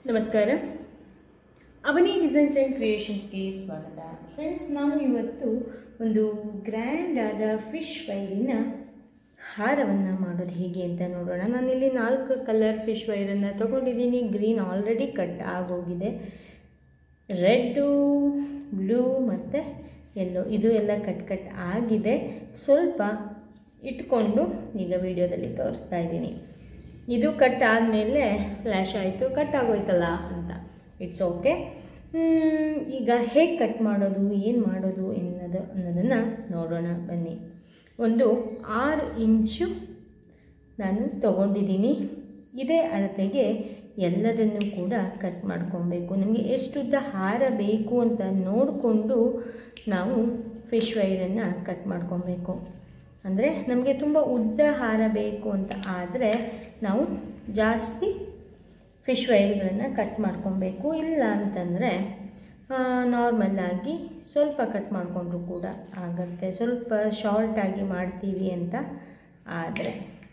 ನಮಸ್ಕಾರ ಅವನಿ designs and ಕ್ರಿಯೇಷನ್ಸ್ಗೆ ಸ್ವಾಗತ friends ನಾವು ಇವತ್ತು ಒಂದು ಗ್ರ್ಯಾಂಡ್ ಆದ ಫಿಶ್ ವೈರಿನ ಹಾರವನ್ನು ಮಾಡೋದು ಹೇಗೆ ಅಂತ ನೋಡೋಣ ನಾನಿಲ್ಲಿ ನಾಲ್ಕು ಕಲರ್ ಫಿಶ್ ವೈರನ್ನು ತೊಗೊಂಡಿದ್ದೀನಿ ಗ್ರೀನ್ ಆಲ್ರೆಡಿ ಕಟ್ ಆಗೋಗಿದೆ ರೆಡ್ಡು ಬ್ಲೂ ಮತ್ತು ಎಲ್ಲೋ ಇದು ಎಲ್ಲ ಕಟ್ ಕಟ್ ಆಗಿದೆ ಸ್ವಲ್ಪ ಇಟ್ಕೊಂಡು ಈಗ ವಿಡಿಯೋದಲ್ಲಿ ತೋರಿಸ್ತಾ ಇದ್ದೀನಿ ಇದು ಕಟ್ ಆದಮೇಲೆ ಫ್ಲ್ಯಾಶ್ ಆಯಿತು ಕಟ್ ಆಗೋಯ್ತಲ್ಲ ಅಂತ ಇಟ್ಸ್ ಓಕೆ ಈಗ ಹೇಗೆ ಕಟ್ ಮಾಡೋದು ಏನು ಮಾಡೋದು ಎನ್ನೋದು ಅನ್ನೋದನ್ನು ನೋಡೋಣ ಬನ್ನಿ ಒಂದು ಆರು ಇಂಚು ನಾನು ತಗೊಂಡಿದ್ದೀನಿ ಇದೇ ಅಳತೆಗೆ ಎಲ್ಲದನ್ನು ಕೂಡ ಕಟ್ ಮಾಡ್ಕೊಬೇಕು ನಮಗೆ ಎಷ್ಟುದ್ದ ಹಾರ ಬೇಕು ಅಂತ ನೋಡಿಕೊಂಡು ನಾವು ಫಿಶ್ ವೈರನ್ನು ಕಟ್ ಮಾಡ್ಕೊಬೇಕು ಅಂದರೆ ನಮಗೆ ತುಂಬ ಉದ್ದ ಹಾರ ಬೇಕು ಅಂತ ಆದರೆ ನಾವು ಜಾಸ್ತಿ ಫಿಶ್ ವೈರ್ಗಳನ್ನು ಕಟ್ ಮಾಡ್ಕೊಬೇಕು ಇಲ್ಲ ಅಂತಂದರೆ ನಾರ್ಮಲ್ಲಾಗಿ ಸ್ವಲ್ಪ ಕಟ್ ಮಾಡಿಕೊಂಡ್ರು ಕೂಡ ಆಗುತ್ತೆ ಸ್ವಲ್ಪ ಶಾರ್ಟಾಗಿ ಮಾಡ್ತೀವಿ ಅಂತ ಆದರೆ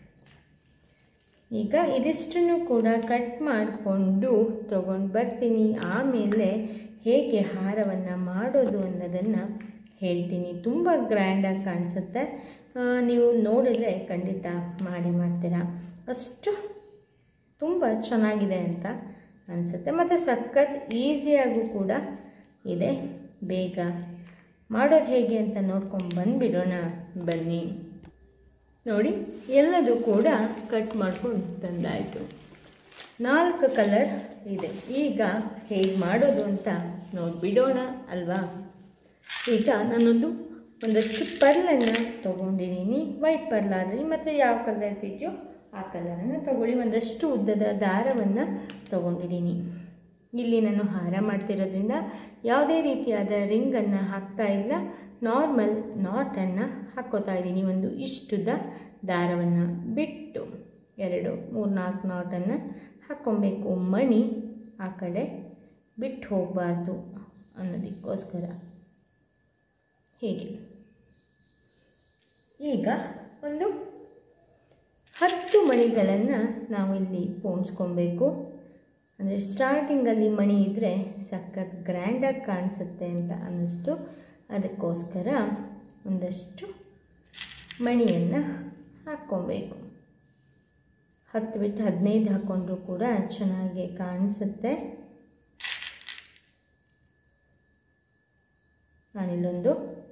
ಈಗ ಇದಿಷ್ಟನ್ನು ಕೂಡ ಕಟ್ ಮಾಡಿಕೊಂಡು ತೊಗೊಂಡು ಬರ್ತೀನಿ ಆಮೇಲೆ ಹೇಗೆ ಹಾರವನ್ನು ಮಾಡೋದು ಅನ್ನೋದನ್ನು ಹೇಳ್ತೀನಿ ತುಂಬ ಗ್ರ್ಯಾಂಡಾಗಿ ಕಾಣಿಸುತ್ತೆ ನೀವು ನೋಡಿದರೆ ಖಂಡಿತ ಮಾಡಿ ಮಾಡ್ತೀರಾ ಅಷ್ಟು ತುಂಬ ಚೆನ್ನಾಗಿದೆ ಅಂತ ಅನಿಸುತ್ತೆ ಮತ್ತು ಸಖತ್ ಈಸಿಯಾಗೂ ಕೂಡ ಇದೆ ಬೇಗ ಮಾಡೋದು ಹೇಗೆ ಅಂತ ನೋಡ್ಕೊಂಡು ಬಂದುಬಿಡೋಣ ಬನ್ನಿ ನೋಡಿ ಎಲ್ಲದೂ ಕೂಡ ಕಟ್ ಮಾಡ್ಕೊಂಡು ತಂದಾಯಿತು ನಾಲ್ಕು ಕಲರ್ ಇದೆ ಈಗ ಹೇಗೆ ಮಾಡೋದು ಅಂತ ನೋಡಿಬಿಡೋಣ ಅಲ್ವಾ ಈಗ ನಾನೊಂದು ಒಂದಷ್ಟು ಪರ್ಲನ್ನು ತೊಗೊಂಡಿದ್ದೀನಿ ವೈಟ್ ಪರ್ಲ್ ಆದರೆ ಮತ್ತು ಯಾವ ಕಲರ್ ಇರ್ತಿದ್ಯೋ ಆ ಕಲರನ್ನು ತೊಗೊಳ್ಳಿ ಒಂದಷ್ಟು ಉದ್ದದ ದಾರವನ್ನು ತೊಗೊಂಡಿದ್ದೀನಿ ಇಲ್ಲಿ ನಾನು ಹಾರ ಮಾಡ್ತಿರೋದ್ರಿಂದ ಯಾವುದೇ ರೀತಿಯಾದ ರಿಂಗನ್ನು ಹಾಕ್ತಾ ಇಲ್ಲ ನಾರ್ಮಲ್ ನಾಟನ್ನು ಹಾಕ್ಕೋತಾ ಇದ್ದೀನಿ ಒಂದು ಇಷ್ಟುದ್ದ ದಾರವನ್ನು ಬಿಟ್ಟು ಎರಡು ಮೂರು ನಾಲ್ಕು ನಾಟನ್ನು ಹಾಕ್ಕೊಬೇಕು ಮಣಿ ಆ ಕಡೆ ಬಿಟ್ಟು ಹೋಗಬಾರ್ದು ಅನ್ನೋದಕ್ಕೋಸ್ಕರ ಹೀಗೆ ಈಗ ಒಂದು ಹತ್ತು ಮಣಿಗಳನ್ನು ನಾವು ಇಲ್ಲಿ ಪೋಣಿಸ್ಕೊಬೇಕು ಅಂದರೆ ಸ್ಟಾರ್ಟಿಂಗಲ್ಲಿ ಮಣಿ ಇದ್ದರೆ ಸಖತ್ ಗ್ರ್ಯಾಂಡಾಗಿ ಕಾಣಿಸುತ್ತೆ ಅಂತ ಅನ್ನಿಸ್ತು ಅದಕ್ಕೋಸ್ಕರ ಒಂದಷ್ಟು ಮಣಿಯನ್ನು ಹಾಕ್ಕೊಬೇಕು ಹತ್ತು ಬಿಟ್ಟು ಹದಿನೈದು ಹಾಕ್ಕೊಂಡ್ರೂ ಕೂಡ ಚೆನ್ನಾಗಿ ಕಾಣಿಸುತ್ತೆ ನಾನಿಲ್ಲೊಂದು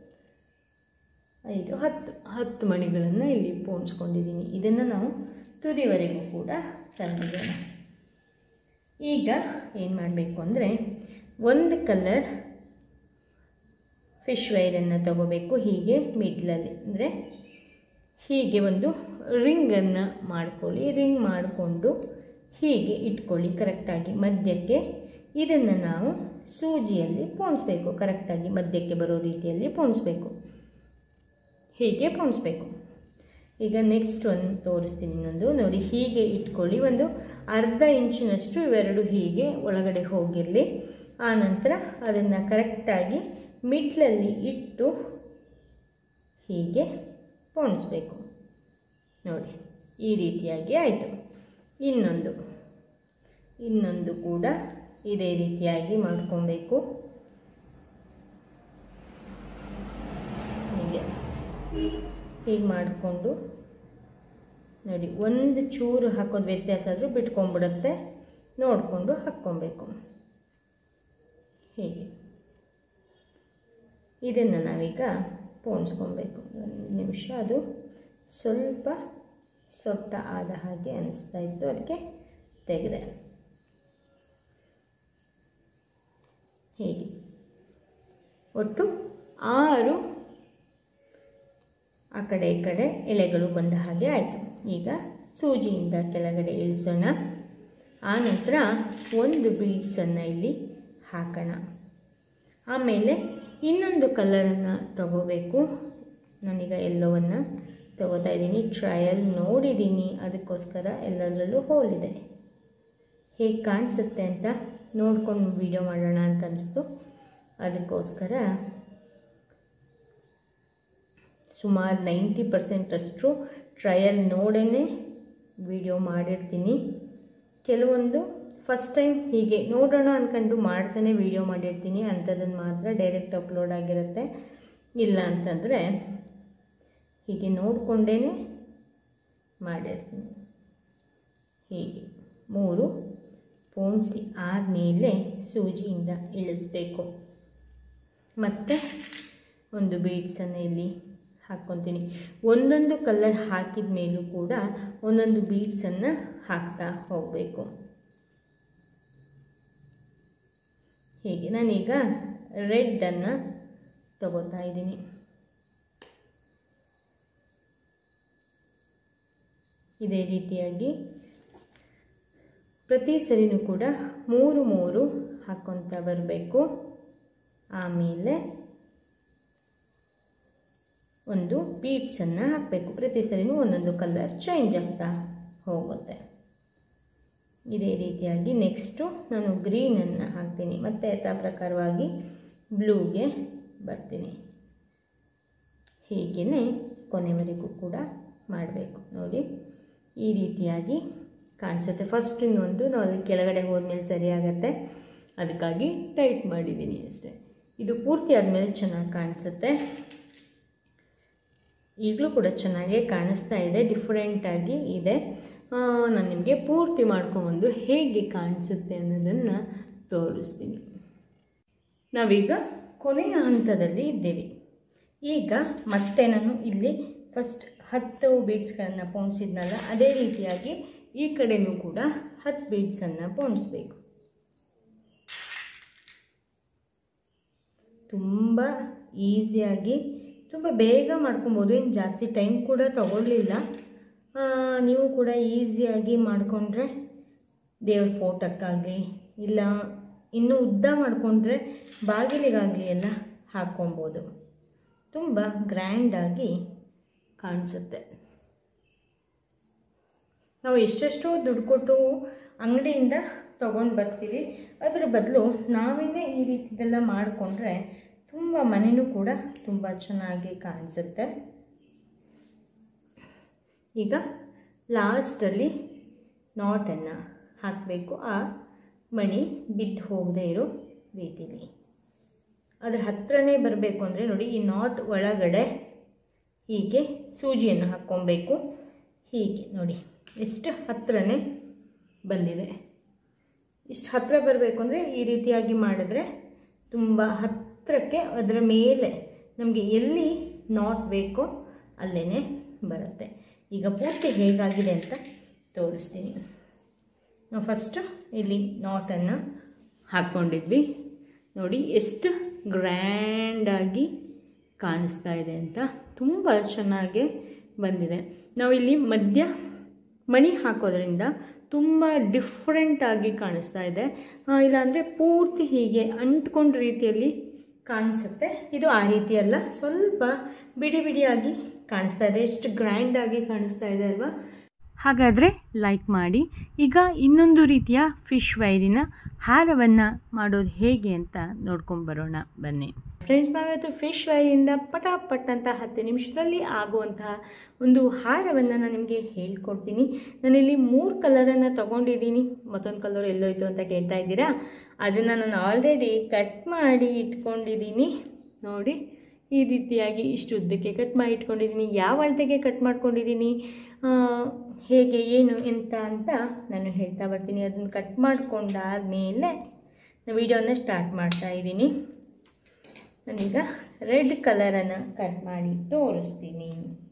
ಐದು ಹತ್ತು ಹತ್ತು ಮಣಿಗಳನ್ನು ಇಲ್ಲಿ ಪೋಣಿಸ್ಕೊಂಡಿದ್ದೀನಿ ಇದನ್ನು ನಾವು ತುದಿವರೆಗೂ ಕೂಡ ತಂದಿದ್ದೇನೆ ಈಗ ಏನು ಮಾಡಬೇಕು ಅಂದರೆ ಒಂದು ಕಲರ್ ಫಿಶ್ ವೈರನ್ನು ತಗೋಬೇಕು ಹೀಗೆ ಮಿಡ್ಲಲ್ಲಿ ಅಂದರೆ ಹೀಗೆ ಒಂದು ರಿಂಗನ್ನು ಮಾಡ್ಕೊಳ್ಳಿ ರಿಂಗ್ ಮಾಡಿಕೊಂಡು ಹೀಗೆ ಇಟ್ಕೊಳ್ಳಿ ಕರೆಕ್ಟಾಗಿ ಮಧ್ಯಕ್ಕೆ ಇದನ್ನು ನಾವು ಸೂಜಿಯಲ್ಲಿ ಪೋಣಿಸ್ಬೇಕು ಕರೆಕ್ಟಾಗಿ ಮಧ್ಯಕ್ಕೆ ಬರೋ ರೀತಿಯಲ್ಲಿ ಪೋಣಿಸ್ಬೇಕು ಹೀಗೆ ಪೋಣಿಸ್ಬೇಕು ಈಗ ನೆಕ್ಸ್ಟ್ ಒಂದು ತೋರಿಸ್ತೀನಿ ಇನ್ನೊಂದು ನೋಡಿ ಹೀಗೆ ಇಟ್ಕೊಳ್ಳಿ ಒಂದು ಅರ್ಧ ಇಂಚಿನಷ್ಟು ಇವೆರಡು ಹೀಗೆ ಒಳಗಡೆ ಹೋಗಿರಲಿ ಆನಂತರ ಅದನ್ನು ಕರೆಕ್ಟಾಗಿ ಮಿಡ್ಲಲ್ಲಿ ಇಟ್ಟು ಹೀಗೆ ಪೋಣಿಸ್ಬೇಕು ನೋಡಿ ಈ ರೀತಿಯಾಗಿ ಆಯಿತು ಇನ್ನೊಂದು ಇನ್ನೊಂದು ಕೂಡ ಇದೇ ರೀತಿಯಾಗಿ ಮಾಡ್ಕೊಬೇಕು ಹೀಗೆ ಹೀಗೆ ಮಾಡಿಕೊಂಡು ನೋಡಿ ಒಂದು ಚೂರು ಹಾಕೋದು ವ್ಯತ್ಯಾಸ ಆದರೂ ಬಿಟ್ಕೊಂಡ್ಬಿಡುತ್ತೆ ನೋಡಿಕೊಂಡು ಹಾಕ್ಕೊಬೇಕು ಹೀಗೆ ಇದನ್ನು ನಾವೀಗ ಪೋಣಿಸ್ಕೊಬೇಕು ಒಂದು ನಿಮಿಷ ಅದು ಸ್ವಲ್ಪ ಸೊಟ್ಟ ಆದ ಹಾಗೆ ಅನಿಸ್ತಾ ಇತ್ತು ಅದಕ್ಕೆ ತೆಗೆದೆ ಹೀಗೆ ಒಟ್ಟು ಆರು ಆ ಕಡೆ ಈ ಕಡೆ ಎಲೆಗಳು ಬಂದ ಹಾಗೆ ಆಯಿತು ಈಗ ಸೂಜಿಯಿಂದ ಕೆಳಗಡೆ ಇಳಿಸೋಣ ಆನಂತರ ಒಂದು ಬೀಡ್ಸನ್ನು ಇಲ್ಲಿ ಹಾಕೋಣ ಆಮೇಲೆ ಇನ್ನೊಂದು ಕಲರನ್ನು ತಗೋಬೇಕು ನಾನೀಗ ಎಲ್ಲವನ್ನು ತಗೋತಾ ಇದ್ದೀನಿ ಟ್ರಯಲ್ ನೋಡಿದ್ದೀನಿ ಅದಕ್ಕೋಸ್ಕರ ಎಲ್ಲದರಲ್ಲೂ ಹೋಲಿದೆ ಹೇಗೆ ಕಾಣಿಸುತ್ತೆ ಅಂತ ನೋಡ್ಕೊಂಡು ವಿಡಿಯೋ ಮಾಡೋಣ ಅಂತ ಅನಿಸ್ತು ಅದಕ್ಕೋಸ್ಕರ ಸುಮಾರು ನೈಂಟಿ ಪರ್ಸೆಂಟಷ್ಟು ಟ್ರಯಲ್ ನೋಡೇ ವಿಡಿಯೋ ಮಾಡಿರ್ತೀನಿ ಕೆಲವೊಂದು ಫಸ್ಟ್ ಟೈಮ್ ಹೀಗೆ ನೋಡೋಣ ಅಂದ್ಕೊಂಡು ಮಾಡ್ತಾನೆ ವೀಡಿಯೋ ಮಾಡಿರ್ತೀನಿ ಅಂಥದ್ದನ್ನು ಮಾತ್ರ ಡೈರೆಕ್ಟ್ ಅಪ್ಲೋಡ್ ಆಗಿರುತ್ತೆ ಇಲ್ಲ ಅಂತಂದರೆ ಹೀಗೆ ನೋಡಿಕೊಂಡೇ ಮಾಡಿರ್ತೀನಿ ಹೀಗೆ ಮೂರು ಪೋಣಿಸಿ ಆದಮೇಲೆ ಸೂಜಿಯಿಂದ ಇಳಿಸ್ಬೇಕು ಮತ್ತು ಒಂದು ಬೀಡ್ಸನ್ನು ಇಲ್ಲಿ ಹಾಕ್ಕೊತೀನಿ ಒಂದೊಂದು ಕಲರ್ ಹಾಕಿದ ಮೇಲೂ ಕೂಡ ಒಂದೊಂದು ಬೀಡ್ಸನ್ನು ಹಾಕ್ತಾ ಹೋಗಬೇಕು ಹೀಗೆ ನಾನೀಗ ರೆಡ್ಡನ್ನು ತಗೋತಾ ಇದ್ದೀನಿ ಇದೇ ರೀತಿಯಾಗಿ ಪ್ರತಿ ಸರಿನೂ ಕೂಡ ಮೂರು ಮೂರು ಹಾಕ್ಕೊತ ಬರಬೇಕು ಆಮೇಲೆ ಒಂದು ಬೀಡ್ಸನ್ನು ಹಾಕಬೇಕು ಪ್ರತಿ ಸರಿನೂ ಒಂದೊಂದು ಕಲರ್ ಚೇಂಜ್ ಆಗ್ತಾ ಹೋಗುತ್ತೆ ಇದೇ ರೀತಿಯಾಗಿ ನೆಕ್ಸ್ಟು ನಾನು ಗ್ರೀನನ್ನು ಹಾಕ್ತೀನಿ ಮತ್ತು ಯಥಾ ಪ್ರಕಾರವಾಗಿ ಬ್ಲೂಗೆ ಬರ್ತೀನಿ ಹೀಗೆಯೇ ಕೊನೆವರೆಗೂ ಕೂಡ ಮಾಡಬೇಕು ನೋಡಿ ಈ ರೀತಿಯಾಗಿ ಕಾಣಿಸುತ್ತೆ ಫಸ್ಟ್ ಇನ್ನೊಂದು ನಾವು ಕೆಳಗಡೆ ಹೋದ್ಮೇಲೆ ಸರಿಯಾಗತ್ತೆ ಅದಕ್ಕಾಗಿ ಟೈಟ್ ಮಾಡಿದ್ದೀನಿ ಅಷ್ಟೇ ಇದು ಪೂರ್ತಿ ಆದಮೇಲೆ ಚೆನ್ನಾಗಿ ಕಾಣಿಸುತ್ತೆ ಈಗಲೂ ಕೂಡ ಚೆನ್ನಾಗೇ ಕಾಣಿಸ್ತಾ ಇದೆ ಡಿಫ್ರೆಂಟಾಗಿ ಇದೆ ನಾನು ನಿಮಗೆ ಪೂರ್ತಿ ಮಾಡ್ಕೊಂಬಂದು ಹೇಗೆ ಕಾಣಿಸುತ್ತೆ ಅನ್ನೋದನ್ನು ತೋರಿಸ್ತೀನಿ ನಾವೀಗ ಕೊನೆಯ ಹಂತದಲ್ಲಿ ಇದ್ದೇವೆ ಈಗ ಮತ್ತೆ ನಾನು ಇಲ್ಲಿ ಫಸ್ಟ್ ಹತ್ತು ಬೀಡ್ಸ್ಗಳನ್ನು ಪೋಣಿಸಿದ್ನಲ್ಲ ಅದೇ ರೀತಿಯಾಗಿ ಈ ಕಡೆನೂ ಕೂಡ ಹತ್ತು ಬೀಡ್ಸನ್ನು ಪೋಣಿಸ್ಬೇಕು ತುಂಬ ಈಸಿಯಾಗಿ ತುಂಬ ಬೇಗ ಮಾಡ್ಕೊಬೋದು ಏನು ಜಾಸ್ತಿ ಟೈಮ್ ಕೂಡ ತಗೊಳ್ಳಿಲ್ಲ ನೀವು ಕೂಡ ಈಸಿಯಾಗಿ ಮಾಡಿಕೊಂಡ್ರೆ ದೇವ್ರ ಫೋಟೋಕ್ಕಾಗಲಿ ಇಲ್ಲ ಇನ್ನೂ ಉದ್ದ ಮಾಡಿಕೊಂಡ್ರೆ ಬಾಗಿಲಿಗಾಗಲಿ ಎಲ್ಲ ಹಾಕ್ಕೊಬೋದು ತುಂಬ ಗ್ರ್ಯಾಂಡಾಗಿ ಕಾಣಿಸುತ್ತೆ ನಾವು ಎಷ್ಟೆಷ್ಟೋ ದುಡ್ಡು ಕೊಟ್ಟು ಅಂಗಡಿಯಿಂದ ತೊಗೊಂಡು ಬರ್ತೀವಿ ಅದರ ಬದಲು ನಾವೇನೇ ಈ ರೀತಿದೆಲ್ಲ ಮಾಡಿಕೊಂಡ್ರೆ ತುಂಬ ಮನೆಯೂ ಕೂಡ ತುಂಬ ಚೆನ್ನಾಗಿ ಕಾಣಿಸುತ್ತೆ ಈಗ ಲಾಸ್ಟಲ್ಲಿ ನಾಟನ್ನು ಹಾಕಬೇಕು ಆ ಮಣಿ ಬಿದ್ದು ಹೋಗದೇ ಇರೋ ರೀತಿಲಿ ಅದ್ರ ಹತ್ರನೇ ಬರಬೇಕು ಅಂದರೆ ನೋಡಿ ಈ ನಾಟ್ ಒಳಗಡೆ ಹೀಗೆ ಸೂಜಿಯನ್ನು ಹಾಕ್ಕೊಬೇಕು ಹೀಗೆ ನೋಡಿ ಎಷ್ಟು ಹತ್ರನೇ ಬಂದಿದೆ ಇಷ್ಟು ಹತ್ತಿರ ಬರಬೇಕು ಅಂದರೆ ಈ ರೀತಿಯಾಗಿ ಮಾಡಿದ್ರೆ ತುಂಬ ಹತ್ತಿರಕ್ಕೆ ಅದರ ಮೇಲೆ ನಮಗೆ ಎಲ್ಲಿ ನಾಟ್ ಬೇಕೋ ಅಲ್ಲೇ ಬರುತ್ತೆ ಈಗ ಪೂರ್ತಿ ಹೇಗಾಗಿದೆ ಅಂತ ತೋರಿಸ್ತೀನಿ ನಾವು ಫಸ್ಟು ಇಲ್ಲಿ ನಾಟನ್ನು ಹಾಕ್ಕೊಂಡಿದ್ವಿ ನೋಡಿ ಎಷ್ಟು ಗ್ರ್ಯಾಂಡಾಗಿ ಕಾಣಿಸ್ತಾ ಇದೆ ಅಂತ ತುಂಬ ಚೆನ್ನಾಗಿ ಬಂದಿದೆ ನಾವಿಲ್ಲಿ ಮಧ್ಯ ಮಣಿ ಹಾಕೋದ್ರಿಂದ ತುಂಬ ಡಿಫ್ರೆಂಟಾಗಿ ಕಾಣಿಸ್ತಾ ಇದೆ ಇಲ್ಲಾಂದರೆ ಪೂರ್ತಿ ಹೀಗೆ ಅಂಟ್ಕೊಂಡ ರೀತಿಯಲ್ಲಿ ಕಾಣಿಸುತ್ತೆ ಇದು ಆ ರೀತಿ ಅಲ್ಲ ಸ್ವಲ್ಪ ಬಿಡಿ ಬಿಡಿಯಾಗಿ ಕಾಣಿಸ್ತಾ ಇದೆ ಎಷ್ಟು ಗ್ರ್ಯಾಂಡಾಗಿ ಕಾಣಿಸ್ತಾ ಇದೆ ಅಲ್ವಾ ಹಾಗಾದರೆ ಲೈಕ್ ಮಾಡಿ ಈಗ ಇನ್ನೊಂದು ರೀತಿಯ ಫಿಶ್ ವೈರಿನ ಹಾರವನ್ನು ಮಾಡೋದು ಹೇಗೆ ಅಂತ ನೋಡ್ಕೊಂಬರೋಣ ಬನ್ನಿ ಫ್ರೆಂಡ್ಸ್ ನಾವಿವತ್ತು ಫಿಶ್ ವೈರಿಂದ ಪಟಾಪಟ್ ಅಂತ ಹತ್ತು ನಿಮಿಷದಲ್ಲಿ ಆಗುವಂತಹ ಒಂದು ಹಾರವನ್ನು ನಾನು ನಿಮಗೆ ಹೇಳ್ಕೊಡ್ತೀನಿ ನಾನಿಲ್ಲಿ ಮೂರು ಕಲರನ್ನು ತೊಗೊಂಡಿದ್ದೀನಿ ಮತ್ತೊಂದು ಕಲರ್ ಎಲ್ಲೋಯ್ತು ಅಂತ ಕೇಳ್ತಾ ಇದ್ದೀರಾ ಅದನ್ನು ನಾನು ಆಲ್ರೆಡಿ ಕಟ್ ಮಾಡಿ ಇಟ್ಕೊಂಡಿದ್ದೀನಿ ನೋಡಿ ಈ ರೀತಿಯಾಗಿ ಇಷ್ಟು ಉದ್ದಕ್ಕೆ ಕಟ್ ಮಾಡಿ ಇಟ್ಕೊಂಡಿದ್ದೀನಿ ಯಾವ ಅಳತೆಗೆ ಕಟ್ ಮಾಡ್ಕೊಂಡಿದ್ದೀನಿ ಹೇಗೆ ಏನು ಎಂತ ಅಂತ ನಾನು ಹೇಳ್ತಾ ಬರ್ತೀನಿ ಅದನ್ನು ಕಟ್ ಮಾಡಿಕೊಂಡಾದ್ಮೇಲೆ ನಾನು ವೀಡಿಯೋನ ಸ್ಟಾರ್ಟ್ ಮಾಡ್ತಾ ಇದ್ದೀನಿ ನಾನೀಗ ರೆಡ್ ಕಲರನ್ನು ಕಟ್ ಮಾಡಿ ತೋರಿಸ್ತೀನಿ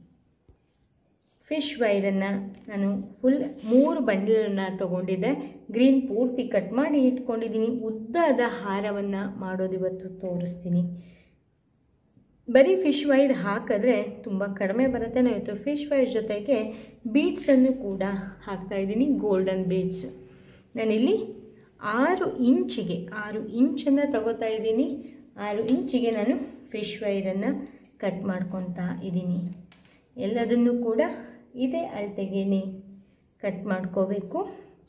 ಫಿಶ್ ವೈರನ್ನು ನಾನು ಫುಲ್ ಮೂರು ಬಂಡಲನ್ನು ತೊಗೊಂಡಿದ್ದೆ ಗ್ರೀನ್ ಪೂರ್ತಿ ಕಟ್ ಮಾಡಿ ಇಟ್ಕೊಂಡಿದ್ದೀನಿ ಉದ್ದದ ಹಾರವನ್ನು ಮಾಡೋದು ಇವತ್ತು ತೋರಿಸ್ತೀನಿ ಬರೀ ಫಿಶ್ ವೈರ್ ಹಾಕಿದ್ರೆ ತುಂಬ ಕಡಿಮೆ ಬರುತ್ತೆ ನಾವು ಇವತ್ತು ಫಿಶ್ ವೈರ್ ಜೊತೆಗೆ ಬೀಡ್ಸನ್ನು ಕೂಡ ಹಾಕ್ತಾಯಿದ್ದೀನಿ ಗೋಲ್ಡನ್ ಬೀಡ್ಸ್ ನಾನಿಲ್ಲಿ ಆರು ಇಂಚಿಗೆ ಆರು ಇಂಚನ್ನು ತಗೋತಾ ಇದ್ದೀನಿ ಆರು ಇಂಚಿಗೆ ನಾನು ಫಿಶ್ ವೈರನ್ನು ಕಟ್ ಮಾಡ್ಕೊತಾ ಇದ್ದೀನಿ ಎಲ್ಲದನ್ನು ಕೂಡ ಇದೇ ಅಳತೆಗೇನೆ ಕಟ್ ಮಾಡ್ಕೋಬೇಕು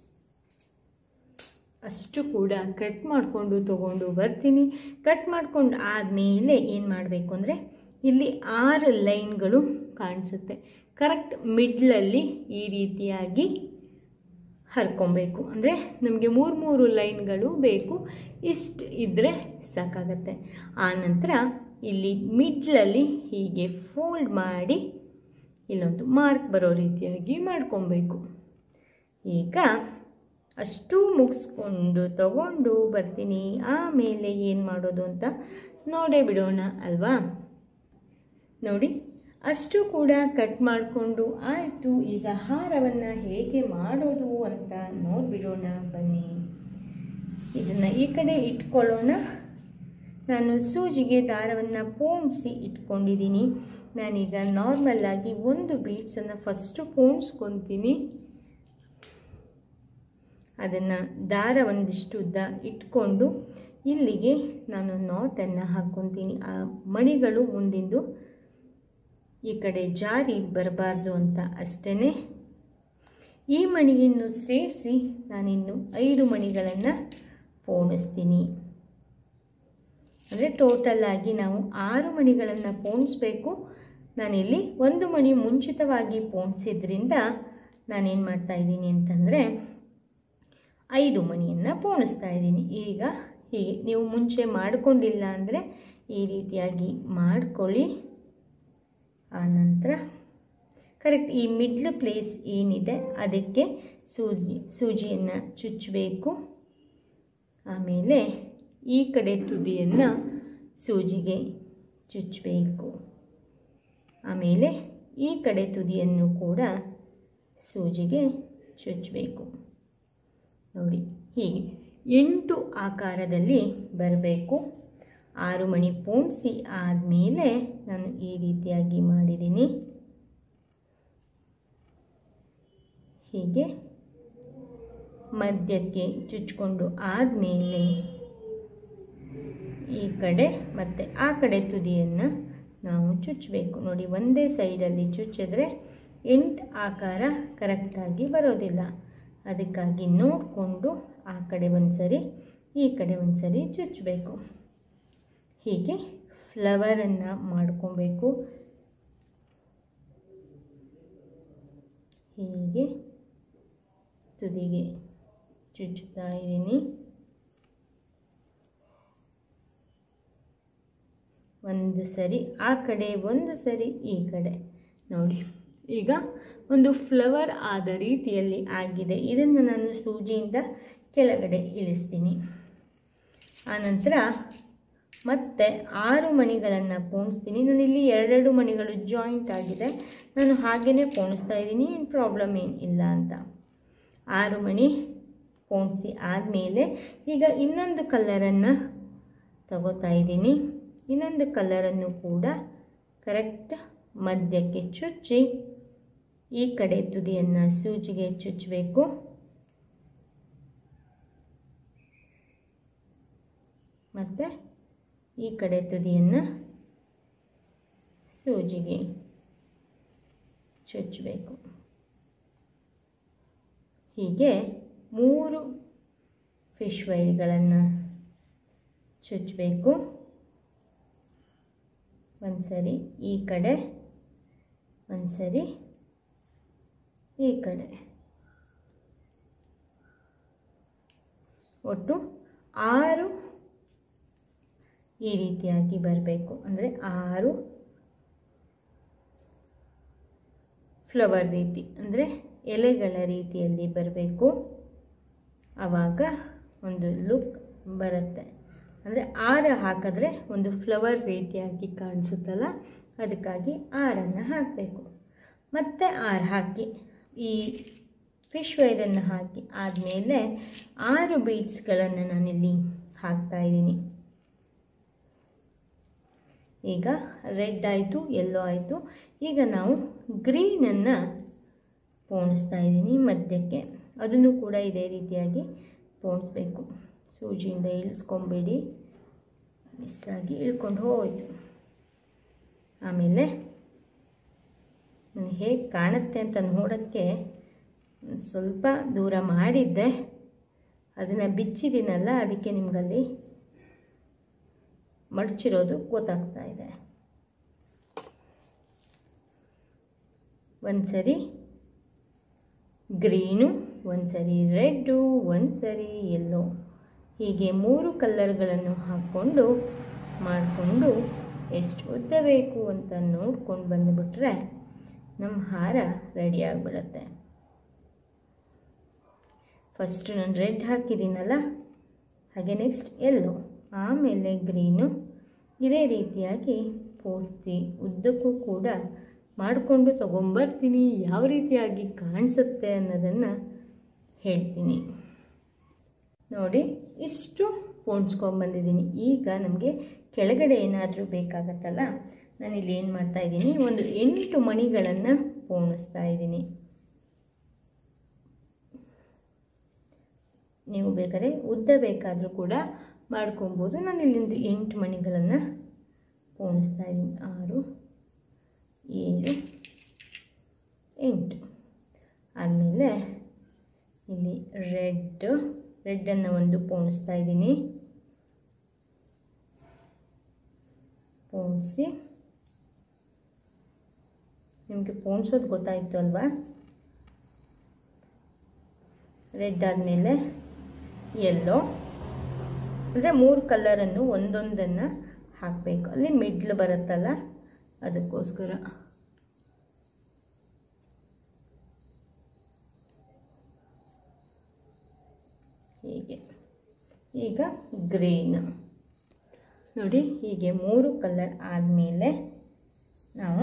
ಅಷ್ಟು ಕೂಡ ಕಟ್ ಮಾಡಿಕೊಂಡು ತೊಗೊಂಡು ಬರ್ತೀನಿ ಕಟ್ ಮಾಡ್ಕೊಂಡು ಆದಮೇಲೆ ಏನು ಮಾಡಬೇಕು ಅಂದರೆ ಇಲ್ಲಿ ಆರು ಲೈನ್ಗಳು ಕಾಣಿಸುತ್ತೆ ಕರೆಕ್ಟ್ ಮಿಡ್ಲಲ್ಲಿ ಈ ರೀತಿಯಾಗಿ ಹರ್ಕೊಬೇಕು ಅಂದರೆ ನಮಗೆ ಮೂರು ಮೂರು ಲೈನ್ಗಳು ಬೇಕು ಇಷ್ಟು ಇದ್ದರೆ ಸಾಕಾಗತ್ತೆ ಆನಂತರ ಇಲ್ಲಿ ಮಿಡ್ಲಲ್ಲಿ ಹೀಗೆ ಫೋಲ್ಡ್ ಮಾಡಿ ಇಲ್ಲೊಂದು ಮಾರ್ಕ್ ಬರೋ ರೀತಿಯಾಗಿ ಮಾಡ್ಕೊಬೇಕು ಈಗ ಅಷ್ಟು ಮುಗಿಸ್ಕೊಂಡು ತಗೊಂಡು ಬರ್ತೀನಿ ಆಮೇಲೆ ಏನು ಮಾಡೋದು ಅಂತ ನೋಡೇ ಬಿಡೋಣ ಅಲ್ವಾ ನೋಡಿ ಅಷ್ಟು ಕೂಡ ಕಟ್ ಮಾಡಿಕೊಂಡು ಆಯಿತು ಈಗ ಹಾರವನ್ನು ಹೇಗೆ ಮಾಡೋದು ಅಂತ ನೋಡಿಬಿಡೋಣ ಬನ್ನಿ ಇದನ್ನು ಈ ಕಡೆ ಇಟ್ಕೊಳ್ಳೋಣ ನಾನು ಸೂಜಿಗೆ ದಾರವನ್ನು ಪೋಣಿಸಿ ಇಟ್ಕೊಂಡಿದ್ದೀನಿ ನಾನೀಗ ನಾರ್ಮಲ್ಲಾಗಿ ಒಂದು ಬೀಡ್ಸನ್ನು ಫಸ್ಟು ಪೋಣಿಸ್ಕೊತೀನಿ ಅದನ್ನು ದಾರ ಒಂದಿಷ್ಟು ಉದ್ದ ಇಟ್ಕೊಂಡು ಇಲ್ಲಿಗೆ ನಾನು ನಾಟನ್ನು ಹಾಕ್ಕೊತೀನಿ ಆ ಮಣಿಗಳು ಮುಂದಿಂದು ಈ ಕಡೆ ಜಾರಿ ಬರಬಾರ್ದು ಅಂತ ಅಷ್ಟೇ ಈ ಮಣಿಯನ್ನು ಸೇರಿಸಿ ನಾನಿನ್ನು ಐದು ಮಣಿಗಳನ್ನು ಪೋಣಿಸ್ತೀನಿ ಅಂದರೆ ಟೋಟಲ್ಲಾಗಿ ನಾವು ಆರು ಮಣಿಗಳನ್ನು ಪೋಣಿಸ್ಬೇಕು ನಾನಿಲ್ಲಿ ಒಂದು ಮಣಿ ಮುಂಚಿತವಾಗಿ ಪೋಣಿಸಿದ್ರಿಂದ ನಾನೇನು ಮಾಡ್ತಾ ಇದ್ದೀನಿ ಅಂತಂದರೆ ಐದು ಮಣಿಯನ್ನು ಪೋಣಿಸ್ತಾ ಇದ್ದೀನಿ ಈಗ ಹೀಗೆ ನೀವು ಮುಂಚೆ ಮಾಡಿಕೊಂಡಿಲ್ಲ ಅಂದರೆ ಈ ರೀತಿಯಾಗಿ ಮಾಡ್ಕೊಳ್ಳಿ ಆನಂತರ ಕರೆಕ್ಟ್ ಈ ಮಿಡ್ಲ್ ಪ್ಲೇಸ್ ಏನಿದೆ ಅದಕ್ಕೆ ಸೂಜಿ ಸೂಜಿಯನ್ನು ಚುಚ್ಚಬೇಕು ಆಮೇಲೆ ಈ ಕಡೆ ತುದಿಯನ್ನು ಸೂಜಿಗೆ ಚುಚ್ಚಬೇಕು ಆಮೇಲೆ ಈ ಕಡೆ ತುದಿಯನ್ನು ಕೂಡ ಸೂಜಿಗೆ ಚುಚ್ಚಬೇಕು ನೋಡಿ ಹೀಗೆ ಎಂಟು ಆಕಾರದಲ್ಲಿ ಬರಬೇಕು ಆರು ಮಣಿ ಪೋಣಿಸಿ ಆದಮೇಲೆ ನಾನು ಈ ರೀತಿಯಾಗಿ ಮಾಡಿದ್ದೀನಿ ಹೀಗೆ ಮಧ್ಯಕ್ಕೆ ಚುಚ್ಕೊಂಡು ಆದಮೇಲೆ ಈ ಕಡೆ ಮತ್ತು ಆ ಕಡೆ ತುದಿಯನ್ನು ನಾವು ಚುಚ್ಚಬೇಕು ನೋಡಿ ಒಂದೇ ಸೈಡಲ್ಲಿ ಚುಚ್ಚಿದ್ರೆ ಎಂಟು ಆಕಾರ ಕರೆಕ್ಟಾಗಿ ಬರೋದಿಲ್ಲ ಅದಕ್ಕಾಗಿ ನೋಡಿಕೊಂಡು ಆ ಕಡೆ ಒಂದು ಸರಿ ಈ ಕಡೆ ಒಂದು ಸರಿ ಚುಚ್ಚಬೇಕು ಹೀಗೆ ಫ್ಲವರನ್ನು ಮಾಡ್ಕೊಬೇಕು ಹೀಗೆ ತುದಿಗೆ ಚುಚ್ಚುತ್ತಾ ಇದ್ದೀನಿ ಒಂದು ಸರಿ ಆ ಕಡೆ ಒಂದು ಸರಿ ಈ ಕಡೆ ನೋಡಿ ಈಗ ಒಂದು ಫ್ಲವರ್ ಆದ ರೀತಿಯಲ್ಲಿ ಆಗಿದೆ ಇದನ್ನು ನಾನು ಸೂಜಿಯಿಂದ ಕೆಳಗಡೆ ಇಳಿಸ್ತೀನಿ ಆನಂತರ ಮತ್ತೆ ಆರು ಮಣಿಗಳನ್ನು ಪೋಣಿಸ್ತೀನಿ ನಾನಿಲ್ಲಿ ಎರಡೆರಡು ಮಣಿಗಳು ಜಾಯಿಂಟ್ ಆಗಿದೆ ನಾನು ಹಾಗೆಯೇ ಪೋಣಿಸ್ತಾ ಇದ್ದೀನಿ ಏನು ಪ್ರಾಬ್ಲಮ್ ಏನು ಇಲ್ಲ ಅಂತ ಆರು ಮಣಿ ಪೋಣಿಸಿ ಆದಮೇಲೆ ಈಗ ಇನ್ನೊಂದು ಕಲರನ್ನು ತಗೋತಾ ಇದ್ದೀನಿ ಇನ್ನೊಂದು ಕಲರನ್ನು ಕೂಡ ಕರೆಕ್ಟ್ ಮಧ್ಯಕ್ಕೆ ಚುಚ್ಚಿ ಈ ಕಡೆ ತುದಿಯನ್ನು ಸೂಜಿಗೆ ಚುಚ್ಚಬೇಕು ಮತ್ತು ಈ ಕಡೆ ತುದಿಯನ್ನು ಸೂಜಿಗೆ ಚುಚ್ಚಬೇಕು ಹೀಗೆ ಮೂರು ಫಿಶ್ ವೈರ್ಗಳನ್ನು ಚುಚ್ಚಬೇಕು ಒಂದು ಸರಿ ಈ ಕಡೆ ಒಂದು ಸರಿ ಈ ಕಡೆ ಒಟ್ಟು ಆರು ಈ ರೀತಿಯಾಗಿ ಬರಬೇಕು ಅಂದರೆ ಆರು ಫ್ಲವರ್ ರೀತಿ ಅಂದರೆ ಎಲೆಗಳ ರೀತಿಯಲ್ಲಿ ಬರಬೇಕು ಆವಾಗ ಒಂದು ಲುಕ್ ಬರುತ್ತೆ ಅಂದರೆ ಆರ ಹಾಕಿದ್ರೆ ಒಂದು ಫ್ಲವರ್ ರೀತಿಯಾಗಿ ಕಾಣಿಸುತ್ತಲ್ಲ ಅದಕ್ಕಾಗಿ ಆರನ್ನು ಹಾಕಬೇಕು ಮತ್ತು ಆರು ಹಾಕಿ ಈ ಫಿಶ್ ವೈರನ್ನು ಹಾಕಿ ಆದಮೇಲೆ ಆರು ಬೀಡ್ಸ್ಗಳನ್ನು ನಾನಿಲ್ಲಿ ಹಾಕ್ತಾಯಿದ್ದೀನಿ ಈಗ ರೆಡ್ ಆಯಿತು ಎಲ್ಲೋ ಆಯಿತು ಈಗ ನಾವು ಗ್ರೀನನ್ನು ಪೋಣಿಸ್ತಾ ಇದ್ದೀನಿ ಮಧ್ಯಕ್ಕೆ ಅದನ್ನು ಕೂಡ ಇದೇ ರೀತಿಯಾಗಿ ಪೋಣಿಸ್ಬೇಕು ಸೂಜಿಯಿಂದ ಇಳಿಸ್ಕೊಂಬೇಡಿ ಮಿಸ್ ಆಗಿ ಇಳ್ಕೊಂಡು ಹೋಯಿತು ಆಮೇಲೆ ನಾನು ಹೇಗೆ ಕಾಣುತ್ತೆ ಅಂತ ನೋಡೋಕ್ಕೆ ಸ್ವಲ್ಪ ದೂರ ಮಾಡಿದ್ದೆ ಅದನ್ನು ಬಿಚ್ಚಿದ್ದೀನಲ್ಲ ಅದಕ್ಕೆ ನಿಮಗಲ್ಲಿ ಮಡಚಿರೋದು ಗೊತ್ತಾಗ್ತಾ ಇದೆ ಒಂದು ಸರಿ ಗ್ರೀನು ಒಂದು ಸರಿ ರೆಡ್ಡು ಒಂದು ಸರಿ ಎಲ್ಲೋ ಹೀಗೆ ಮೂರು ಕಲರ್ಗಳನ್ನು ಹಾಕ್ಕೊಂಡು ಮಾಡಿಕೊಂಡು ಎಷ್ಟು ಉದ್ದ ಬೇಕು ಅಂತ ನೋಡ್ಕೊಂಡು ಬಂದುಬಿಟ್ರೆ ನಮ್ಮ ಹಾರ ರೆಡಿ ಆಗಿಬಿಡುತ್ತೆ ಫಸ್ಟು ನಾನು ರೆಡ್ ಹಾಕಿದ್ದೀನಲ್ಲ ಹಾಗೆ ನೆಕ್ಸ್ಟ್ ಎಲ್ಲೋ ಆಮೇಲೆ ಗ್ರೀನು ಇದೇ ರೀತಿಯಾಗಿ ಪೂರ್ತಿ ಉದ್ದಕ್ಕೂ ಕೂಡ ಮಾಡಿಕೊಂಡು ತೊಗೊಂಬರ್ತೀನಿ ಯಾವ ರೀತಿಯಾಗಿ ಕಾಣಿಸುತ್ತೆ ಅನ್ನೋದನ್ನು ಹೇಳ್ತೀನಿ ನೋಡಿ ಇಷ್ಟು ಪೋಣಿಸ್ಕೊಂಬಂದಿದ್ದೀನಿ ಈಗ ನಮಗೆ ಕೆಳಗಡೆ ಏನಾದರೂ ಬೇಕಾಗತ್ತಲ್ಲ ನಾನಿಲ್ಲಿ ಏನು ಮಾಡ್ತಾ ಇದ್ದೀನಿ ಒಂದು ಎಂಟು ಮಣಿಗಳನ್ನು ಪೋಣಿಸ್ತಾ ಇದ್ದೀನಿ ನೀವು ಬೇಕಾದ್ರೆ ಉದ್ದ ಬೇಕಾದರೂ ಕೂಡ ಮಾಡ್ಕೊಬೋದು ನಾನು ಇಲ್ಲಿಂದ ಎಂಟು ಮಣಿಗಳನ್ನು ಪೋಣಿಸ್ತಾ ಇದ್ದೀನಿ ಆರು ಏಳು ಎಂಟು ಆದಮೇಲೆ ಇಲ್ಲಿ ರೆಡ್ ರೆಡ್ಡನ್ನು ಒಂದು ಪೋಣಿಸ್ತಾ ಇದ್ದೀನಿ ಪೋಣಿಸಿ ನಿಮಗೆ ಪೋಣಿಸೋದು ಗೊತ್ತಾಯಿತು ಅಲ್ವಾ ರೆಡ್ ಆದಮೇಲೆ ಎಲ್ಲೋ ಅಂದರೆ ಮೂರು ಕಲರನ್ನು ಒಂದೊಂದನ್ನು ಹಾಕಬೇಕು ಅಲ್ಲಿ ಮಿಡ್ಲ್ ಬರುತ್ತಲ್ಲ ಅದಕ್ಕೋಸ್ಕರ ಹೀಗೆ ಈಗ ಗ್ರೀನ್ ನೋಡಿ ಹೀಗೆ ಮೂರು ಕಲರ್ ಆದಮೇಲೆ ನಾವು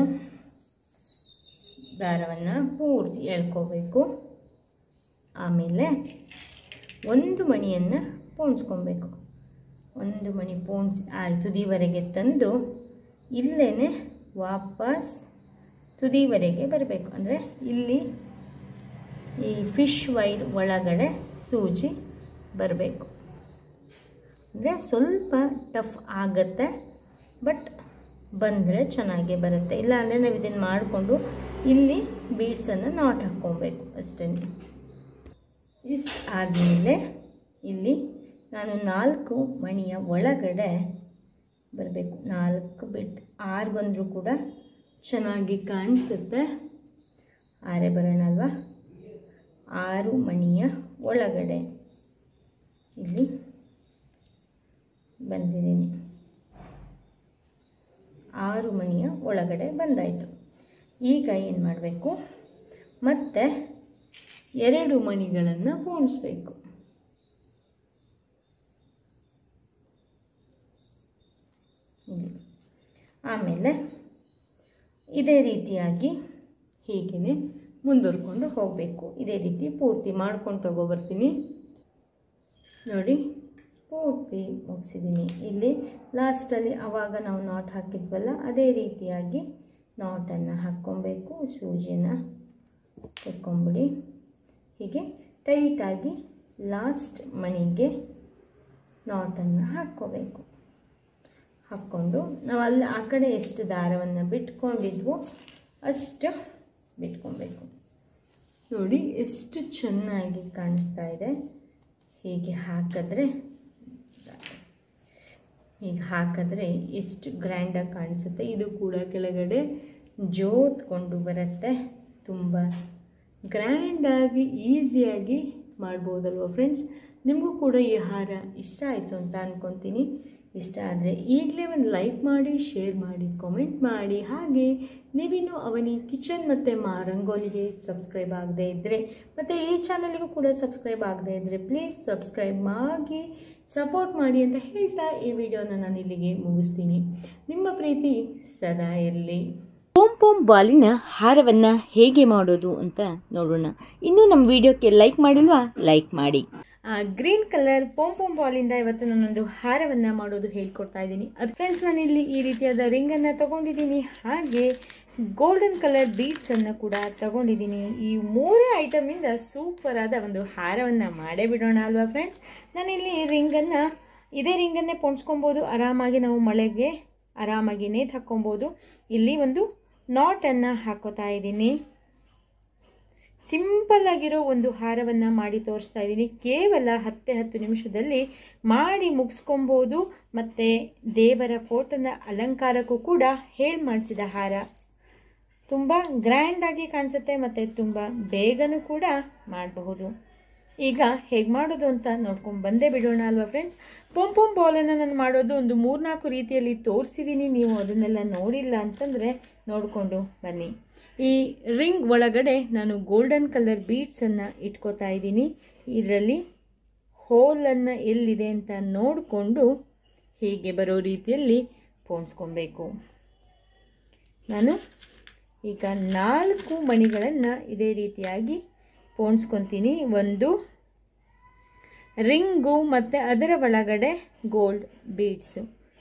ದಾರವನ್ನು ಪೂರ್ತಿ ಎಳ್ಕೋಬೇಕು ಆಮೇಲೆ ಒಂದು ಮಣಿಯನ್ನು ಪೋಣಿಸ್ಕೊಬೇಕು ಒಂದು ಮಣಿ ಪೋಣಿಸಿ ಆ ತುದಿವರೆಗೆ ತಂದು ಇಲ್ಲೇ ವಾಪಸ್ ತುದಿವರೆಗೆ ಬರಬೇಕು ಅಂದರೆ ಇಲ್ಲಿ ಈ ಫಿಶ್ ವೈರ್ ಒಳಗಡೆ ಸೂಜಿ ಬರಬೇಕು ಅಂದರೆ ಸ್ವಲ್ಪ ಟಫ್ ಆಗತ್ತೆ ಬಟ್ ಬಂದರೆ ಚೆನ್ನಾಗೇ ಬರುತ್ತೆ ಇಲ್ಲ ಅಂದರೆ ನಾವು ಇದನ್ನು ಮಾಡಿಕೊಂಡು ಇಲ್ಲಿ ಬೀಡ್ಸನ್ನು ನಾಟ್ ಹಾಕ್ಕೊಬೇಕು ಅಷ್ಟೇ ಇಷ್ಟು ಆದಮೇಲೆ ಇಲ್ಲಿ ನಾನು ನಾಲ್ಕು ಮಣಿಯ ಒಳಗಡೆ ಬರಬೇಕು ನಾಲ್ಕು ಬಿಟ್ಟು ಆರು ಬಂದರೂ ಕೂಡ ಚೆನ್ನಾಗಿ ಕಾಣಿಸುತ್ತೆ ಆರೇ ಬರೋಣ ಅಲ್ವಾ ಆರು ಮಣಿಯ ಒಳಗಡೆ ಇಲ್ಲಿ ಬಂದಿದ್ದೀನಿ ಆರು ಮಣಿಯ ಒಳಗಡೆ ಬಂದಾಯಿತು ಈಗ ಏನು ಮಾಡಬೇಕು ಮತ್ತೆ ಎರಡು ಮಣಿಗಳನ್ನು ಪೋಣಿಸ್ಬೇಕು ಇಲ್ಲಿ ಆಮೇಲೆ ಇದೇ ರೀತಿಯಾಗಿ ಹೀಗೆ ಮುಂದುವರ್ಕೊಂಡು ಹೋಗಬೇಕು ಇದೇ ರೀತಿ ಪೂರ್ತಿ ಮಾಡ್ಕೊಂಡು ತಗೊಬರ್ತೀನಿ ನೋಡಿ ಪೂರ್ತಿ ಮುಗಿಸಿದ್ದೀನಿ ಇಲ್ಲಿ ಲಾಸ್ಟಲ್ಲಿ ಆವಾಗ ನಾವು ನಾಟ್ ಹಾಕಿದ್ವಲ್ಲ ಅದೇ ರೀತಿಯಾಗಿ ನಾಟನ್ನು ಹಾಕ್ಕೊಬೇಕು ಸೂಜಿನ ತೆಕ್ಕೊಂಬಿಡಿ ಹೀಗೆ ಟೈಟಾಗಿ ಲಾಸ್ಟ್ ಮಣಿಗೆ ನಾಟನ್ನು ಹಾಕ್ಕೋಬೇಕು ಹಾಕ್ಕೊಂಡು ನಾವು ಅಲ್ಲಿ ಆ ಕಡೆ ಎಷ್ಟು ದಾರವನ್ನು ಬಿಟ್ಕೊಂಡಿದ್ವೋ ಅಷ್ಟು ಬಿಟ್ಕೊಬೇಕು ನೋಡಿ ಎಷ್ಟು ಚೆನ್ನಾಗಿ ಕಾಣಿಸ್ತಾ ಇದೆ ಹೀಗೆ ಹಾಕಿದ್ರೆ ಹೀಗೆ ಹಾಕಿದ್ರೆ ಎಷ್ಟು ಗ್ರ್ಯಾಂಡಾಗಿ ಕಾಣಿಸುತ್ತೆ ಇದು ಕೂಡ ಕೆಳಗಡೆ ಜೋತ್ಕೊಂಡು ಬರುತ್ತೆ ತುಂಬ ಗ್ರ್ಯಾಂಡಾಗಿ ಈಸಿಯಾಗಿ ಮಾಡ್ಬೋದಲ್ವ ಫ್ರೆಂಡ್ಸ್ ನಿಮಗೂ ಕೂಡ ಈ ಹಾರ ಇಷ್ಟ ಆಯಿತು ಅಂತ ಅಂದ್ಕೊತೀನಿ ಇಷ್ಟ ಆದರೆ ಈಗಲೇ ಒಂದು ಲೈಕ್ ಮಾಡಿ ಶೇರ್ ಮಾಡಿ ಕಾಮೆಂಟ್ ಮಾಡಿ ಹಾಗೆ ನೀವಿನ್ನೂ ಅವನಿ ಕಿಚನ್ ಮತ್ತು ಮಾ ರಂಗೋಲಿಗೆ ಸಬ್ಸ್ಕ್ರೈಬ್ ಆಗದೆ ಇದ್ದರೆ ಮತ್ತು ಈ ಚಾನಲ್ಗೂ ಕೂಡ ಸಬ್ಸ್ಕ್ರೈಬ್ ಆಗದೆ ಇದ್ದರೆ ಪ್ಲೀಸ್ ಸಬ್ಸ್ಕ್ರೈಬ್ ಆಗಿ ಸಪೋರ್ಟ್ ಮಾಡಿ ಅಂತ ಹೇಳ್ತಾ ಈ ವಿಡಿಯೋನ ನಾನು ಇಲ್ಲಿಗೆ ಮುಗಿಸ್ತೀನಿ ನಿಮ್ಮ ಪ್ರೀತಿ ಸದಾ ಇರಲಿ ಪೋಮ್ ಪೋಮ್ ಬಾಲಿನ ಹಾರವನ್ನು ಹೇಗೆ ಮಾಡೋದು ಅಂತ ನೋಡೋಣ ಇನ್ನೂ ನಮ್ಮ ವಿಡಿಯೋಕ್ಕೆ ಲೈಕ್ ಮಾಡಿಲ್ವಾ ಲೈಕ್ ಮಾಡಿ ಗ್ರೀನ್ ಕಲರ್ ಪೋಮ್ ಪೋಮ್ ಬಾಲಿಂದ ಇವತ್ತು ನಾನೊಂದು ಹಾರವನ್ನು ಮಾಡೋದು ಹೇಳ್ಕೊಡ್ತಾ ಇದ್ದೀನಿ ಅದು ಫ್ರೆಂಡ್ಸ್ ನಾನಿಲ್ಲಿ ಈ ರೀತಿಯಾದ ರಿಂಗನ್ನು ತಗೊಂಡಿದ್ದೀನಿ ಹಾಗೆ ಗೋಲ್ಡನ್ ಕಲರ್ ಬೀಡ್ಸನ್ನು ಕೂಡ ತಗೊಂಡಿದ್ದೀನಿ ಈ ಮೂರೇ ಐಟಮಿಂದ ಸೂಪರ್ ಆದ ಒಂದು ಹಾರವನ್ನು ಮಾಡೇ ಬಿಡೋಣ ಅಲ್ವಾ ಫ್ರೆಂಡ್ಸ್ ನಾನಿಲ್ಲಿ ರಿಂಗನ್ನು ಇದೇ ರಿಂಗನ್ನೇ ಪೊಣ್ಸ್ಕೊಬೋದು ಆರಾಮಾಗಿ ನಾವು ಮಳೆಗೆ ಆರಾಮಾಗಿ ನೇತು ಹಾಕ್ಕೊಬೋದು ಇಲ್ಲಿ ಒಂದು ನಾಟನ್ನು ಹಾಕೋತಾ ಇದ್ದೀನಿ ಸಿಂಪಲ್ ಆಗಿರೋ ಒಂದು ಹಾರವನ್ನು ಮಾಡಿ ತೋರಿಸ್ತಾ ಇದ್ದೀನಿ ಕೇವಲ ಹತ್ತೆ ಹತ್ತು ನಿಮಿಷದಲ್ಲಿ ಮಾಡಿ ಮುಗಿಸ್ಕೊಬೋದು ಮತ್ತು ದೇವರ ಫೋಟೋನ ಅಲಂಕಾರಕ್ಕೂ ಕೂಡ ಹೇಳಿ ಮಾಡಿಸಿದ ಹಾರ ತುಂಬ ಗ್ರ್ಯಾಂಡಾಗಿ ಕಾಣಿಸುತ್ತೆ ಮತ್ತು ತುಂಬ ಬೇಗನೂ ಕೂಡ ಮಾಡಬಹುದು ಈಗ ಹೇಗೆ ಮಾಡೋದು ಅಂತ ನೋಡ್ಕೊಂಡು ಬಂದೇ ಬಿಡೋಣ ಅಲ್ವಾ ಫ್ರೆಂಡ್ಸ್ ಪೊಂಪೊಂ ಪೊಂ ಬಾಲನ್ನು ನಾನು ಮಾಡೋದು ಒಂದು ಮೂರ್ನಾಲ್ಕು ರೀತಿಯಲ್ಲಿ ತೋರಿಸಿದ್ದೀನಿ ನೀವು ಅದನ್ನೆಲ್ಲ ನೋಡಿಲ್ಲ ಅಂತಂದರೆ ನೋಡಿಕೊಂಡು ಬನ್ನಿ ಈ ರಿಂಗ್ ಒಳಗಡೆ ನಾನು ಗೋಲ್ಡನ್ ಕಲರ್ ಬೀಡ್ಸನ್ನು ಇಟ್ಕೋತಾ ಇದ್ದೀನಿ ಇದರಲ್ಲಿ ಹೋಲನ್ನು ಎಲ್ಲಿದೆ ಅಂತ ನೋಡಿಕೊಂಡು ಹೀಗೆ ಬರೋ ರೀತಿಯಲ್ಲಿ ಪೋಣಿಸ್ಕೊಬೇಕು ನಾನು ಈಗ ನಾಲ್ಕು ಮಣಿಗಳನ್ನು ಇದೇ ರೀತಿಯಾಗಿ ಪೋಣಿಸ್ಕೊತೀನಿ ಒಂದು ರಿಂಗು ಮತ್ತು ಅದರ ಒಳಗಡೆ ಗೋಲ್ಡ್ ಬೀಡ್ಸು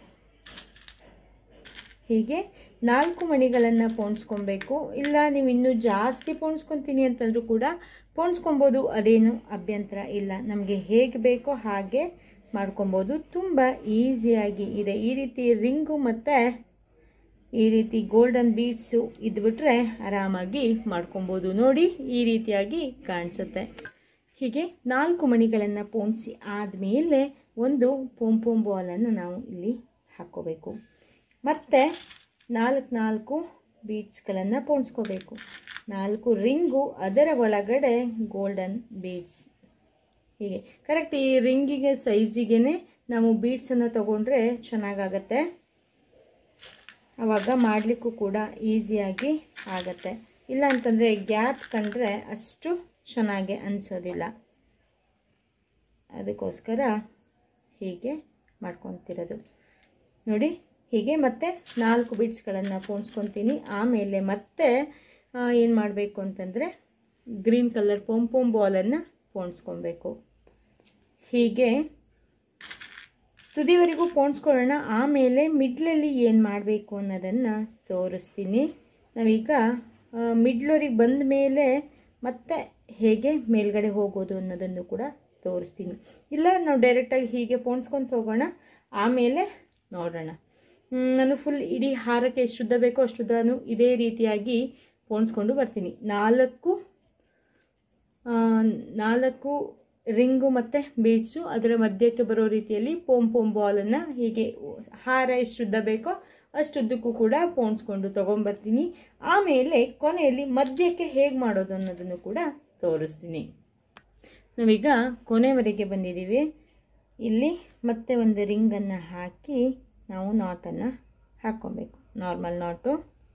ಹೀಗೆ ನಾಲ್ಕು ಮಣಿಗಳನ್ನು ಪೋಣಿಸ್ಕೊಬೇಕು ಇಲ್ಲ ನೀವು ಇನ್ನೂ ಜಾಸ್ತಿ ಪೋಣಿಸ್ಕೊತೀನಿ ಅಂತಂದರೂ ಕೂಡ ಪೋಣಿಸ್ಕೊಬೋದು ಅದೇನು ಅಭ್ಯಂತರ ಇಲ್ಲ ನಮಗೆ ಹೇಗೆ ಬೇಕೋ ಹಾಗೆ ಮಾಡ್ಕೊಬೋದು ತುಂಬ ಈಸಿಯಾಗಿ ಇದೆ ಈ ರೀತಿ ರಿಂಗು ಮತ್ತು ಈ ರೀತಿ ಗೋಲ್ಡನ್ ಬೀಡ್ಸು ಇದ್ಬಿಟ್ರೆ ಆರಾಮಾಗಿ ಮಾಡ್ಕೊಬೋದು ನೋಡಿ ಈ ರೀತಿಯಾಗಿ ಕಾಣಿಸುತ್ತೆ ಹೀಗೆ ನಾಲ್ಕು ಮಣಿಗಳನ್ನು ಪೋಣಿಸಿ ಆದಮೇಲೆ ಒಂದು ಪೊಂಪೊಂ ಬಾಲನ್ನು ನಾವು ಇಲ್ಲಿ ಹಾಕ್ಕೋಬೇಕು ಮತ್ತು ನಾಲ್ಕು ನಾಲ್ಕು ಬೀಡ್ಸ್ಗಳನ್ನು ಪೋಣಿಸ್ಕೋಬೇಕು ನಾಲ್ಕು ರಿಂಗು ಅದರ ಒಳಗಡೆ ಗೋಲ್ಡನ್ ಬೀಡ್ಸ್ ಹೀಗೆ ಕರೆಕ್ಟ್ ಈ ರಿಂಗಿಗೆ ಸೈಜಿಗೆ ನಾವು ಬೀಡ್ಸನ್ನು ತೊಗೊಂಡ್ರೆ ಚೆನ್ನಾಗಾಗತ್ತೆ ಆವಾಗ ಮಾಡಲಿಕ್ಕೂ ಕೂಡ ಈಸಿಯಾಗಿ ಆಗತ್ತೆ ಇಲ್ಲ ಅಂತಂದರೆ ಗ್ಯಾಪ್ ಕಂಡ್ರೆ ಅಷ್ಟು ಚೆನ್ನಾಗಿ ಅನಿಸೋದಿಲ್ಲ ಅದಕ್ಕೋಸ್ಕರ ಹೀಗೆ ಮಾಡ್ಕೊತಿರೋದು ನೋಡಿ ಹೀಗೆ ಮತ್ತೆ ನಾಲ್ಕು ಬೀಡ್ಸ್ಗಳನ್ನು ಪೋಣಿಸ್ಕೊತೀನಿ ಆಮೇಲೆ ಮತ್ತೆ ಏನು ಮಾಡಬೇಕು ಅಂತಂದರೆ ಗ್ರೀನ್ ಕಲರ್ ಪೊಂಪೊಂ ಬಾಲನ್ನು ಪೋಣಿಸ್ಕೊಬೇಕು ಹೀಗೆ ತುದಿವರೆಗೂ ಪೋಣಿಸ್ಕೊಳ್ಳೋಣ ಆಮೇಲೆ ಮಿಡ್ಲಲ್ಲಿ ಏನು ಮಾಡಬೇಕು ಅನ್ನೋದನ್ನು ತೋರಿಸ್ತೀನಿ ನಾವೀಗ ಮಿಡ್ಲೂರಿಗೆ ಬಂದ ಮೇಲೆ ಮತ್ತೆ ಹೇಗೆ ಮೇಲ್ಗಡೆ ಹೋಗೋದು ಅನ್ನೋದನ್ನು ಕೂಡ ತೋರಿಸ್ತೀನಿ ಇಲ್ಲ ನಾವು ಡೈರೆಕ್ಟಾಗಿ ಹೀಗೆ ಪೋಣಿಸ್ಕೊತ ಹೋಗೋಣ ಆಮೇಲೆ ನೋಡೋಣ ನಾನು ಫುಲ್ ಇಡೀ ಹಾರಕ್ಕೆ ಎಷ್ಟು ಉದ್ದ ಬೇಕೋ ಅಷ್ಟುದ್ದನು ಇದೇ ರೀತಿಯಾಗಿ ಪೋಣಿಸ್ಕೊಂಡು ಬರ್ತೀನಿ ನಾಲ್ಕು ನಾಲ್ಕು ರಿಂಗು ಮತ್ತು ಬೀಡ್ಸು ಅದರ ಮಧ್ಯಕ್ಕೆ ಬರೋ ರೀತಿಯಲ್ಲಿ ಪೋಂ ಪೋಂ ಬಾಲನ್ನು ಹೀಗೆ ಹಾರ ಎಷ್ಟುದ್ದ ಬೇಕೋ ಅಷ್ಟುದ್ದಕ್ಕೂ ಕೂಡ ಪೋಣಿಸ್ಕೊಂಡು ತೊಗೊಂಬರ್ತೀನಿ ಆಮೇಲೆ ಕೊನೆಯಲ್ಲಿ ಮಧ್ಯಕ್ಕೆ ಹೇಗೆ ಮಾಡೋದು ಅನ್ನೋದನ್ನು ಕೂಡ ತೋರಿಸ್ತೀನಿ ನಾವೀಗ ಕೊನೆವರೆಗೆ ಬಂದಿದ್ದೀವಿ ಇಲ್ಲಿ ಮತ್ತೆ ಒಂದು ರಿಂಗನ್ನು ಹಾಕಿ ನಾವು ನಾಟನ್ನು ಹಾಕ್ಕೊಬೇಕು ನಾರ್ಮಲ್ ನಾಟು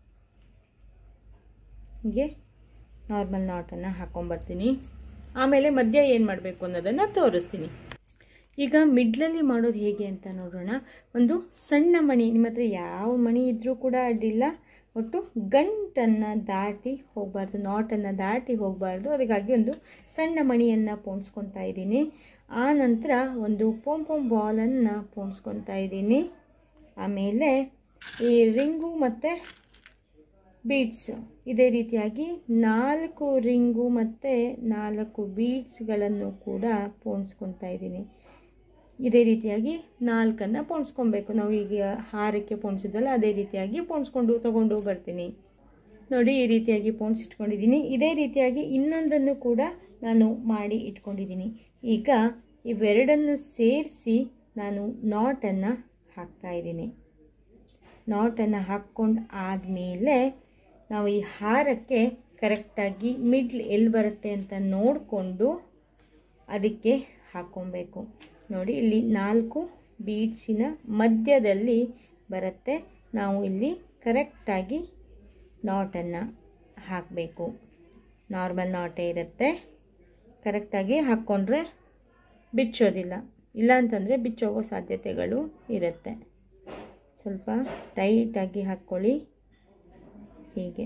ಹೀಗೆ ನಾರ್ಮಲ್ ನಾಟನ್ನು ಹಾಕ್ಕೊಂಬರ್ತೀನಿ ಆಮೇಲೆ ಮಧ್ಯ ಏನು ಮಾಡಬೇಕು ಅನ್ನೋದನ್ನು ತೋರಿಸ್ತೀನಿ ಈಗ ಮಿಡ್ಲಲ್ಲಿ ಮಾಡೋದು ಹೇಗೆ ಅಂತ ನೋಡೋಣ ಒಂದು ಸಣ್ಣ ಮಣಿ ನಿಮ್ಮ ಹತ್ರ ಯಾವ ಮಣಿ ಇದ್ದರೂ ಕೂಡ ಅಡ್ಡಿಲ್ಲ ಒಟ್ಟು ಗಂಟನ್ನು ದಾಟಿ ಹೋಗಬಾರ್ದು ನಾಟನ್ನು ದಾಟಿ ಹೋಗಬಾರ್ದು ಅದಕ್ಕಾಗಿ ಒಂದು ಸಣ್ಣ ಮಣಿಯನ್ನು ಪೋಣಿಸ್ಕೊತಾ ಇದ್ದೀನಿ ಆ ನಂತರ ಒಂದು ಪೊಂಪೊಂ ಬಾಲನ್ನು ಪೋಣಿಸ್ಕೊತಾ ಇದ್ದೀನಿ ಆಮೇಲೆ ಈ ರಿಂಗು ಮತ್ತು ಬೀಡ್ಸ್ ಇದೇ ರೀತಿಯಾಗಿ ನಾಲ್ಕು ರಿಂಗು ಮತ್ತು ನಾಲ್ಕು ಬೀಡ್ಸ್ಗಳನ್ನು ಕೂಡ ಪೋಣಿಸ್ಕೊತಾ ಇದ್ದೀನಿ ಇದೇ ರೀತಿಯಾಗಿ ನಾಲ್ಕನ್ನು ಪೋಣಿಸ್ಕೊಬೇಕು ನಾವು ಈಗ ಹಾರಕ್ಕೆ ಪೋಣಿಸಿದ್ವಲ್ಲ ಅದೇ ರೀತಿಯಾಗಿ ಪೋಣಿಸ್ಕೊಂಡು ತೊಗೊಂಡು ಬರ್ತೀನಿ ನೋಡಿ ಈ ರೀತಿಯಾಗಿ ಪೋಣಿಸಿಟ್ಕೊಂಡಿದ್ದೀನಿ ಇದೇ ರೀತಿಯಾಗಿ ಇನ್ನೊಂದನ್ನು ಕೂಡ ನಾನು ಮಾಡಿ ಇಟ್ಕೊಂಡಿದ್ದೀನಿ ಈಗ ಇವೆರಡನ್ನು ಸೇರಿಸಿ ನಾನು ನಾಟನ್ನು ಹಾಕ್ತಾಯಿದ್ದೀನಿ ನಾಟನ್ನು ಹಾಕ್ಕೊಂಡು ಆದಮೇಲೆ ನಾವು ಈ ಹಾರಕ್ಕೆ ಕರೆಕ್ಟಾಗಿ ಮಿಡ್ಲ್ ಎಲ್ಲಿ ಬರುತ್ತೆ ಅಂತ ನೋಡಿಕೊಂಡು ಅದಕ್ಕೆ ಹಾಕ್ಕೊಬೇಕು ನೋಡಿ ಇಲ್ಲಿ ನಾಲ್ಕು ಬೀಡ್ಸಿನ ಮಧ್ಯದಲ್ಲಿ ಬರುತ್ತೆ ನಾವು ಇಲ್ಲಿ ಕರೆಕ್ಟಾಗಿ ನಾಟನ್ನು ಹಾಕಬೇಕು ನಾರ್ಮಲ್ ನಾಟೇ ಇರುತ್ತೆ ಕರೆಕ್ಟಾಗಿ ಹಾಕ್ಕೊಂಡ್ರೆ ಬಿಚ್ಚೋದಿಲ್ಲ ಇಲ್ಲ ಅಂತಂದರೆ ಬಿಚ್ಚೋಗೋ ಸಾಧ್ಯತೆಗಳು ಇರುತ್ತೆ ಸ್ವಲ್ಪ ಟೈಟಾಗಿ ಹಾಕ್ಕೊಳ್ಳಿ ಹೀಗೆ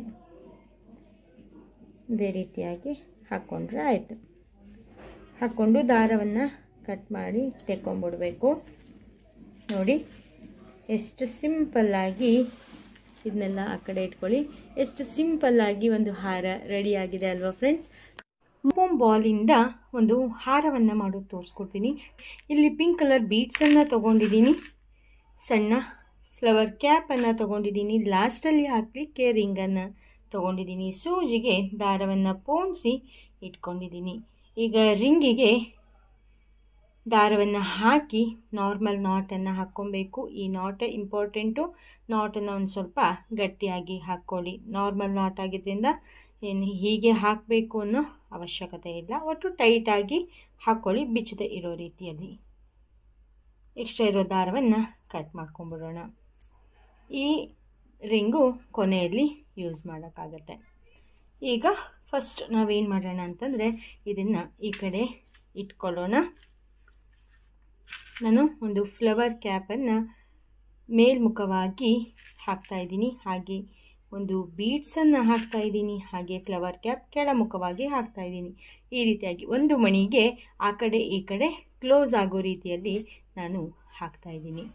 ಇದೇ ರೀತಿಯಾಗಿ ಹಾಕ್ಕೊಂಡ್ರೆ ಆಯಿತು ಹಾಕ್ಕೊಂಡು ದಾರವನ್ನು ಕಟ್ ಮಾಡಿ ತೆಕ್ಕೊಂಬಿಡ್ಬೇಕು ನೋಡಿ ಎಷ್ಟು ಸಿಂಪಲ್ಲಾಗಿ ಇದನ್ನೆಲ್ಲ ಆ ಕಡೆ ಇಟ್ಕೊಳ್ಳಿ ಎಷ್ಟು ಸಿಂಪಲ್ಲಾಗಿ ಒಂದು ಹಾರ ರೆಡಿಯಾಗಿದೆ ಅಲ್ವಾ ಫ್ರೆಂಡ್ಸ್ ಮೊಮ್ ಬಾಲಿಂದ ಒಂದು ಹಾರವನ್ನು ಮಾಡೋದು ತೋರಿಸ್ಕೊಡ್ತೀನಿ ಇಲ್ಲಿ ಪಿಂಕ್ ಕಲರ್ ಬೀಡ್ಸನ್ನು ತೊಗೊಂಡಿದ್ದೀನಿ ಸಣ್ಣ ಫ್ಲವರ್ ಕ್ಯಾಪನ್ನು ತೊಗೊಂಡಿದ್ದೀನಿ ಲಾಸ್ಟಲ್ಲಿ ಹಾಕಲಿಕ್ಕೆ ರಿಂಗನ್ನು ತೊಗೊಂಡಿದ್ದೀನಿ ಸೂಜಿಗೆ ದಾರವನ್ನು ಪೋಣಿಸಿ ಇಟ್ಕೊಂಡಿದ್ದೀನಿ ಈಗ ರಿಂಗಿಗೆ ದಾರವನ್ನು ಹಾಕಿ ನಾರ್ಮಲ್ ನಾಟನ್ನು ಹಾಕ್ಕೊಬೇಕು ಈ ನಾಟ್ ಇಂಪಾರ್ಟೆಂಟು ನಾಟನ್ನು ಒಂದು ಸ್ವಲ್ಪ ಗಟ್ಟಿಯಾಗಿ ಹಾಕ್ಕೊಳ್ಳಿ ನಾರ್ಮಲ್ ನಾಟ್ ಆಗಿದ್ದರಿಂದ ಏನು ಹೀಗೆ ಹಾಕಬೇಕು ಅನ್ನೋ ಅವಶ್ಯಕತೆ ಇಲ್ಲ ಒಟ್ಟು ಟೈಟಾಗಿ ಹಾಕ್ಕೊಳ್ಳಿ ಬಿಚ್ಚದೆ ಇರೋ ರೀತಿಯಲ್ಲಿ ಎಕ್ಸ್ಟ್ರಾ ಇರೋ ದಾರವನ್ನು ಕಟ್ ಮಾಡ್ಕೊಂಬಿಡೋಣ ಈ ರಿಂಗು ಕೊನೆಯಲ್ಲಿ ಯೂಸ್ ಮಾಡೋಕ್ಕಾಗತ್ತೆ ಈಗ ಫಸ್ಟ್ ನಾವೇನು ಮಾಡೋಣ ಅಂತಂದರೆ ಇದನ್ನು ಈ ಕಡೆ ಇಟ್ಕೊಳ್ಳೋಣ ನಾನು ಒಂದು ಫ್ಲವರ್ ಕ್ಯಾಪನ್ನು ಮೇಲ್ಮುಖವಾಗಿ ಹಾಕ್ತಾಯಿದ್ದೀನಿ ಹಾಗೆ ಒಂದು ಬೀಡ್ಸನ್ನು ಹಾಕ್ತಾಯಿದ್ದೀನಿ ಹಾಗೆ ಫ್ಲವರ್ ಕ್ಯಾಪ್ ಕೆಳಮುಖವಾಗಿ ಹಾಕ್ತಾಯಿದ್ದೀನಿ ಈ ರೀತಿಯಾಗಿ ಒಂದು ಮಣಿಗೆ ಆ ಕಡೆ ಈ ಕಡೆ ಕ್ಲೋಸ್ ಆಗೋ ರೀತಿಯಲ್ಲಿ ನಾನು ಹಾಕ್ತಾಯಿದ್ದೀನಿ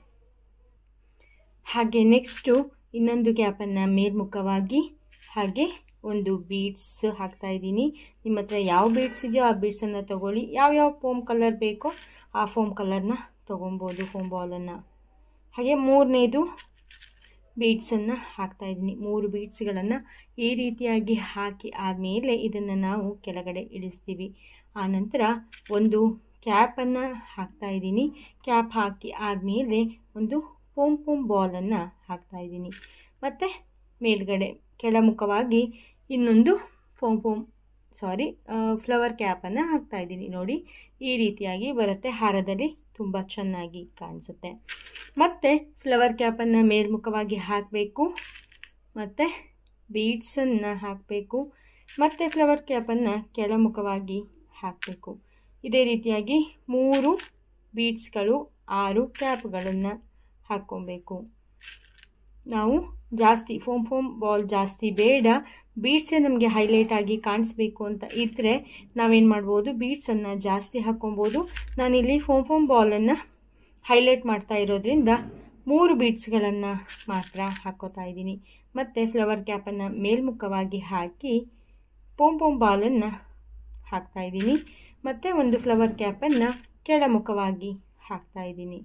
ಹಾಗೆ ನೆಕ್ಸ್ಟು ಇನ್ನೊಂದು ಕ್ಯಾಪನ್ನು ಮೇಲ್ಮುಖವಾಗಿ ಹಾಗೆ ಒಂದು ಬೀಡ್ಸ್ ಹಾಕ್ತಾಯಿದ್ದೀನಿ ನಿಮ್ಮ ಹತ್ರ ಯಾವ ಬೀಡ್ಸ್ ಇದೆಯೋ ಆ ಬೀಡ್ಸನ್ನು ತೊಗೊಳ್ಳಿ ಯಾವ್ಯಾವ ಫೋಮ್ ಕಲರ್ ಬೇಕೋ ಆ ಫೋಮ್ ಕಲರ್ನ ತೊಗೊಬೋದು ಫೋಮ್ ಬಾಲನ್ನು ಹಾಗೆ ಮೂರನೇದು ಬೀಡ್ಸನ್ನು ಹಾಕ್ತಾಯಿದ್ದೀನಿ ಮೂರು ಬೀಡ್ಸ್ಗಳನ್ನು ಈ ರೀತಿಯಾಗಿ ಹಾಕಿ ಆದಮೇಲೆ ಇದನ್ನು ನಾವು ಕೆಳಗಡೆ ಇಳಿಸ್ತೀವಿ ಆನಂತರ ಒಂದು ಕ್ಯಾಪನ್ನು ಹಾಕ್ತಾಯಿದ್ದೀನಿ ಕ್ಯಾಪ್ ಹಾಕಿ ಆದಮೇಲೆ ಒಂದು ಪೋಮ್ ಪೋಮ್ ಬಾಲನ್ನು ಹಾಕ್ತಾಯಿದ್ದೀನಿ ಮತ್ತು ಮೇಲ್ಗಡೆ ಕೆಳಮುಖವಾಗಿ ಇನ್ನೊಂದು ಫೋಮ್ ಫೋಮ್ ಸಾರಿ ಫ್ಲವರ್ ಕ್ಯಾಪನ್ನು ಹಾಕ್ತಾಯಿದ್ದೀನಿ ನೋಡಿ ಈ ರೀತಿಯಾಗಿ ಬರುತ್ತೆ ಹಾರದಲ್ಲಿ ತುಂಬ ಚೆನ್ನಾಗಿ ಕಾಣಿಸುತ್ತೆ ಮತ್ತು ಫ್ಲವರ್ ಕ್ಯಾಪನ್ನು ಮೇಲ್ಮುಖವಾಗಿ ಹಾಕಬೇಕು ಮತ್ತು ಬೀಡ್ಸನ್ನು ಹಾಕಬೇಕು ಮತ್ತು ಫ್ಲವರ್ ಕ್ಯಾಪನ್ನು ಕೆಳಮುಖವಾಗಿ ಹಾಕಬೇಕು ಇದೇ ರೀತಿಯಾಗಿ ಮೂರು ಬೀಡ್ಸ್ಗಳು ಆರು ಕ್ಯಾಪ್ಗಳನ್ನು ಹಾಕ್ಕೊಬೇಕು ನಾವು ಜಾಸ್ತಿ ಫೋಮ್ ಫೋಮ್ ಬಾಲ್ ಜಾಸ್ತಿ ಬೇಡ ಬೀಡ್ಸೇ ನಮಗೆ ಹೈಲೈಟ್ ಆಗಿ ಕಾಣಿಸ್ಬೇಕು ಅಂತ ಇದ್ದರೆ ನಾವೇನು ಮಾಡ್ಬೋದು ಬೀಡ್ಸನ್ನು ಜಾಸ್ತಿ ಹಾಕ್ಕೊಬೋದು ನಾನಿಲ್ಲಿ ಫೋಮ್ ಫೋಮ್ ಬಾಲನ್ನು ಹೈಲೈಟ್ ಮಾಡ್ತಾ ಇರೋದ್ರಿಂದ ಮೂರು ಬೀಡ್ಸ್ಗಳನ್ನು ಮಾತ್ರ ಹಾಕ್ಕೋತಾ ಇದ್ದೀನಿ ಮತ್ತು ಫ್ಲವರ್ ಕ್ಯಾಪನ್ನು ಮೇಲ್ಮುಖವಾಗಿ ಹಾಕಿ ಪೋಮ್ ಪೋಮ್ ಬಾಲನ್ನು ಹಾಕ್ತಾಯಿದ್ದೀನಿ ಮತ್ತು ಒಂದು ಫ್ಲವರ್ ಕ್ಯಾಪನ್ನು ಕೆಳಮುಖವಾಗಿ ಹಾಕ್ತಾಯಿದ್ದೀನಿ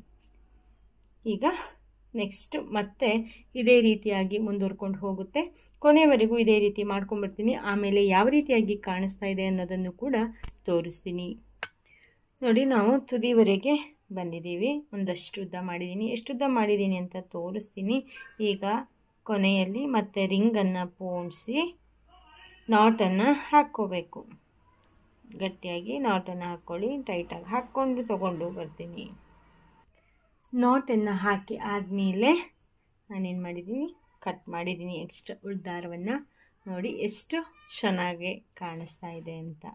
ಈಗ ನೆಕ್ಸ್ಟ್ ಮತ್ತೆ ಇದೇ ರೀತಿಯಾಗಿ ಮುಂದುವರ್ಕೊಂಡು ಹೋಗುತ್ತೆ ಕೊನೆಯವರೆಗೂ ಇದೇ ರೀತಿ ಮಾಡ್ಕೊಂಡ್ಬರ್ತೀನಿ ಆಮೇಲೆ ಯಾವ ರೀತಿಯಾಗಿ ಕಾಣಿಸ್ತಾ ಇದೆ ಅನ್ನೋದನ್ನು ಕೂಡ ತೋರಿಸ್ತೀನಿ ನೋಡಿ ನಾವು ತುದಿವರೆಗೆ ಬಂದಿದ್ದೀವಿ ಒಂದಷ್ಟು ಉದ್ದ ಮಾಡಿದ್ದೀನಿ ಎಷ್ಟು ಉದ್ದ ಮಾಡಿದ್ದೀನಿ ಅಂತ ತೋರಿಸ್ತೀನಿ ಈಗ ಕೊನೆಯಲ್ಲಿ ಮತ್ತೆ ರಿಂಗನ್ನು ಪೋಣಿಸಿ ನಾಟನ್ನು ಹಾಕ್ಕೋಬೇಕು ಗಟ್ಟಿಯಾಗಿ ನಾಟನ್ನು ಹಾಕ್ಕೊಳ್ಳಿ ಟೈಟಾಗಿ ಹಾಕ್ಕೊಂಡು ತೊಗೊಂಡು ಬರ್ತೀನಿ ನಾಟನ್ನು ಹಾಕಿ ಆದಮೇಲೆ ನಾನೇನು ಮಾಡಿದ್ದೀನಿ ಕಟ್ ಮಾಡಿದ್ದೀನಿ ಎಕ್ಸ್ಟ್ರಾ ಉಳ್ದಾರವನ್ನು ನೋಡಿ ಎಷ್ಟು ಚೆನ್ನಾಗಿ ಕಾಣಿಸ್ತಾ ಇದೆ ಅಂತ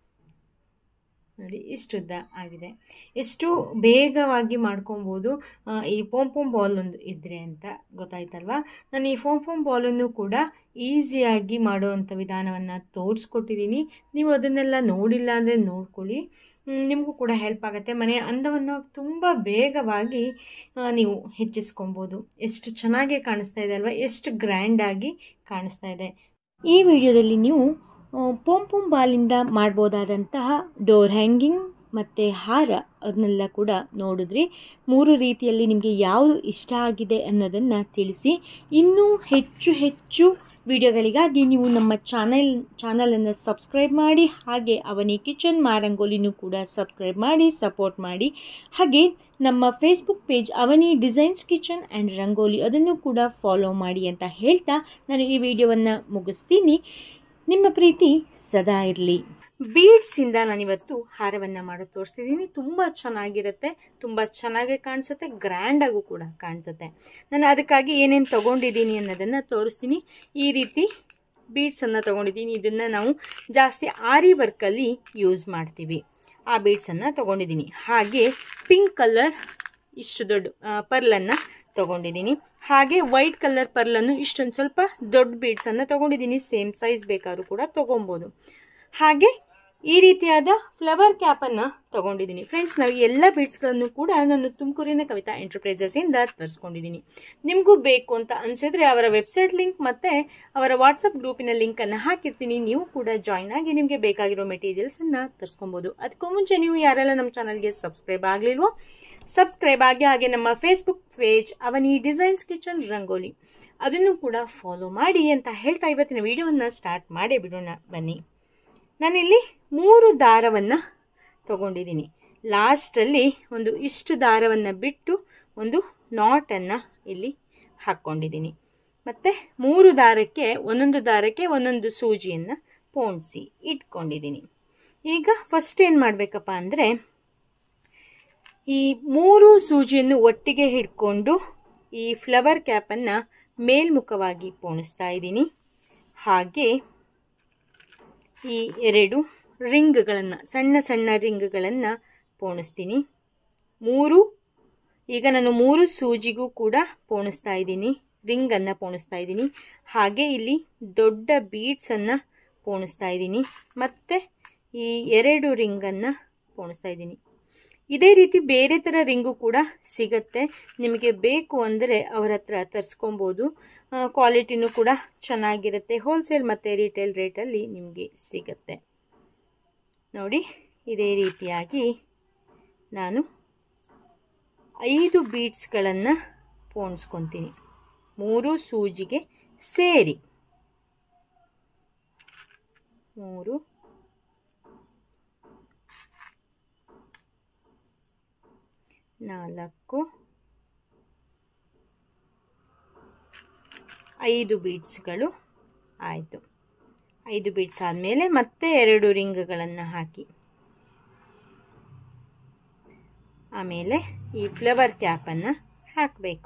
ನೋಡಿ ಇಷ್ಟುದ್ದ ಆಗಿದೆ ಎಷ್ಟು ಬೇಗವಾಗಿ ಮಾಡ್ಕೊಬೋದು ಈ ಫೋಮ್ ಫೋಮ್ ಬಾಲ್ ಒಂದು ಇದ್ದರೆ ಅಂತ ಗೊತ್ತಾಯ್ತಲ್ವಾ ನಾನು ಈ ಫೋಮ್ ಫೋಮ್ ಬಾಲನ್ನು ಕೂಡ ಈಸಿಯಾಗಿ ಮಾಡುವಂಥ ವಿಧಾನವನ್ನು ತೋರಿಸ್ಕೊಟ್ಟಿದ್ದೀನಿ ನೀವು ಅದನ್ನೆಲ್ಲ ನೋಡಿಲ್ಲ ಅಂದರೆ ನೋಡ್ಕೊಳ್ಳಿ ನಿಮಗೂ ಕೂಡ ಹೆಲ್ಪ್ ಆಗುತ್ತೆ ಮನೆಯ ಅಂದವನ್ನು ತುಂಬ ಬೇಗವಾಗಿ ನೀವು ಹೆಚ್ಚಿಸ್ಕೊಬೋದು ಎಷ್ಟು ಚೆನ್ನಾಗಿ ಕಾಣಿಸ್ತಾ ಇದೆ ಅಲ್ವಾ ಎಷ್ಟು ಗ್ರ್ಯಾಂಡಾಗಿ ಕಾಣಿಸ್ತಾ ಇದೆ ಈ ವಿಡಿಯೋದಲ್ಲಿ ನೀವು ಪೋಮ್ ಪೋಮ್ ಬಾಲಿಂದ ಮಾಡ್ಬೋದಾದಂತಹ ಡೋರ್ ಹ್ಯಾಂಗಿಂಗ್ ಮತ್ತು ಹಾರ ಅದನ್ನೆಲ್ಲ ಕೂಡ ನೋಡಿದ್ರಿ ಮೂರು ರೀತಿಯಲ್ಲಿ ನಿಮಗೆ ಯಾವುದು ಇಷ್ಟ ಆಗಿದೆ ಅನ್ನೋದನ್ನು ತಿಳಿಸಿ ಇನ್ನೂ ಹೆಚ್ಚು ಹೆಚ್ಚು ವಿಡಿಯೋಗಳಿಗಾಗಿ ನೀವು ನಮ್ಮ ಚಾನೆಲ್ ಚಾನಲನ್ನು ಸಬ್ಸ್ಕ್ರೈಬ್ ಮಾಡಿ ಹಾಗೆ ಅವನಿ ಕಿಚನ್ ಮಾರಂಗೋಲಿನೂ ಕೂಡ ಸಬ್ಸ್ಕ್ರೈಬ್ ಮಾಡಿ ಸಪೋರ್ಟ್ ಮಾಡಿ ಹಾಗೆ ನಮ್ಮ Facebook page Avani designs kitchen and rangoli ಅದನ್ನು ಕೂಡ ಫಾಲೋ ಮಾಡಿ ಅಂತ ಹೇಳ್ತಾ ನಾನು ಈ ವಿಡಿಯೋವನ್ನು ಮುಗಿಸ್ತೀನಿ ನಿಮ್ಮ ಪ್ರೀತಿ ಸದಾ ಇರಲಿ ಬೀಡ್ಸಿಂದ ನಾನಿವತ್ತು ಹಾರವನ್ನು ಮಾಡೋದು ತೋರಿಸ್ತಿದ್ದೀನಿ ತುಂಬ ಚೆನ್ನಾಗಿರುತ್ತೆ ತುಂಬ ಚೆನ್ನಾಗಿ ಕಾಣಿಸುತ್ತೆ ಗ್ರ್ಯಾಂಡಾಗೂ ಕೂಡ ಕಾಣಿಸುತ್ತೆ ನಾನು ಅದಕ್ಕಾಗಿ ಏನೇನು ತೊಗೊಂಡಿದ್ದೀನಿ ಅನ್ನೋದನ್ನು ತೋರಿಸ್ತೀನಿ ಈ ರೀತಿ ಬೀಡ್ಸನ್ನು ತೊಗೊಂಡಿದ್ದೀನಿ ಇದನ್ನು ನಾವು ಜಾಸ್ತಿ ಆರಿ ವರ್ಕಲ್ಲಿ ಯೂಸ್ ಮಾಡ್ತೀವಿ ಆ ಬೀಡ್ಸನ್ನು ತೊಗೊಂಡಿದ್ದೀನಿ ಹಾಗೆ ಪಿಂಕ್ ಕಲರ್ ಇಷ್ಟು ದೊಡ್ಡ ಪರ್ಲನ್ನು ತೊಗೊಂಡಿದ್ದೀನಿ ಹಾಗೆ ವೈಟ್ ಕಲರ್ ಪರ್ಲನ್ನು ಇಷ್ಟೊಂದು ಸ್ವಲ್ಪ ದೊಡ್ಡ ಬೀಡ್ಸನ್ನು ತೊಗೊಂಡಿದ್ದೀನಿ ಸೇಮ್ ಸೈಜ್ ಬೇಕಾದ್ರೂ ಕೂಡ ತೊಗೊಬೋದು ಹಾಗೆ ಈ ರೀತಿಯಾದ ಫ್ಲವರ್ ಕ್ಯಾಪನ್ನು ತೊಗೊಂಡಿದ್ದೀನಿ ಫ್ರೆಂಡ್ಸ್ ನಾವು ಎಲ್ಲ ಬೀಡ್ಸ್ಗಳನ್ನು ಕೂಡ ನಾನು ತುಮಕೂರಿನ ಕವಿತಾ ಎಂಟರ್ಪ್ರೈಸಸ್ಸಿಂದ ತರಿಸ್ಕೊಂಡಿದ್ದೀನಿ ನಿಮಗೂ ಬೇಕು ಅಂತ ಅನಿಸಿದ್ರೆ ಅವರ ವೆಬ್ಸೈಟ್ ಲಿಂಕ್ ಮತ್ತು ಅವರ ವಾಟ್ಸಪ್ ಗ್ರೂಪಿನ ಲಿಂಕನ್ನು ಹಾಕಿರ್ತೀನಿ ನೀವು ಕೂಡ ಜಾಯ್ನ್ ಆಗಿ ನಿಮಗೆ ಬೇಕಾಗಿರೋ ಮೆಟೀರಿಯಲ್ಸನ್ನು ತರಿಸ್ಕೊಬೋದು ಅದಕ್ಕೂ ಮುಂಚೆ ನೀವು ಯಾರೆಲ್ಲ ನಮ್ಮ ಚಾನಲ್ಗೆ ಸಬ್ಸ್ಕ್ರೈಬ್ ಆಗಲಿಲ್ವೋ ಸಬ್ಸ್ಕ್ರೈಬ್ ಆಗಿ ಹಾಗೆ ನಮ್ಮ Facebook page Avani designs kitchen rangoli ಅದನ್ನು ಕೂಡ ಫಾಲೋ ಮಾಡಿ ಅಂತ ಹೇಳ್ತಾ ಇವತ್ತಿನ ವಿಡಿಯೋವನ್ನು ಸ್ಟಾರ್ಟ್ ಮಾಡೇ ಬಿಡೋಣ ಬನ್ನಿ ನಾನಿಲ್ಲಿ ಮೂರು ದಾರವನ್ನು ತಗೊಂಡಿದ್ದೀನಿ ಲಾಸ್ಟಲ್ಲಿ ಒಂದು ಇಷ್ಟು ದಾರವನ್ನು ಬಿಟ್ಟು ಒಂದು ನಾಟನ್ನು ಇಲ್ಲಿ ಹಾಕ್ಕೊಂಡಿದ್ದೀನಿ ಮತ್ತು ಮೂರು ದಾರಕ್ಕೆ ಒಂದೊಂದು ದಾರಕ್ಕೆ ಒಂದೊಂದು ಸೂಜಿಯನ್ನು ಪೋಣಿಸಿ ಇಟ್ಕೊಂಡಿದ್ದೀನಿ ಈಗ ಫಸ್ಟ್ ಏನು ಮಾಡಬೇಕಪ್ಪ ಅಂದರೆ ಈ ಮೂರು ಸೂಜಿಯನ್ನು ಒಟ್ಟಿಗೆ ಹಿಡ್ಕೊಂಡು ಈ ಫ್ಲವರ್ ಕ್ಯಾಪನ್ನು ಮೇಲ್ಮುಖವಾಗಿ ಪೋಣಿಸ್ತಾ ಇದ್ದೀನಿ ಹಾಗೆ ಈ ಎರಡು ರಿಂಗ್ಗಳನ್ನು ಸಣ್ಣ ಸಣ್ಣ ರಿಂಗ್ಗಳನ್ನು ಪೋಣಿಸ್ತೀನಿ ಮೂರು ಈಗ ನಾನು ಮೂರು ಸೂಜಿಗೂ ಕೂಡ ಪೋಣಿಸ್ತಾ ಇದ್ದೀನಿ ರಿಂಗನ್ನು ಪೋಣಿಸ್ತಾ ಇದ್ದೀನಿ ಹಾಗೆ ಇಲ್ಲಿ ದೊಡ್ಡ ಬೀಡ್ಸನ್ನು ಪೋಣಿಸ್ತಾ ಇದ್ದೀನಿ ಮತ್ತು ಈ ಎರಡು ರಿಂಗನ್ನು ಪೋಣಿಸ್ತಾ ಇದ್ದೀನಿ ಇದೇ ರೀತಿ ಬೇರೆ ಥರ ರಿಂಗು ಕೂಡ ಸಿಗತ್ತೆ ನಿಮಗೆ ಬೇಕು ಅಂದರೆ ಅವರ ಹತ್ರ ತರಿಸ್ಕೊಬೋದು ಕ್ವಾಲಿಟಿನೂ ಕೂಡ ಚೆನ್ನಾಗಿರುತ್ತೆ ಹೋಲ್ಸೇಲ್ ಮತ್ತು ರಿಟೇಲ್ ರೇಟಲ್ಲಿ ನಿಮಗೆ ಸಿಗತ್ತೆ ನೋಡಿ ಇದೇ ರೀತಿಯಾಗಿ ನಾನು ಐದು ಬೀಡ್ಸ್ಗಳನ್ನು ಪೋಣಿಸ್ಕೊತೀನಿ ಮೂರು ಸೂಜಿಗೆ ಸೇರಿ ಮೂರು ನಾಲ್ಕು ಐದು ಬೀಡ್ಸ್ಗಳು ಆಯಿತು ಐದು ಬೀಡ್ಸ್ ಆದಮೇಲೆ ಮತ್ತೆ ಎರಡು ರಿಂಗ್ಗಳನ್ನು ಹಾಕಿ ಆಮೇಲೆ ಈ ಫ್ಲವರ್ ಕ್ಯಾಪನ್ನು ಹಾಕಬೇಕು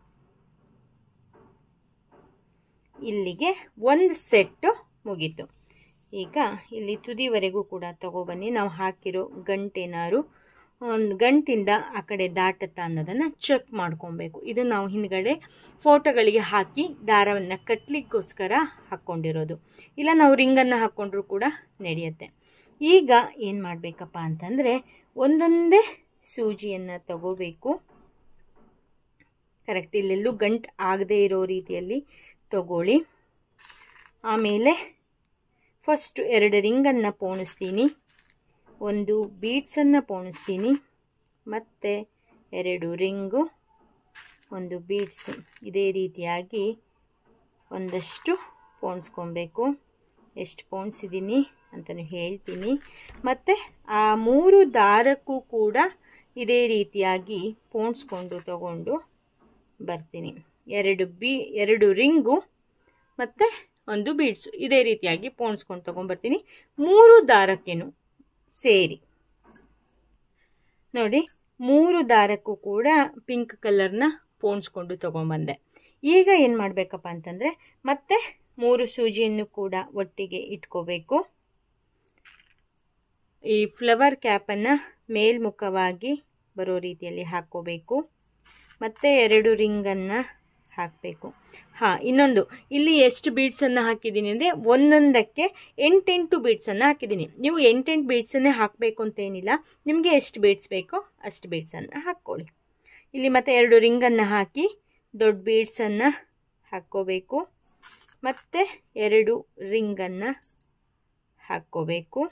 ಇಲ್ಲಿಗೆ ಒಂದು ಸೆಟ್ಟು ಮುಗೀತು ಈಗ ಇಲ್ಲಿ ತುದಿವರೆಗೂ ಕೂಡ ತಗೊಬನ್ನಿ ನಾವು ಹಾಕಿರೋ ಗಂಟೇನಾರು ಒಂದು ಗಂಟಿಂದ ಆ ಕಡೆ ದಾಟುತ್ತಾ ಅನ್ನೋದನ್ನು ಚೆಕ್ ಮಾಡ್ಕೊಬೇಕು ಇದು ನಾವು ಹಿಂದ್ಗಡೆ ಫೋಟೋಗಳಿಗೆ ಹಾಕಿ ದಾರವನ್ನು ಕಟ್ಲಿಕ್ಕೋಸ್ಕರ ಹಾಕ್ಕೊಂಡಿರೋದು ಇಲ್ಲ ನಾವು ರಿಂಗನ್ನು ಹಾಕ್ಕೊಂಡ್ರೂ ಕೂಡ ನಡೆಯುತ್ತೆ ಈಗ ಏನು ಮಾಡಬೇಕಪ್ಪ ಅಂತಂದರೆ ಒಂದೊಂದೇ ಸೂಜಿಯನ್ನು ತಗೋಬೇಕು ಕರೆಕ್ಟ್ ಇಲ್ಲೆಲ್ಲೂ ಗಂಟು ಆಗದೇ ಇರೋ ರೀತಿಯಲ್ಲಿ ತಗೊಳ್ಳಿ ಆಮೇಲೆ ಫಸ್ಟು ಎರಡು ರಿಂಗನ್ನು ಪೋಣಿಸ್ತೀನಿ ಒಂದು ಬೀಡ್ಸನ್ನು ಪೋಣಿಸ್ತೀನಿ ಮತ್ತು ಎರಡು ರಿಂಗು ಒಂದು ಬೀಡ್ಸು ಇದೇ ರೀತಿಯಾಗಿ ಒಂದಷ್ಟು ಪೋಣಿಸ್ಕೊಬೇಕು ಎಷ್ಟು ಪೋಣಿಸಿದ್ದೀನಿ ಅಂತಲೂ ಹೇಳ್ತೀನಿ ಮತ್ತು ಆ ಮೂರು ದಾರಕ್ಕೂ ಕೂಡ ಇದೇ ರೀತಿಯಾಗಿ ಪೋಣಿಸ್ಕೊಂಡು ತಗೊಂಡು ಬರ್ತೀನಿ ಎರಡು ಬಿ ಎರಡು ರಿಂಗು ಮತ್ತು ಒಂದು ಬೀಡ್ಸು ಇದೇ ರೀತಿಯಾಗಿ ಪೋಣಿಸ್ಕೊಂಡು ತೊಗೊಂಬರ್ತೀನಿ ಮೂರು ದಾರಕ್ಕೇನು ಸೇರಿ ನೋಡಿ ಮೂರು ದಾರಕ್ಕೂ ಕೂಡ ಪಿಂಕ್ ಕಲರ್ನ ಪೋಣಿಸ್ಕೊಂಡು ತೊಗೊಂಬಂದೆ ಈಗ ಏನು ಮಾಡಬೇಕಪ್ಪ ಅಂತಂದರೆ ಮತ್ತೆ ಮೂರು ಸೂಜಿಯನ್ನು ಕೂಡ ಒಟ್ಟಿಗೆ ಇಟ್ಕೋಬೇಕು ಈ ಫ್ಲವರ್ ಕ್ಯಾಪನ್ನು ಮೇಲ್ಮುಖವಾಗಿ ಬರೋ ರೀತಿಯಲ್ಲಿ ಹಾಕ್ಕೋಬೇಕು ಮತ್ತು ಎರಡು ರಿಂಗನ್ನು ಹಾಕಬೇಕು ಹಾಂ ಇನ್ನೊಂದು ಇಲ್ಲಿ ಎಷ್ಟು ಬೀಡ್ಸನ್ನು ಹಾಕಿದ್ದೀನಿ ಅಂದರೆ ಒಂದೊಂದಕ್ಕೆ ಎಂಟೆಂಟು ಬೀಡ್ಸನ್ನು ಹಾಕಿದ್ದೀನಿ ನೀವು ಎಂಟೆಂಟು ಬೀಡ್ಸನ್ನೇ ಹಾಕಬೇಕು ಅಂತೇನಿಲ್ಲ ನಿಮಗೆ ಎಷ್ಟು ಬೀಡ್ಸ್ ಬೇಕೋ ಅಷ್ಟು ಬೀಡ್ಸನ್ನು ಹಾಕ್ಕೊಳ್ಳಿ ಇಲ್ಲಿ ಮತ್ತೆ ಎರಡು ರಿಂಗನ್ನು ಹಾಕಿ ದೊಡ್ಡ ಬೀಡ್ಸನ್ನು ಹಾಕ್ಕೋಬೇಕು ಮತ್ತು ಎರಡು ರಿಂಗನ್ನು ಹಾಕ್ಕೋಬೇಕು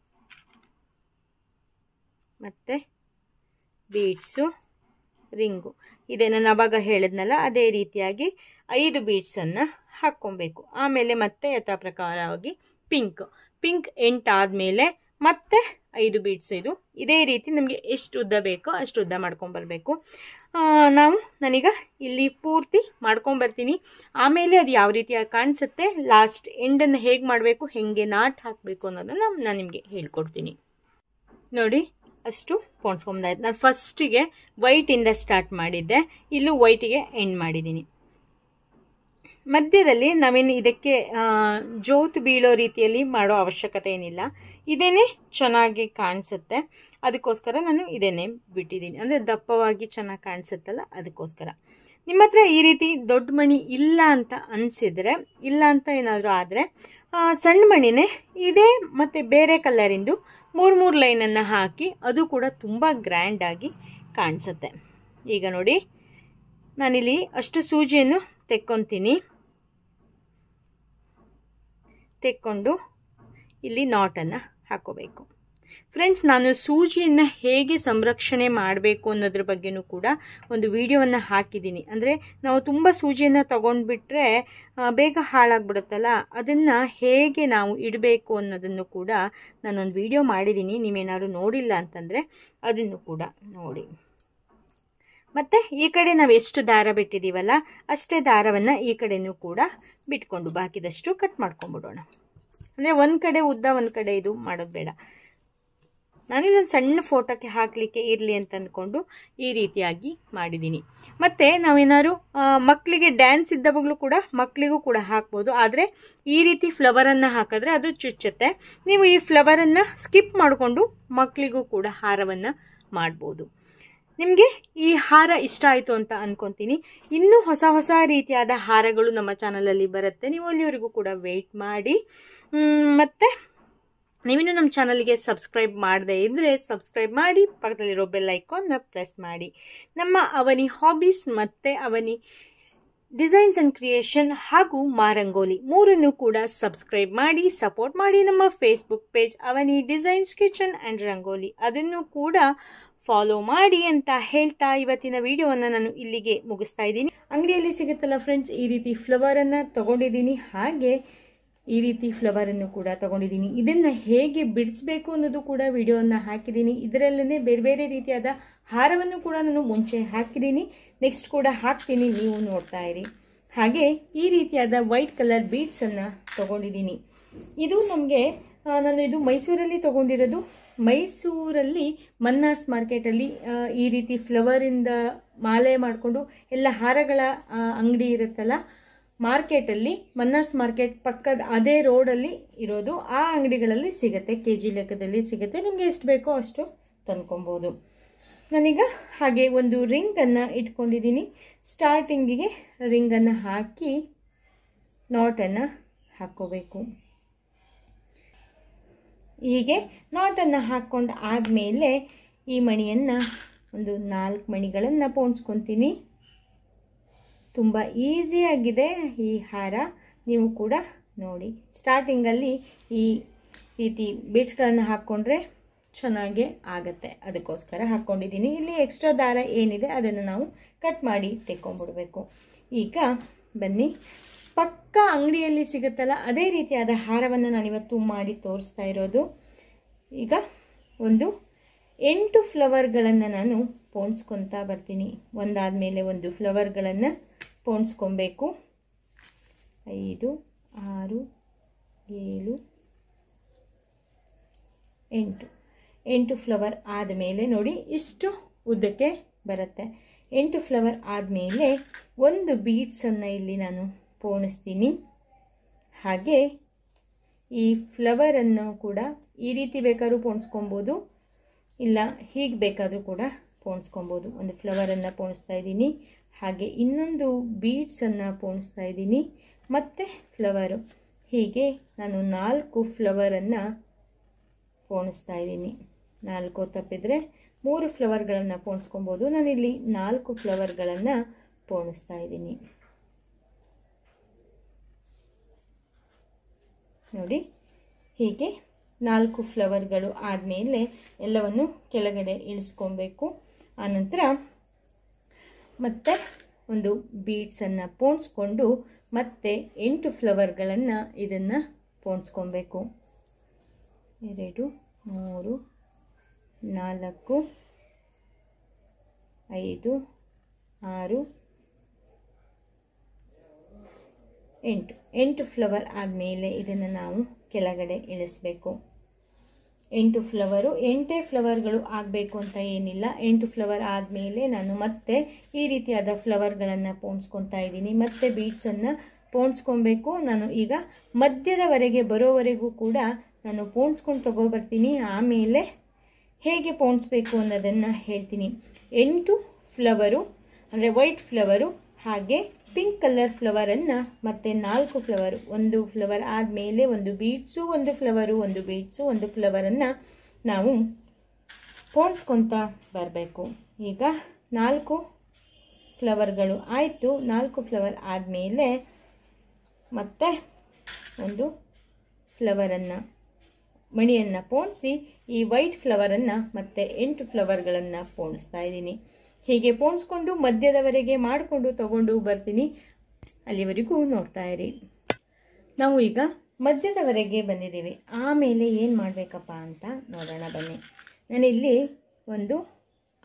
ಮತ್ತು ಬೀಡ್ಸು ರಿಂಗು ಇದೇ ನಾನು ಅವಾಗ ಹೇಳಿದ್ನಲ್ಲ ಅದೇ ರೀತಿಯಾಗಿ ಐದು ಬೀಡ್ಸನ್ನು ಹಾಕ್ಕೊಬೇಕು ಆಮೇಲೆ ಮತ್ತೆ ಯಥಾ ಪ್ರಕಾರವಾಗಿ ಪಿಂಕ್ ಪಿಂಕ್ ಎಂಟಾದಮೇಲೆ ಮತ್ತೆ ಐದು ಬೀಡ್ಸ್ ಇದು ಇದೇ ರೀತಿ ನಮಗೆ ಎಷ್ಟು ಉದ್ದ ಬೇಕೋ ಅಷ್ಟು ಉದ್ದ ಮಾಡ್ಕೊಂಬರ್ಬೇಕು ನಾವು ನಾನೀಗ ಇಲ್ಲಿ ಪೂರ್ತಿ ಮಾಡ್ಕೊಂಬರ್ತೀನಿ ಆಮೇಲೆ ಅದು ಯಾವ ರೀತಿಯಾಗಿ ಕಾಣಿಸುತ್ತೆ ಲಾಸ್ಟ್ ಎಂಡನ್ನು ಹೇಗೆ ಮಾಡಬೇಕು ಹೇಗೆ ನಾಟ್ ಹಾಕಬೇಕು ಅನ್ನೋದನ್ನು ನಾನು ನಿಮಗೆ ಹೇಳ್ಕೊಡ್ತೀನಿ ನೋಡಿ ಅಷ್ಟು ಪೋಣಿಸ್ಕೊಂಬಂದಾಯ್ತು ನಾನು ಫಸ್ಟಿಗೆ ವೈಟಿಂದ ಸ್ಟಾರ್ಟ್ ಮಾಡಿದ್ದೆ ಇಲ್ಲೂ ವೈಟಿಗೆ ಎಂಡ್ ಮಾಡಿದ್ದೀನಿ ಮಧ್ಯದಲ್ಲಿ ನಾವೇನು ಇದಕ್ಕೆ ಜೋತು ಬೀಳೋ ರೀತಿಯಲ್ಲಿ ಮಾಡೋ ಅವಶ್ಯಕತೆ ಏನಿಲ್ಲ ಇದೇನೇ ಚೆನ್ನಾಗಿ ಕಾಣಿಸುತ್ತೆ ಅದಕ್ಕೋಸ್ಕರ ನಾನು ಇದನ್ನೇ ಬಿಟ್ಟಿದ್ದೀನಿ ಅಂದರೆ ದಪ್ಪವಾಗಿ ಚೆನ್ನಾಗಿ ಕಾಣಿಸುತ್ತಲ್ಲ ಅದಕ್ಕೋಸ್ಕರ ನಿಮ್ಮ ಹತ್ರ ಈ ರೀತಿ ದೊಡ್ಡ ಮಣಿ ಇಲ್ಲ ಅಂತ ಅನಿಸಿದರೆ ಇಲ್ಲ ಅಂತ ಏನಾದರೂ ಆದರೆ ಸಣ್ಣ ಮಣಿನೇ ಇದೇ ಮತ್ತು ಬೇರೆ ಕಲರಿಂದು ಮೂರು ಮೂರು ಲೈನನ್ನು ಹಾಕಿ ಅದು ಕೂಡ ತುಂಬ ಗ್ರ್ಯಾಂಡಾಗಿ ಕಾಣಿಸುತ್ತೆ ಈಗ ನೋಡಿ ನಾನಿಲ್ಲಿ ಅಷ್ಟು ಸೂಜಿಯನ್ನು ತೆಕ್ಕೊತೀನಿ ತೆಕ್ಕೊಂಡು ಇಲ್ಲಿ ನಾಟನ್ನು ಹಾಕೋಬೇಕು ಫ್ರೆಂಡ್ಸ್ ನಾನು ಸೂಜಿಯನ್ನು ಹೇಗೆ ಸಂರಕ್ಷಣೆ ಮಾಡಬೇಕು ಅನ್ನೋದ್ರ ಬಗ್ಗೆನೂ ಕೂಡ ಒಂದು ವಿಡಿಯೋವನ್ನು ಹಾಕಿದ್ದೀನಿ ಅಂದರೆ ನಾವು ತುಂಬ ಸೂಜಿಯನ್ನು ತೊಗೊಂಡ್ಬಿಟ್ರೆ ಬೇಗ ಹಾಳಾಗ್ಬಿಡುತ್ತಲ್ಲ ಅದನ್ನು ಹೇಗೆ ನಾವು ಇಡಬೇಕು ಅನ್ನೋದನ್ನು ಕೂಡ ನಾನೊಂದು ವಿಡಿಯೋ ಮಾಡಿದ್ದೀನಿ ನೀವೇನಾದ್ರು ನೋಡಿಲ್ಲ ಅಂತಂದರೆ ಅದನ್ನು ಕೂಡ ನೋಡಿ ಮತ್ತು ಈ ಕಡೆ ನಾವು ಎಷ್ಟು ದಾರ ಬಿಟ್ಟಿದ್ದೀವಲ್ಲ ಅಷ್ಟೇ ದಾರವನ್ನು ಈ ಕಡೆನೂ ಕೂಡ ಬಿಟ್ಕೊಂಡು ಬಾಕಿದಷ್ಟು ಕಟ್ ಮಾಡ್ಕೊಂಡ್ಬಿಡೋಣ ಅಂದರೆ ಒಂದು ಕಡೆ ಉದ್ದ ಒಂದು ಕಡೆ ಇದು ಮಾಡೋದು ಬೇಡ ನಾನಿಲ್ಲೊಂದು ಸಣ್ಣ ಫೋಟೋಕ್ಕೆ ಹಾಕಲಿಕ್ಕೆ ಇರಲಿ ಅಂತ ಅಂದ್ಕೊಂಡು ಈ ರೀತಿಯಾಗಿ ಮಾಡಿದ್ದೀನಿ ಮತ್ತು ನಾವೇನಾದ್ರು ಮಕ್ಕಳಿಗೆ ಡ್ಯಾನ್ಸ್ ಇದ್ದವಾಗಲೂ ಕೂಡ ಮಕ್ಕಳಿಗೂ ಕೂಡ ಹಾಕ್ಬೋದು ಆದರೆ ಈ ರೀತಿ ಫ್ಲವರನ್ನು ಹಾಕಿದ್ರೆ ಅದು ಚುಚ್ಚುತ್ತೆ ನೀವು ಈ ಫ್ಲವರನ್ನು ಸ್ಕಿಪ್ ಮಾಡಿಕೊಂಡು ಮಕ್ಕಳಿಗೂ ಕೂಡ ಹಾರವನ್ನು ಮಾಡ್ಬೋದು ನಿಮಗೆ ಈ ಹಾರ ಇಷ್ಟ ಆಯಿತು ಅಂತ ಅನ್ಕೊತೀನಿ ಇನ್ನೂ ಹೊಸ ಹೊಸ ರೀತಿಯಾದ ಹಾರಗಳು ನಮ್ಮ ಚಾನಲಲ್ಲಿ ಬರುತ್ತೆ ನೀವು ಅಲ್ಲಿವರೆಗೂ ಕೂಡ ವೆಯ್ಟ್ ಮಾಡಿ ಮತ್ತು ನೀವಿನ್ನೂ ನಮ್ಮ ಚಾನಲ್ಗೆ ಸಬ್ಸ್ಕ್ರೈಬ್ ಮಾಡದೇ ಇದ್ದರೆ ಸಬ್ಸ್ಕ್ರೈಬ್ ಮಾಡಿ ಪಕ್ಕದಲ್ಲಿರೋ ಬೆಲ್ ಐಕಾನ್ನ ಪ್ರೆಸ್ ಮಾಡಿ ನಮ್ಮ ಅವನಿ ಹಾಬೀಸ್ ಮತ್ತು ಅವನಿ ಡಿಸೈನ್ಸ್ ಆ್ಯಂಡ್ ಕ್ರಿಯೇಷನ್ ಹಾಗೂ ಮಾರಂಗೋಲಿ ಮೂರನ್ನು ಕೂಡ ಸಬ್ಸ್ಕ್ರೈಬ್ ಮಾಡಿ ಸಪೋರ್ಟ್ ಮಾಡಿ ನಮ್ಮ Facebook page Avani designs kitchen and rangoli ಅದನ್ನು ಕೂಡ ಫಾಲೋ ಮಾಡಿ ಅಂತ ಹೇಳ್ತಾ ಇವತ್ತಿನ ವಿಡಿಯೋವನ್ನು ನಾನು ಇಲ್ಲಿಗೆ ಮುಗಿಸ್ತಾ ಇದ್ದೀನಿ ಅಂಗಡಿಯಲ್ಲಿ ಸಿಗುತ್ತಲ್ಲ ಫ್ರೆಂಡ್ಸ್ ಈ ರೀತಿ ಫ್ಲವರನ್ನು ತಗೊಂಡಿದ್ದೀನಿ ಹಾಗೆ ಈ ರೀತಿ ಫ್ಲವರನ್ನು ಕೂಡ ತಗೊಂಡಿದ್ದೀನಿ ಇದನ್ನು ಹೇಗೆ ಬಿಡಿಸ್ಬೇಕು ಅನ್ನೋದು ಕೂಡ ವಿಡಿಯೋನ ಹಾಕಿದ್ದೀನಿ ಇದರಲ್ಲೇ ಬೇರೆ ಬೇರೆ ರೀತಿಯಾದ ಹಾರವನ್ನು ಕೂಡ ನಾನು ಮುಂಚೆ ಹಾಕಿದ್ದೀನಿ ನೆಕ್ಸ್ಟ್ ಕೂಡ ಹಾಕ್ತೀನಿ ನೀವು ನೋಡ್ತಾ ಇರಿ ಹಾಗೆ ಈ ರೀತಿಯಾದ ವೈಟ್ ಕಲರ್ ಬೀಡ್ಸನ್ನು ತಗೊಂಡಿದ್ದೀನಿ ಇದು ನಮಗೆ ನಾನು ಇದು ಮೈಸೂರಲ್ಲಿ ತಗೊಂಡಿರೋದು ಮೈಸೂರಲ್ಲಿ ಮನ್ನಾರ್ಸ್ ಮಾರ್ಕೆಟಲ್ಲಿ ಈ ರೀತಿ ಫ್ಲವರಿಂದ ಮಾಲೆ ಮಾಡಿಕೊಂಡು ಎಲ್ಲ ಹಾರಗಳ ಅಂಗಡಿ ಇರುತ್ತಲ್ಲ ಮಾರ್ಕೆಟಲ್ಲಿ ಮನ್ನಾರ್ಸ್ ಮಾರ್ಕೆಟ್ ಪಕ್ಕದ ಅದೇ ರೋಡಲ್ಲಿ ಇರೋದು ಆ ಅಂಗಡಿಗಳಲ್ಲಿ ಸಿಗುತ್ತೆ ಕೆ ಜಿ ಲೆಕ್ಕದಲ್ಲಿ ಸಿಗುತ್ತೆ ನಿಮಗೆ ಎಷ್ಟು ಬೇಕೋ ಅಷ್ಟು ತಂದ್ಕೊಬೋದು ನಾನೀಗ ಹಾಗೆ ಒಂದು ರಿಂಗನ್ನು ಇಟ್ಕೊಂಡಿದ್ದೀನಿ ಸ್ಟಾರ್ಟಿಂಗಿಗೆ ರಿಂಗನ್ನು ಹಾಕಿ ನಾಟನ್ನು ಹಾಕ್ಕೋಬೇಕು ಹೀಗೆ ನಾಟನ್ನು ಹಾಕ್ಕೊಂಡು ಆದಮೇಲೆ ಈ ಮಣಿಯನ್ನು ಒಂದು ನಾಲ್ಕು ಮಣಿಗಳನ್ನು ಪೋಣಿಸ್ಕೊತೀನಿ ತುಂಬ ಈಸಿಯಾಗಿದೆ ಈ ಹಾರ ನೀವು ಕೂಡ ನೋಡಿ ಸ್ಟಾರ್ಟಿಂಗಲ್ಲಿ ಈ ರೀತಿ ಬೀಡ್ಸ್ಗಳನ್ನು ಹಾಕ್ಕೊಂಡ್ರೆ ಚೆನ್ನಾಗೇ ಆಗುತ್ತೆ ಅದಕ್ಕೋಸ್ಕರ ಹಾಕ್ಕೊಂಡಿದ್ದೀನಿ ಇಲ್ಲಿ ಎಕ್ಸ್ಟ್ರಾ ದಾರ ಏನಿದೆ ಅದನ್ನು ನಾವು ಕಟ್ ಮಾಡಿ ತೆಕ್ಕೊಂಬಿಡ್ಬೇಕು ಈಗ ಬನ್ನಿ ಪಕ್ಕ ಅಂಗಡಿಯಲ್ಲಿ ಸಿಗುತ್ತಲ್ಲ ಅದೇ ರೀತಿಯಾದ ಹಾರವನ್ನು ನಾನಿವತ್ತು ಮಾಡಿ ತೋರಿಸ್ತಾ ಇರೋದು ಈಗ ಒಂದು ಎಂಟು ಫ್ಲವರ್ಗಳನ್ನು ನಾನು ಪೋಣಿಸ್ಕೊತಾ ಬರ್ತೀನಿ ಒಂದಾದ ಮೇಲೆ ಒಂದು ಫ್ಲವರ್ಗಳನ್ನು ಪೋಣಿಸ್ಕೊಬೇಕು ಐದು ಆರು ಏಳು ಎಂಟು ಎಂಟು ಫ್ಲವರ್ ಆದಮೇಲೆ ನೋಡಿ ಇಷ್ಟು ಉದ್ದಕ್ಕೆ ಬರುತ್ತೆ ಎಂಟು ಫ್ಲವರ್ ಆದಮೇಲೆ ಒಂದು ಬೀಡ್ಸನ್ನು ಇಲ್ಲಿ ನಾನು ಪೋಣಿಸ್ತೀನಿ ಹಾಗೆ ಈ ಫ್ಲವರನ್ನು ಕೂಡ ಈ ರೀತಿ ಬೇಕಾದ್ರೂ ಪೋಣಿಸ್ಕೊಬೋದು ಇಲ್ಲ ಹೀಗೆ ಬೇಕಾದರೂ ಕೂಡ ಪೋಣಿಸ್ಕೊಬೋದು ಒಂದು ಫ್ಲವರನ್ನು ಪೋಣಿಸ್ತಾ ಇದ್ದೀನಿ ಹಾಗೆ ಇನ್ನೊಂದು ಬೀಡ್ಸನ್ನು ಪೋಣಿಸ್ತಾ ಇದ್ದೀನಿ ಮತ್ತು ಫ್ಲವರು ಹೀಗೆ ನಾನು ನಾಲ್ಕು ಫ್ಲವರನ್ನು ಪೋಣಿಸ್ತಾ ಇದ್ದೀನಿ ನಾಲ್ಕು ತಪ್ಪಿದರೆ ಮೂರು ಫ್ಲವರ್ಗಳನ್ನು ಪೋಣಿಸ್ಕೊಬೋದು ನಾನಿಲ್ಲಿ ನಾಲ್ಕು ಫ್ಲವರ್ಗಳನ್ನು ಪೋಣಿಸ್ತಾ ಇದ್ದೀನಿ ನೋಡಿ ಹೀಗೆ ನಾಲ್ಕು ಫ್ಲವರ್ಗಳು ಆದಮೇಲೆ ಎಲ್ಲವನ್ನು ಕೆಳಗಡೆ ಇಳಿಸ್ಕೊಬೇಕು ಆನಂತರ ಮತ್ತೆ ಒಂದು ಬೀಡ್ಸನ್ನು ಪೋಣಿಸ್ಕೊಂಡು ಮತ್ತೆ ಎಂಟು ಫ್ಲವರ್ಗಳನ್ನು ಇದನ್ನು ಪೋಣಿಸ್ಕೊಬೇಕು ಎರಡು ಮೂರು ನಾಲ್ಕು ಐದು ಆರು ಎಂಟು ಎಂಟು ಫ್ಲವರ್ ಆದಮೇಲೆ ಇದನ್ನು ನಾವು ಕೆಳಗಡೆ ಇಳಿಸ್ಬೇಕು ಎಂಟು ಫ್ಲವರು ಎಂಟೇ ಫ್ಲವರ್ಗಳು ಆಗಬೇಕು ಅಂತ ಏನಿಲ್ಲ ಎಂಟು ಫ್ಲವರ್ ಆದಮೇಲೆ ನಾನು ಮತ್ತೆ ಈ ರೀತಿಯಾದ ಫ್ಲವರ್ಗಳನ್ನು ಪೋಣಿಸ್ಕೊತಾ ಇದ್ದೀನಿ ಮತ್ತೆ ಬೀಡ್ಸನ್ನು ಪೋಣಿಸ್ಕೊಬೇಕು ನಾನು ಈಗ ಮಧ್ಯದವರೆಗೆ ಬರೋವರೆಗೂ ಕೂಡ ನಾನು ಪೋಣಿಸ್ಕೊಂಡು ತಗೊಬರ್ತೀನಿ ಆಮೇಲೆ ಹೇಗೆ ಪೋಣಿಸ್ಬೇಕು ಅನ್ನೋದನ್ನು ಹೇಳ್ತೀನಿ ಎಂಟು ಫ್ಲವರು ಅಂದರೆ ವೈಟ್ ಫ್ಲವರು ಹಾಗೆ ಪಿಂಕ್ ಕಲರ್ ಫ್ಲವರನ್ನು ಮತ್ತು ನಾಲ್ಕು ಫ್ಲವರು ಒಂದು ಫ್ಲವರ್ ಆದಮೇಲೆ ಒಂದು ಬೀಡ್ಸು ಒಂದು ಫ್ಲವರು ಒಂದು ಬೀಡ್ಸು ಒಂದು ಫ್ಲವರನ್ನು ನಾವು ಪೋಣಿಸ್ಕೊತಾ ಬರಬೇಕು ಈಗ ನಾಲ್ಕು ಫ್ಲವರ್ಗಳು ಆಯಿತು ನಾಲ್ಕು ಫ್ಲವರ್ ಆದಮೇಲೆ ಮತ್ತೆ ಒಂದು ಫ್ಲವರನ್ನು ಮಣಿಯನ್ನು ಪೋಣಿಸಿ ಈ ವೈಟ್ ಫ್ಲವರನ್ನು ಮತ್ತೆ ಎಂಟು ಫ್ಲವರ್ಗಳನ್ನು ಪೋಣಿಸ್ತಾ ಇದ್ದೀನಿ ಹೀಗೆ ಪೋಣಿಸ್ಕೊಂಡು ಮಧ್ಯದವರೆಗೆ ಮಾಡಿಕೊಂಡು ತಗೊಂಡು ಬರ್ತೀನಿ ಅಲ್ಲಿವರೆಗೂ ನೋಡ್ತಾ ಇರಿ ನಾವು ಈಗ ಮಧ್ಯದವರೆಗೆ ಬಂದಿದ್ದೀವಿ ಆಮೇಲೆ ಏನು ಮಾಡಬೇಕಪ್ಪ ಅಂತ ನೋಡೋಣ ಬನ್ನಿ ನಾನಿಲ್ಲಿ ಒಂದು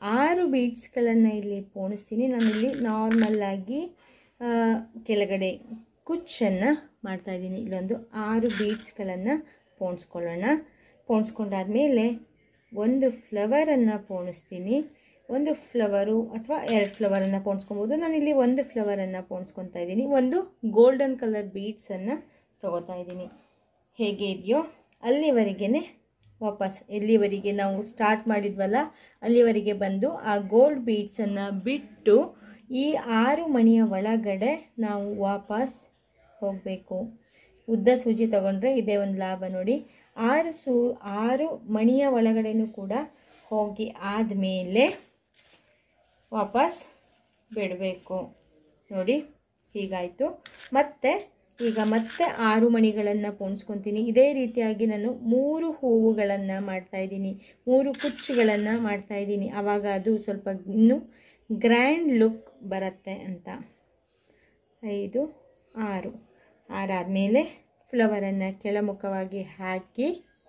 ಆರು ಬೀಡ್ಸ್ಗಳನ್ನು ಇಲ್ಲಿ ಪೋಣಿಸ್ತೀನಿ ನಾನಿಲ್ಲಿ ನಾರ್ಮಲ್ಲಾಗಿ ಕೆಳಗಡೆ ಕುಚ್ಚನ್ನು ಮಾಡ್ತಾಯಿದ್ದೀನಿ ಇಲ್ಲೊಂದು ಆರು ಬೀಡ್ಸ್ಗಳನ್ನು ಪೋಣಿಸ್ಕೊಳ್ಳೋಣ ಪೋಣಿಸ್ಕೊಂಡಾದ್ಮೇಲೆ ಒಂದು ಫ್ಲವರನ್ನು ಪೋಣಿಸ್ತೀನಿ ಒಂದು ಫ್ಲವರು ಅಥವಾ ಎರಡು ಫ್ಲವರನ್ನು ಪೋಣಿಸ್ಕೊಬೋದು ನಾನಿಲ್ಲಿ ಒಂದು ಫ್ಲವರನ್ನು ಪೋಣಿಸ್ಕೊತಾ ಇದ್ದೀನಿ ಒಂದು ಗೋಲ್ಡನ್ ಕಲರ್ ಬೀಡ್ಸನ್ನು ತೊಗೋತಾ ಇದ್ದೀನಿ ಹೇಗೆ ಇದೆಯೋ ಅಲ್ಲಿವರೆಗೆ ವಾಪಸ್ ಎಲ್ಲಿವರೆಗೆ ನಾವು ಸ್ಟಾರ್ಟ್ ಮಾಡಿದ್ವಲ್ಲ ಅಲ್ಲಿವರೆಗೆ ಬಂದು ಆ ಗೋಲ್ಡ್ ಬೀಡ್ಸನ್ನು ಬಿಟ್ಟು ಈ ಆರು ಮಣಿಯ ಒಳಗಡೆ ನಾವು ವಾಪಸ್ ಹೋಗಬೇಕು ಉದ್ದ ಸೂಜಿ ತಗೊಂಡ್ರೆ ಇದೇ ಒಂದು ಲಾಭ ನೋಡಿ ಆರು ಸೂ ಆರು ಮಣಿಯ ಒಳಗಡೆನೂ ಕೂಡ ಹೋಗಿ ಆದಮೇಲೆ ವಾಪಸ್ ಬಿಡಬೇಕು ನೋಡಿ ಹೀಗಾಯಿತು ಮತ್ತು ಈಗ ಮತ್ತೆ ಆರು ಮಣಿಗಳನ್ನು ಪೋಣಿಸ್ಕೊತೀನಿ ಇದೇ ರೀತಿಯಾಗಿ ನಾನು ಮೂರು ಹೂವುಗಳನ್ನು ಮಾಡ್ತಾಯಿದ್ದೀನಿ ಮೂರು ಕುಚ್ಚುಗಳನ್ನು ಮಾಡ್ತಾಯಿದ್ದೀನಿ ಆವಾಗ ಅದು ಸ್ವಲ್ಪ ಇನ್ನೂ ಗ್ರ್ಯಾಂಡ್ ಲುಕ್ ಬರುತ್ತೆ ಅಂತ ಐದು ಆರು ಆರಾದಮೇಲೆ ಫ್ಲವರನ್ನು ಕೆಳಮುಖವಾಗಿ ಹಾಕಿ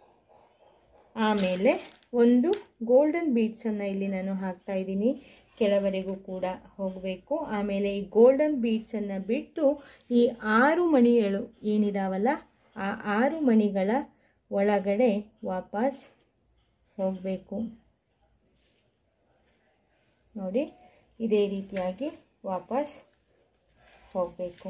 ಆಮೇಲೆ ಒಂದು ಗೋಲ್ಡನ್ ಬೀಡ್ಸನ್ನು ಇಲ್ಲಿ ನಾನು ಹಾಕ್ತಾಯಿದ್ದೀನಿ ಕೆಳವರೆಗೂ ಕೂಡ ಹೋಗಬೇಕು ಆಮೇಲೆ ಈ ಗೋಲ್ಡನ್ ಬೀಡ್ಸನ್ನು ಬಿಟ್ಟು ಈ ಆರು ಮಣಿಗಳು ಏನಿದಾವಲ್ಲ ಆ ಆರು ಮಣಿಗಳ ಒಳಗಡೆ ವಾಪಸ್ ಹೋಗಬೇಕು ನೋಡಿ ಇದೇ ರೀತಿಯಾಗಿ ವಾಪಸ್ ಹೋಗಬೇಕು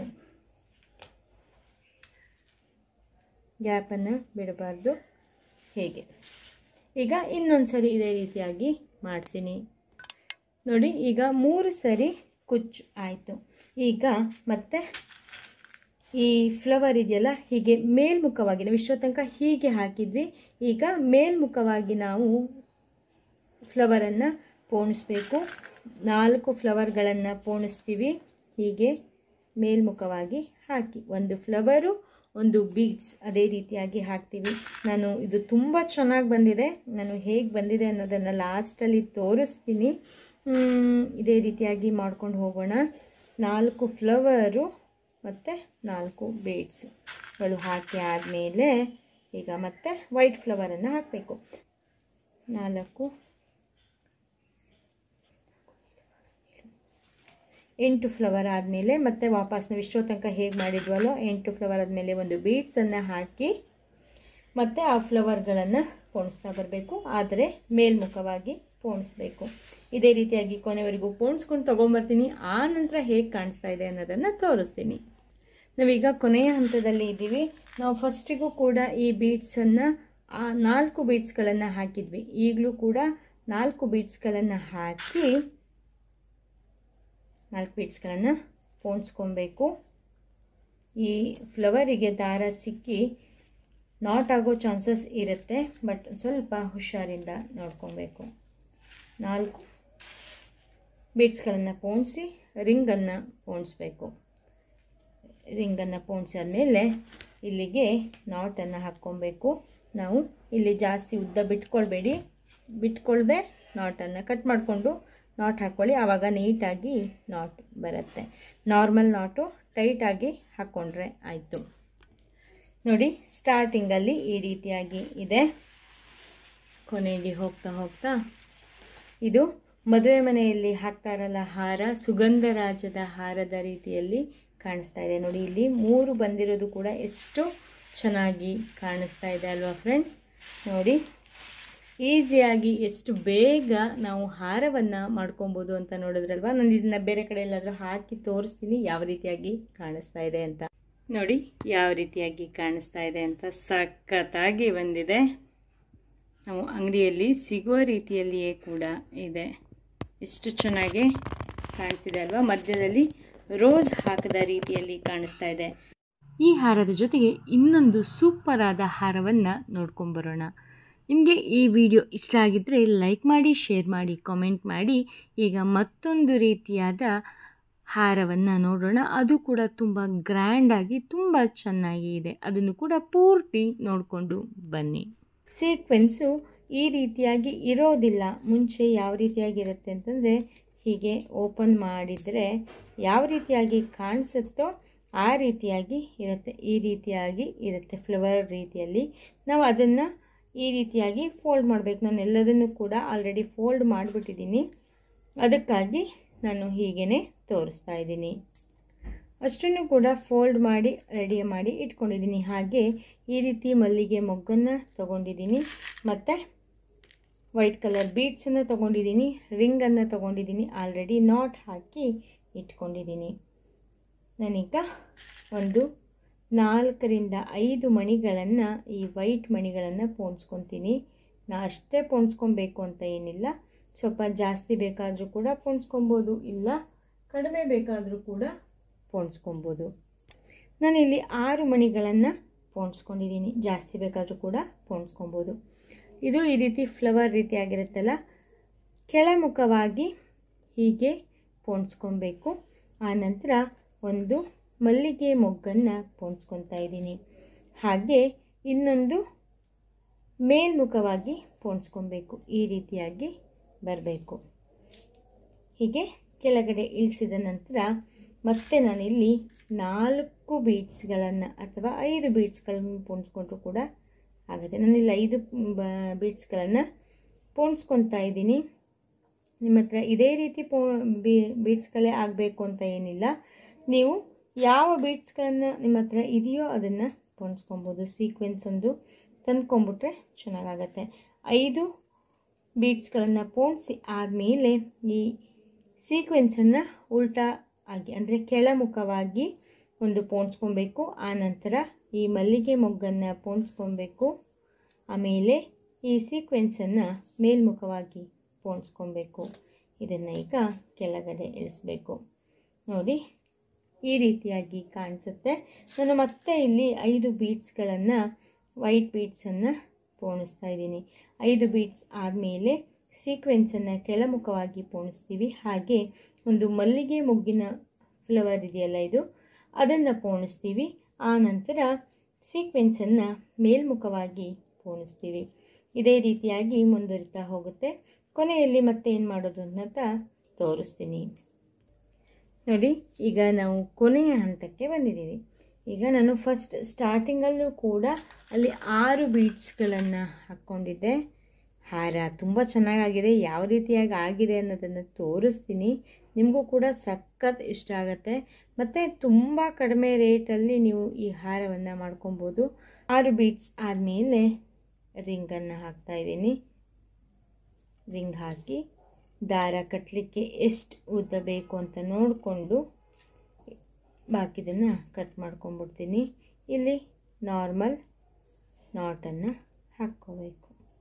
ಗ್ಯಾಪನ್ನು ಬಿಡಬಾರ್ದು ಹೇಗೆ ಈಗ ಇನ್ನೊಂದು ಸರಿ ಇದೇ ರೀತಿಯಾಗಿ ಮಾಡ್ತೀನಿ ನೋಡಿ ಈಗ ಮೂರು ಸರಿ ಕುಚ್ಚು ಆಯಿತು ಈಗ ಮತ್ತೆ ಈ ಫ್ಲವರ್ ಇದೆಯಲ್ಲ ಹೀಗೆ ಮೇಲ್ಮುಖವಾಗಿ ನಾವು ಇಷ್ಟೋ ತನಕ ಹೀಗೆ ಹಾಕಿದ್ವಿ ಈಗ ಮೇಲ್ಮುಖವಾಗಿ ನಾವು ಫ್ಲವರನ್ನು ಪೋಣಿಸ್ಬೇಕು ನಾಲ್ಕು ಫ್ಲವರ್ಗಳನ್ನು ಪೋಣಿಸ್ತೀವಿ ಹೀಗೆ ಮೇಲ್ಮುಖವಾಗಿ ಹಾಕಿ ಒಂದು ಫ್ಲವರು ಒಂದು ಬೀಡ್ಸ್ ಅದೇ ರೀತಿಯಾಗಿ ಹಾಕ್ತೀವಿ ನಾನು ಇದು ತುಂಬ ಚೆನ್ನಾಗಿ ಬಂದಿದೆ ನಾನು ಹೇಗೆ ಬಂದಿದೆ ಅನ್ನೋದನ್ನು ಲಾಸ್ಟಲ್ಲಿ ತೋರಿಸ್ತೀನಿ ಇದೇ ರೀತಿಯಾಗಿ ಮಾಡ್ಕೊಂಡು ಹೋಗೋಣ ನಾಲ್ಕು ಫ್ಲವರು ಮತ್ತು ನಾಲ್ಕು ಬೀಡ್ಸ್ಗಳು ಹಾಕಿ ಆದಮೇಲೆ ಈಗ ಮತ್ತೆ ವೈಟ್ ಫ್ಲವರನ್ನು ಹಾಕಬೇಕು ನಾಲ್ಕು ಎಂಟು ಫ್ಲವರ್ ಆದಮೇಲೆ ಮತ್ತೆ ವಾಪಸ್ ನಾವು ಇಷ್ಟೋ ತನಕ ಹೇಗೆ ಮಾಡಿದ್ವಲ್ಲೋ ಎಂಟು ಫ್ಲವರ್ ಆದಮೇಲೆ ಒಂದು ಬೀಡ್ಸನ್ನು ಹಾಕಿ ಮತ್ತು ಆ ಫ್ಲವರ್ಗಳನ್ನು ಪೋಣಿಸ್ತಾ ಬರಬೇಕು ಆದರೆ ಮೇಲ್ಮುಖವಾಗಿ ಪೋಣಿಸ್ಬೇಕು ಇದೇ ರೀತಿಯಾಗಿ ಕೊನೆವರೆಗೂ ಪೋಣಿಸ್ಕೊಂಡು ತೊಗೊಂಬರ್ತೀನಿ ಆ ನಂತರ ಹೇಗೆ ಕಾಣಿಸ್ತಾ ಇದೆ ಅನ್ನೋದನ್ನು ತೋರಿಸ್ತೀನಿ ನಾವೀಗ ಕೊನೆಯ ಹಂತದಲ್ಲಿ ಇದ್ದೀವಿ ನಾವು ಫಸ್ಟಿಗೂ ಕೂಡ ಈ ಬೀಡ್ಸನ್ನು ನಾಲ್ಕು ಬೀಡ್ಸ್ಗಳನ್ನು ಹಾಕಿದ್ವಿ ಈಗಲೂ ಕೂಡ ನಾಲ್ಕು ಬೀಡ್ಸ್ಗಳನ್ನು ಹಾಕಿ ನಾಲ್ಕು ಬೀಡ್ಸ್ಗಳನ್ನು ಪೋಣಿಸ್ಕೊಬೇಕು ಈ ಫ್ಲವರಿಗೆ ದಾರ ಸಿಕ್ಕಿ ನಾಟ್ ಆಗೋ ಚಾನ್ಸಸ್ ಇರುತ್ತೆ ಬಟ್ ಸ್ವಲ್ಪ ಹುಷಾರಿಂದ ನೋಡ್ಕೊಬೇಕು ನಾಲ್ಕು ಬೀಡ್ಸ್ಗಳನ್ನು ಪೋಣಿಸಿ ರಿಂಗನ್ನು ಪೋಣಿಸ್ಬೇಕು ರಿಂಗನ್ನು ಪೋಣಿಸಾದ್ಮೇಲೆ ಇಲ್ಲಿಗೆ ನಾಟನ್ನು ಹಾಕ್ಕೊಬೇಕು ನಾವು ಇಲ್ಲಿ ಜಾಸ್ತಿ ಉದ್ದ ಬಿಟ್ಕೊಳ್ಬೇಡಿ ಬಿಟ್ಕೊಳ್ದೆ ನಾಟನ್ನು ಕಟ್ ಮಾಡಿಕೊಂಡು ನಾಟ್ ಹಾಕ್ಕೊಳ್ಳಿ ಆವಾಗ ನೀಟಾಗಿ ನಾಟ್ ಬರುತ್ತೆ ನಾರ್ಮಲ್ ನಾಟು ಟೈಟಾಗಿ ಹಾಕ್ಕೊಂಡ್ರೆ ಆಯಿತು ನೋಡಿ ಸ್ಟಾರ್ಟಿಂಗಲ್ಲಿ ಈ ರೀತಿಯಾಗಿ ಇದೆ ಕೊನೆಗೆ ಹೋಗ್ತಾ ಹೋಗ್ತಾ ಇದು ಮದುವೆ ಮನೆಯಲ್ಲಿ ಹಾಕ್ತಾರಲ್ಲ ಹಾರ ಸುಗಂಧರಾಜದ ಹಾರದ ರೀತಿಯಲ್ಲಿ ಕಾಣಿಸ್ತಾ ಇದೆ ನೋಡಿ ಇಲ್ಲಿ ಮೂರು ಬಂದಿರೋದು ಕೂಡ ಎಷ್ಟು ಚೆನ್ನಾಗಿ ಕಾಣಿಸ್ತಾ ಇದೆ ಅಲ್ವಾ ಫ್ರೆಂಡ್ಸ್ ನೋಡಿ ಈಸಿಯಾಗಿ ಎಷ್ಟು ಬೇಗ ನಾವು ಹಾರವನ್ನು ಮಾಡ್ಕೊಬೋದು ಅಂತ ನೋಡಿದ್ರಲ್ವಾ ನಾನು ಇದನ್ನ ಬೇರೆ ಕಡೆ ಎಲ್ಲಾದರೂ ಹಾಕಿ ತೋರಿಸ್ತೀನಿ ಯಾವ ರೀತಿಯಾಗಿ ಕಾಣಿಸ್ತಾ ಇದೆ ಅಂತ ನೋಡಿ ಯಾವ ರೀತಿಯಾಗಿ ಕಾಣಿಸ್ತಾ ಇದೆ ಅಂತ ಸಖತ್ತಾಗಿ ಬಂದಿದೆ ನಾವು ಅಂಗಡಿಯಲ್ಲಿ ಸಿಗುವ ರೀತಿಯಲ್ಲಿಯೇ ಕೂಡ ಇದೆ ಎಷ್ಟು ಚೆನ್ನಾಗಿ ಕಾಣಿಸ್ತಿದೆ ಅಲ್ವಾ ಮಧ್ಯದಲ್ಲಿ ರೋಸ್ ಹಾಕದ ರೀತಿಯಲ್ಲಿ ಕಾಣಿಸ್ತಾ ಇದೆ ಈ ಹಾರದ ಜೊತೆಗೆ ಇನ್ನೊಂದು ಸೂಪರ್ ಆದ ಹಾರವನ್ನು ನೋಡ್ಕೊಂಬರೋಣ ನಿಮಗೆ ಈ ವಿಡಿಯೋ ಇಷ್ಟ ಆಗಿದ್ದರೆ ಲೈಕ್ ಮಾಡಿ ಶೇರ್ ಮಾಡಿ ಕಾಮೆಂಟ್ ಮಾಡಿ ಈಗ ಮತ್ತೊಂದು ರೀತಿಯಾದ ಹಾರವನ್ನು ನೋಡೋಣ ಅದು ಕೂಡ ತುಂಬ ಗ್ರ್ಯಾಂಡಾಗಿ ತುಂಬ ಚೆನ್ನಾಗಿ ಇದೆ ಅದನ್ನು ಕೂಡ ಪೂರ್ತಿ ನೋಡಿಕೊಂಡು ಬನ್ನಿ ಸೀಕ್ವೆನ್ಸು ಈ ರೀತಿಯಾಗಿ ಇರೋದಿಲ್ಲ ಮುಂಚೆ ಯಾವ ರೀತಿಯಾಗಿರುತ್ತೆ ಅಂತಂದರೆ ಹೀಗೆ ಓಪನ್ ಮಾಡಿದರೆ ಯಾವ ರೀತಿಯಾಗಿ ಕಾಣಿಸುತ್ತೋ ಆ ರೀತಿಯಾಗಿ ಇರುತ್ತೆ ಈ ರೀತಿಯಾಗಿ ಇರುತ್ತೆ ಫ್ಲವರ್ ರೀತಿಯಲ್ಲಿ ನಾವು ಅದನ್ನು ಈ ರೀತಿಯಾಗಿ ಫೋಲ್ಡ್ ಮಾಡಬೇಕು ನಾನು ಎಲ್ಲದನ್ನು ಕೂಡ ಆಲ್ರೆಡಿ ಫೋಲ್ಡ್ ಮಾಡಿಬಿಟ್ಟಿದ್ದೀನಿ ಅದಕ್ಕಾಗಿ ನಾನು ಹೀಗೇ ತೋರಿಸ್ತಾ ಇದ್ದೀನಿ ಅಷ್ಟನ್ನು ಕೂಡ ಫೋಲ್ಡ್ ಮಾಡಿ ರೆಡಿ ಮಾಡಿ ಇಟ್ಕೊಂಡಿದ್ದೀನಿ ಹಾಗೆ ಈ ರೀತಿ ಮಲ್ಲಿಗೆ ಮೊಗ್ಗನ್ನು ತೊಗೊಂಡಿದ್ದೀನಿ ಮತ್ತು ವೈಟ್ ಕಲರ್ ಬೀಡ್ಸನ್ನು ತೊಗೊಂಡಿದ್ದೀನಿ ರಿಂಗನ್ನು ತೊಗೊಂಡಿದ್ದೀನಿ ಆಲ್ರೆಡಿ ನಾಟ್ ಹಾಕಿ ಇಟ್ಕೊಂಡಿದ್ದೀನಿ ನಾನೀಗ ಒಂದು ನಾಲ್ಕರಿಂದ ಐದು ಮಣಿಗಳನ್ನು ಈ ವೈಟ್ ಮಣಿಗಳನ್ನು ಪೋಣಿಸ್ಕೊತೀನಿ ನಾ ಅಷ್ಟೇ ಪೋಣಿಸ್ಕೊಬೇಕು ಅಂತ ಏನಿಲ್ಲ ಸ್ವಲ್ಪ ಜಾಸ್ತಿ ಬೇಕಾದರೂ ಕೂಡ ಪೋಣಿಸ್ಕೊಬೋದು ಇಲ್ಲ ಕಡಿಮೆ ಬೇಕಾದರೂ ಕೂಡ ಪೋಣಿಸ್ಕೊಬೋದು ನಾನಿಲ್ಲಿ ಆರು ಮಣಿಗಳನ್ನು ಪೋಣಿಸ್ಕೊಂಡಿದ್ದೀನಿ ಜಾಸ್ತಿ ಬೇಕಾದರೂ ಕೂಡ ಪೋಣಿಸ್ಕೊಬೋದು ಇದು ಈ ರೀತಿ ಫ್ಲವರ್ ರೀತಿಯಾಗಿರುತ್ತಲ್ಲ ಕೆಳಮುಖವಾಗಿ ಹೀಗೆ ಪೋಣಿಸ್ಕೊಬೇಕು ಆನಂತರ ಒಂದು ಮಲ್ಲಿಗೆ ಮೊಗ್ಗನ್ನು ಪೋಣಿಸ್ಕೊತಾ ಇದ್ದೀನಿ ಹಾಗೆ ಇನ್ನೊಂದು ಮೇಲ್ಮುಖವಾಗಿ ಪೋಣಿಸ್ಕೊಬೇಕು ಈ ರೀತಿಯಾಗಿ ಬರಬೇಕು ಹೀಗೆ ಕೆಳಗಡೆ ಇಳಿಸಿದ ನಂತರ ಮತ್ತೆ ನಾನಿಲ್ಲಿ ನಾಲ್ಕು ಬೀಡ್ಸ್ಗಳನ್ನು ಅಥವಾ ಐದು ಬೀಡ್ಸ್ಗಳನ್ನು ಪೋಣಿಸ್ಕೊಂಡ್ರೂ ಕೂಡ ಆಗುತ್ತೆ ನಾನಿಲ್ಲಿ ಐದು ಬೀಡ್ಸ್ಗಳನ್ನು ಪೋಣಿಸ್ಕೊತಾ ಇದ್ದೀನಿ ನಿಮ್ಮ ಹತ್ರ ಇದೇ ರೀತಿ ಪೋ ಬೀ ಬೀಡ್ಸ್ಗಳೇ ಆಗಬೇಕು ಅಂತ ಏನಿಲ್ಲ ನೀವು ಯಾವ ಬೀಡ್ಸ್ಗಳನ್ನು ನಿಮ್ಮ ಹತ್ರ ಇದೆಯೋ ಅದನ್ನು ಪೋಣಿಸ್ಕೊಬೋದು ಸೀಕ್ವೆನ್ಸ್ ಒಂದು ತಂದ್ಕೊಂಬಿಟ್ರೆ ಚೆನ್ನಾಗಾಗತ್ತೆ ಐದು ಬೀಡ್ಸ್ಗಳನ್ನು ಪೋಣಿಸಿ ಆದಮೇಲೆ ಈ ಸೀಕ್ವೆನ್ಸನ್ನು ಉಲ್ಟಾ ಆಗಿ ಅಂದರೆ ಕೆಳಮುಖವಾಗಿ ಒಂದು ಪೋಣಿಸ್ಕೊಬೇಕು ಆನಂತರ ಈ ಮಲ್ಲಿಗೆ ಮೊಗ್ಗನ್ನು ಪೋಣಿಸ್ಕೊಬೇಕು ಆಮೇಲೆ ಈ ಸೀಕ್ವೆನ್ಸನ್ನು ಮೇಲ್ಮುಖವಾಗಿ ಪೋಣಿಸ್ಕೊಬೇಕು ಇದನ್ನು ಈಗ ಕೆಳಗಡೆ ಇಳಿಸ್ಬೇಕು ನೋಡಿ ಈ ರೀತಿಯಾಗಿ ಕಾಣಿಸುತ್ತೆ ನಾನು ಮತ್ತೆ ಇಲ್ಲಿ ಐದು ಬೀಡ್ಸ್ಗಳನ್ನು ವೈಟ್ ಬೀಡ್ಸನ್ನು ಪೋಣಿಸ್ತಾ ಇದ್ದೀನಿ ಐದು ಬೀಡ್ಸ್ ಆದಮೇಲೆ ಸೀಕ್ವೆನ್ಸನ್ನು ಕೆಳಮುಖವಾಗಿ ಪೋಣಿಸ್ತೀವಿ ಹಾಗೆ ಒಂದು ಮಲ್ಲಿಗೆ ಮೊಗ್ಗಿನ ಫ್ಲವರ್ ಇದೆಯಲ್ಲ ಇದು ಅದನ್ನು ಪೋಣಿಸ್ತೀವಿ ಆ ನಂತರ ಸೀಕ್ವೆನ್ಸನ್ನು ಮೇಲ್ಮುಖವಾಗಿ ಪೋಣಿಸ್ತೀವಿ ಇದೇ ರೀತಿಯಾಗಿ ಮುಂದುವರಿತಾ ಹೋಗುತ್ತೆ ಕೊನೆಯಲ್ಲಿ ಮತ್ತೆ ಏನು ಮಾಡೋದು ಅಂತ ತೋರಿಸ್ತೀನಿ ನೋಡಿ ಈಗ ನಾವು ಕೊನೆಯ ಹಂತಕ್ಕೆ ಬಂದಿದ್ದೀವಿ ಈಗ ನಾನು ಫಸ್ಟ್ ಸ್ಟಾರ್ಟಿಂಗಲ್ಲೂ ಕೂಡ ಅಲ್ಲಿ ಆರು ಬೀಡ್ಸ್ಗಳನ್ನು ಹಾಕ್ಕೊಂಡಿದ್ದೆ ಹಾರ ತುಂಬ ಚೆನ್ನಾಗಾಗಿದೆ ಯಾವ ರೀತಿಯಾಗಿ ಆಗಿದೆ ಅನ್ನೋದನ್ನು ತೋರಿಸ್ತೀನಿ ನಿಮಗೂ ಕೂಡ ಸಖತ್ ಇಷ್ಟ ಆಗುತ್ತೆ ಮತ್ತು ತುಂಬ ಕಡಿಮೆ ರೇಟಲ್ಲಿ ನೀವು ಈ ಹಾರವನ್ನು ಮಾಡ್ಕೊಬೋದು ಆರು ಬೀಡ್ಸ್ ಆದಮೇಲೆ ರಿಂಗನ್ನು ಹಾಕ್ತಾಯಿದ್ದೀನಿ ರಿಂಗ್ ಹಾಕಿ ದಾರ ಕಟ್ಟಲಿಕ್ಕೆ ಎಷ್ಟು ಉದ್ದ ಬೇಕು ಅಂತ ನೋಡಿಕೊಂಡು ಬಾಕಿದನ್ನು ಕಟ್ ಮಾಡ್ಕೊಂಬಿಡ್ತೀನಿ ಇಲ್ಲಿ ನಾರ್ಮಲ್ ನಾಟನ್ನು ಹಾಕ್ಕೋಬೇಕು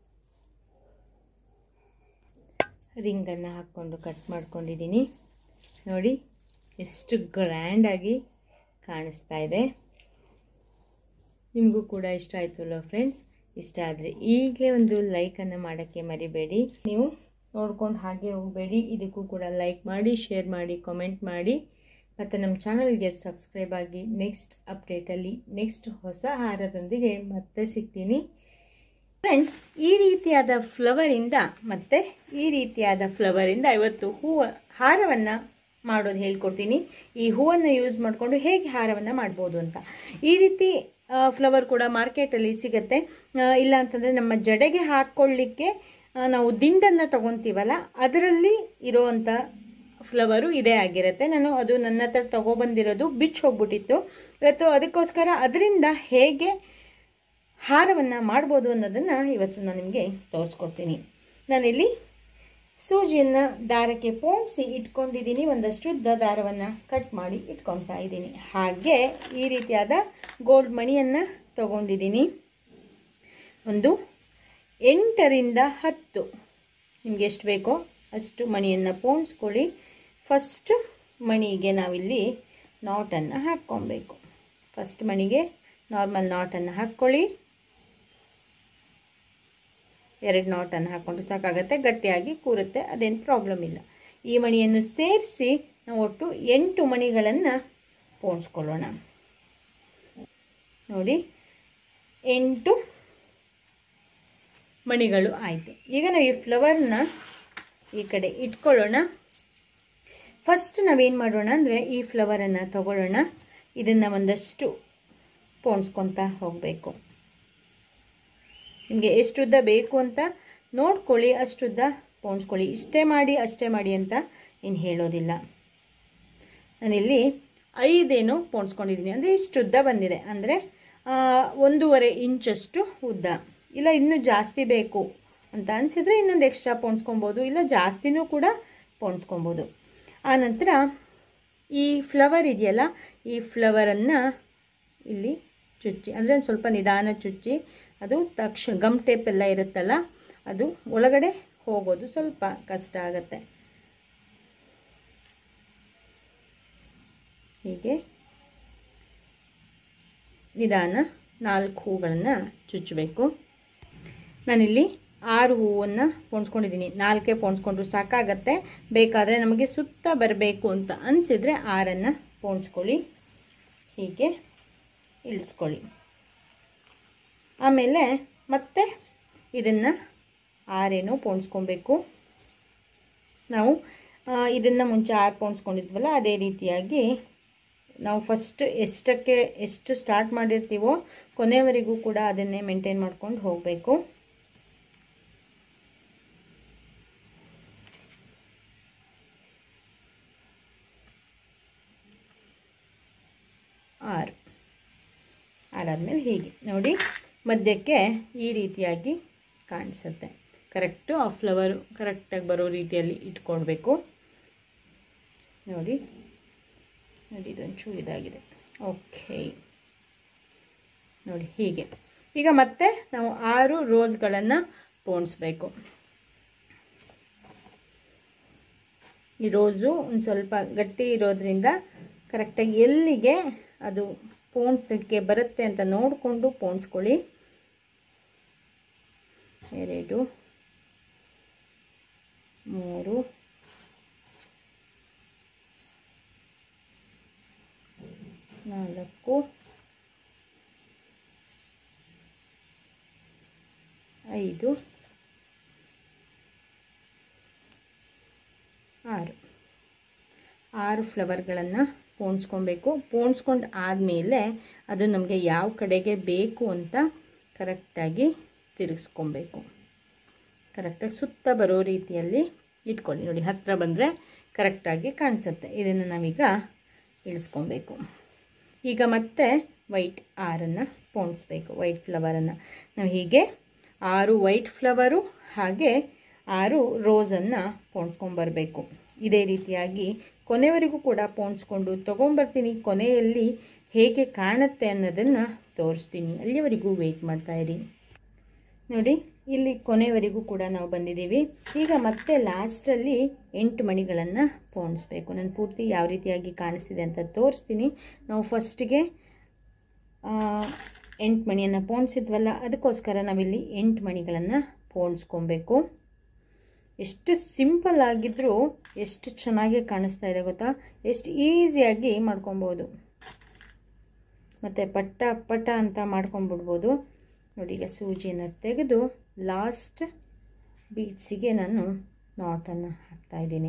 ರಿಂಗನ್ನು ಹಾಕ್ಕೊಂಡು ಕಟ್ ಮಾಡ್ಕೊಂಡಿದ್ದೀನಿ ನೋಡಿ ಎಷ್ಟು ಗ್ರ್ಯಾಂಡಾಗಿ ಕಾಣಿಸ್ತಾ ಇದೆ ನಿಮಗೂ ಕೂಡ ಇಷ್ಟ ಆಯಿತಲ್ಲ ಫ್ರೆಂಡ್ಸ್ ಇಷ್ಟ ಆದರೆ ಈಗಲೇ ಒಂದು ಲೈಕನ್ನು ಮಾಡೋಕ್ಕೆ ಮರಿಬೇಡಿ ನೀವು ನೋಡ್ಕೊಂಡು ಹಾಗೆ ಹೋಗಬೇಡಿ ಇದಕ್ಕೂ ಕೂಡ ಲೈಕ್ ಮಾಡಿ ಶೇರ್ ಮಾಡಿ ಕಾಮೆಂಟ್ ಮಾಡಿ ಮತ್ತು ನಮ್ಮ ಚಾನಲ್ಗೆ ಸಬ್ಸ್ಕ್ರೈಬ್ ಆಗಿ ನೆಕ್ಸ್ಟ್ ಅಪ್ಡೇಟಲ್ಲಿ ನೆಕ್ಸ್ಟ್ ಹೊಸ ಹಾರದೊಂದಿಗೆ ಮತ್ತೆ ಸಿಗ್ತೀನಿ ಫ್ರೆಂಡ್ಸ್ ಈ ರೀತಿಯಾದ ಫ್ಲವರಿಂದ ಮತ್ತು ಈ ರೀತಿಯಾದ ಫ್ಲವರಿಂದ ಇವತ್ತು ಹೂವು ಹಾರವನ್ನು ಮಾಡೋದು ಹೇಳ್ಕೊಡ್ತೀನಿ ಈ ಹೂವನ್ನು ಯೂಸ್ ಮಾಡಿಕೊಂಡು ಹೇಗೆ ಹಾರವನ್ನು ಮಾಡ್ಬೋದು ಅಂತ ಈ ರೀತಿ ಫ್ಲವರ್ ಕೂಡ ಮಾರ್ಕೆಟಲ್ಲಿ ಸಿಗುತ್ತೆ ಇಲ್ಲ ಅಂತಂದರೆ ನಮ್ಮ ಜಡೆಗೆ ಹಾಕ್ಕೊಳ್ಳಿಕ್ಕೆ ನಾವು ದಿಂಡನ್ನು ತೊಗೊತೀವಲ್ಲ ಅದರಲ್ಲಿ ಇರೋವಂಥ ಫ್ಲವರು ಇದೇ ಆಗಿರುತ್ತೆ ನಾನು ಅದು ನನ್ನ ಹತ್ರ ತೊಗೊಬಂದಿರೋದು ಬಿಚ್ಚಿ ಹೋಗ್ಬಿಟ್ಟಿತ್ತು ಇವತ್ತು ಅದಕ್ಕೋಸ್ಕರ ಅದರಿಂದ ಹೇಗೆ ಹಾರವನ್ನು ಮಾಡ್ಬೋದು ಅನ್ನೋದನ್ನು ಇವತ್ತು ನಾನು ನಿಮಗೆ ತೋರಿಸ್ಕೊಡ್ತೀನಿ ನಾನಿಲ್ಲಿ ಸೂಜಿಯನ್ನು ದಾರಕ್ಕೆ ಪೋಣಿಸಿ ಇಟ್ಕೊಂಡಿದ್ದೀನಿ ಒಂದಷ್ಟು ಉದ್ದ ದಾರವನ್ನು ಕಟ್ ಮಾಡಿ ಇಟ್ಕೊತಾ ಇದ್ದೀನಿ ಹಾಗೆ ಈ ರೀತಿಯಾದ ಗೋಲ್ಡ್ ಮಣಿಯನ್ನು ತಗೊಂಡಿದ್ದೀನಿ ಒಂದು ಎಂಟರಿಂದ ಹತ್ತು ನಿಮಗೆ ಎಷ್ಟು ಬೇಕೋ ಅಷ್ಟು ಮಣಿಯನ್ನು ಪೋಣಿಸ್ಕೊಳ್ಳಿ ಫಸ್ಟ್ ಮಣಿಗೆ ನಾವಿಲ್ಲಿ ನಾಟನ್ನು ಹಾಕ್ಕೊಬೇಕು ಫಸ್ಟ್ ಮಣಿಗೆ ನಾರ್ಮಲ್ ನಾಟನ್ನು ಹಾಕ್ಕೊಳ್ಳಿ ಎರಡು ನಾಟನ್ನು ಹಾಕ್ಕೊಂಡ್ರೆ ಸಾಕಾಗುತ್ತೆ ಗಟ್ಟಿಯಾಗಿ ಕೂರುತ್ತೆ ಅದೇನು ಪ್ರಾಬ್ಲಮ್ ಇಲ್ಲ ಈ ಮಣಿಯನ್ನು ಸೇರಿಸಿ ನಾವು ಒಟ್ಟು ಎಂಟು ಮಣಿಗಳನ್ನು ಪೋಣಿಸ್ಕೊಳ್ಳೋಣ ನೋಡಿ ಎಂಟು ಮಣಿಗಳು ಆಯಿತು ಈಗ ನಾವು ಈ ಫ್ಲವರ್ನ ಈ ಕಡೆ ಇಟ್ಕೊಳ್ಳೋಣ ಫಸ್ಟ್ ನಾವೇನು ಮಾಡೋಣ ಅಂದರೆ ಈ ಫ್ಲವರನ್ನು ತಗೊಳ್ಳೋಣ ಇದನ್ನು ಒಂದಷ್ಟು ಪೋಣಿಸ್ಕೊತಾ ಹೋಗಬೇಕು ನಿಮಗೆ ಎಷ್ಟು ಉದ್ದ ಬೇಕು ಅಂತ ನೋಡ್ಕೊಳ್ಳಿ ಅಷ್ಟುದ್ದ ಪೋಣಿಸ್ಕೊಳ್ಳಿ ಇಷ್ಟೇ ಮಾಡಿ ಅಷ್ಟೇ ಮಾಡಿ ಅಂತ ಏನು ಹೇಳೋದಿಲ್ಲ ನಾನಿಲ್ಲಿ ಐದೇನು ಪೋಣಿಸ್ಕೊಂಡಿದ್ದೀನಿ ಅಂದರೆ ಇಷ್ಟು ಉದ್ದ ಬಂದಿದೆ ಅಂದರೆ ಒಂದೂವರೆ ಇಂಚಷ್ಟು ಉದ್ದ ಇಲ್ಲ ಇನ್ನೂ ಜಾಸ್ತಿ ಬೇಕು ಅಂತ ಅನಿಸಿದ್ರೆ ಇನ್ನೊಂದು ಎಕ್ಸ್ಟ್ರಾ ಪೋಣಿಸ್ಕೊಬೋದು ಇಲ್ಲ ಜಾಸ್ತಿನೂ ಕೂಡ ಪೋಣಿಸ್ಕೊಬೋದು ಆನಂತರ ಈ ಫ್ಲವರ್ ಇದೆಯಲ್ಲ ಈ ಫ್ಲವರನ್ನು ಇಲ್ಲಿ ಚುಚ್ಚಿ ಅಂದರೆ ಒಂದು ಸ್ವಲ್ಪ ನಿಧಾನ ಚುಚ್ಚಿ ಅದು ತಕ್ಷಣ ಗಮ್ ಟೇಪ್ ಎಲ್ಲ ಇರುತ್ತಲ್ಲ ಅದು ಒಳಗಡೆ ಹೋಗೋದು ಸ್ವಲ್ಪ ಕಷ್ಟ ಆಗುತ್ತೆ ಹೀಗೆ ನಿಧಾನ ನಾಲ್ಕು ಹೂಗಳನ್ನು ಚುಚ್ಚಬೇಕು ನಾನಿಲ್ಲಿ ಆರು ಹೂವನ್ನು ಪೋಣಿಸ್ಕೊಂಡಿದ್ದೀನಿ ನಾಲ್ಕೇ ಪೋಣಿಸ್ಕೊಂಡ್ರು ಸಾಕಾಗತ್ತೆ ಬೇಕಾದರೆ ನಮಗೆ ಸುತ್ತ ಬರಬೇಕು ಅಂತ ಅನಿಸಿದರೆ ಆರನ್ನು ಪೋಣಿಸ್ಕೊಳ್ಳಿ ಹೀಗೆ ಇಳಿಸ್ಕೊಳ್ಳಿ ಆಮೇಲೆ ಮತ್ತೆ ಇದನ್ನು ಆರೇನು ಪೋಣಿಸ್ಕೊಬೇಕು ನಾವು ಇದನ್ನು ಮುಂಚೆ ಆರು ಪೋಣಿಸ್ಕೊಂಡಿದ್ವಲ್ಲ ಅದೇ ರೀತಿಯಾಗಿ ನಾವು ಫಸ್ಟ್ ಎಷ್ಟಕ್ಕೆ ಎಷ್ಟು ಸ್ಟಾರ್ಟ್ ಮಾಡಿರ್ತೀವೋ ಕೊನೆಯವರೆಗೂ ಕೂಡ ಅದನ್ನೇ ಮೇಂಟೈನ್ ಮಾಡ್ಕೊಂಡು ಹೋಗಬೇಕು ಆರು ಆರಾದ್ಮೇಲೆ ಹೀಗೆ ನೋಡಿ ಮಧ್ಯಕ್ಕೆ ಈ ರೀತಿಯಾಗಿ ಕಾಣಿಸುತ್ತೆ ಕರೆಕ್ಟು ಆ ಫ್ಲವರು ಕರೆಕ್ಟಾಗಿ ಬರೋ ರೀತಿಯಲ್ಲಿ ಇಟ್ಕೊಳ್ಬೇಕು ನೋಡಿ ನೋಡಿ ಇದೊಂಚೂರು ಇದಾಗಿದೆ ಓಕೆ ನೋಡಿ ಹೀಗೆ ಈಗ ಮತ್ತೆ ನಾವು ಆರು ರೋಸ್ಗಳನ್ನು ಪೋಣಿಸ್ಬೇಕು ಈ ರೋಸು ಒಂದು ಸ್ವಲ್ಪ ಗಟ್ಟಿ ಇರೋದ್ರಿಂದ ಕರೆಕ್ಟಾಗಿ ಎಲ್ಲಿಗೆ ಅದು ಪೋಣಿಸೋಕ್ಕೆ ಬರುತ್ತೆ ಅಂತ ನೋಡಿಕೊಂಡು ಪೋಣಿಸ್ಕೊಳ್ಳಿ ಎರಡು ಮೂರು ನಾಲ್ಕು ಐದು ಆರು ಆರು ಫ್ಲವರ್ಗಳನ್ನು ಪೋಣಿಸ್ಕೊಬೇಕು ಪೋಣಿಸ್ಕೊಂಡು ಆದಮೇಲೆ ಅದು ನಮಗೆ ಯಾವ ಕಡೆಗೆ ಬೇಕು ಅಂತ ಕರೆಕ್ಟಾಗಿ ತಿರುಗಿಸ್ಕೊಬೇಕು ಕರೆಕ್ಟಾಗಿ ಸುತ್ತ ಬರೋ ರೀತಿಯಲ್ಲಿ ಇಟ್ಕೊಳ್ಳಿ ನೋಡಿ ಹತ್ತಿರ ಬಂದರೆ ಕರೆಕ್ಟಾಗಿ ಕಾಣಿಸುತ್ತೆ ಇದನ್ನು ನಾವೀಗ ಇಳಿಸ್ಕೊಬೇಕು ಈಗ ಮತ್ತೆ ವೈಟ್ ಆರನ್ನು ಪೋಣಿಸ್ಬೇಕು ವೈಟ್ ಫ್ಲವರನ್ನು ನಾವು ಹೀಗೆ ಆರು ವೈಟ್ ಫ್ಲವರು ಹಾಗೆ ಆರು ರೋಸನ್ನು ಪೋಣಿಸ್ಕೊಂಬರ್ಬೇಕು ಇದೇ ರೀತಿಯಾಗಿ ಕೊನೆವರೆಗೂ ಕೂಡ ಪೋಣಿಸ್ಕೊಂಡು ತೊಗೊಂಬರ್ತೀನಿ ಕೊನೆಯಲ್ಲಿ ಹೇಗೆ ಕಾಣುತ್ತೆ ಅನ್ನೋದನ್ನು ತೋರಿಸ್ತೀನಿ ಅಲ್ಲಿವರೆಗೂ ವೆಯ್ಟ್ ಮಾಡ್ತಾಯಿರಿ ನೋಡಿ ಇಲ್ಲಿ ಕೊನೆವರೆಗೂ ಕೂಡ ನಾವು ಬಂದಿದ್ದೀವಿ ಈಗ ಮತ್ತೆ ಲಾಸ್ಟಲ್ಲಿ ಎಂಟು ಮಣಿಗಳನ್ನು ಪೋಣಿಸ್ಬೇಕು ನಾನು ಪೂರ್ತಿ ಯಾವ ರೀತಿಯಾಗಿ ಕಾಣಿಸ್ತಿದೆ ಅಂತ ತೋರಿಸ್ತೀನಿ ನಾವು ಫಸ್ಟಿಗೆ ಎಂಟು ಮಣಿಯನ್ನು ಪೋಣಿಸಿದ್ವಲ್ಲ ಅದಕ್ಕೋಸ್ಕರ ನಾವಿಲ್ಲಿ ಎಂಟು ಮಣಿಗಳನ್ನು ಪೋಣಿಸ್ಕೊಬೇಕು ಎಷ್ಟು ಸಿಂಪಲ್ ಆಗಿದ್ರೂ ಎಷ್ಟು ಚೆನ್ನಾಗಿ ಕಾಣಿಸ್ತಾ ಇದೆ ಗೊತ್ತಾ ಎಷ್ಟು ಈಸಿಯಾಗಿ ಮಾಡ್ಕೊಬೋದು ಮತ್ತು ಪಟ್ಟ ಪಟ್ಟ ಅಂತ ಮಾಡ್ಕೊಂಬಿಡ್ಬೋದು ನೋಡಿ ಈಗ ಸೂಜಿಯನ್ನು ತೆಗೆದು ಲಾಸ್ಟ್ ಬೀಟ್ಸಿಗೆ ನಾನು ನಾಟನ್ನು ಹಾಕ್ತಾಯಿದ್ದೀನಿ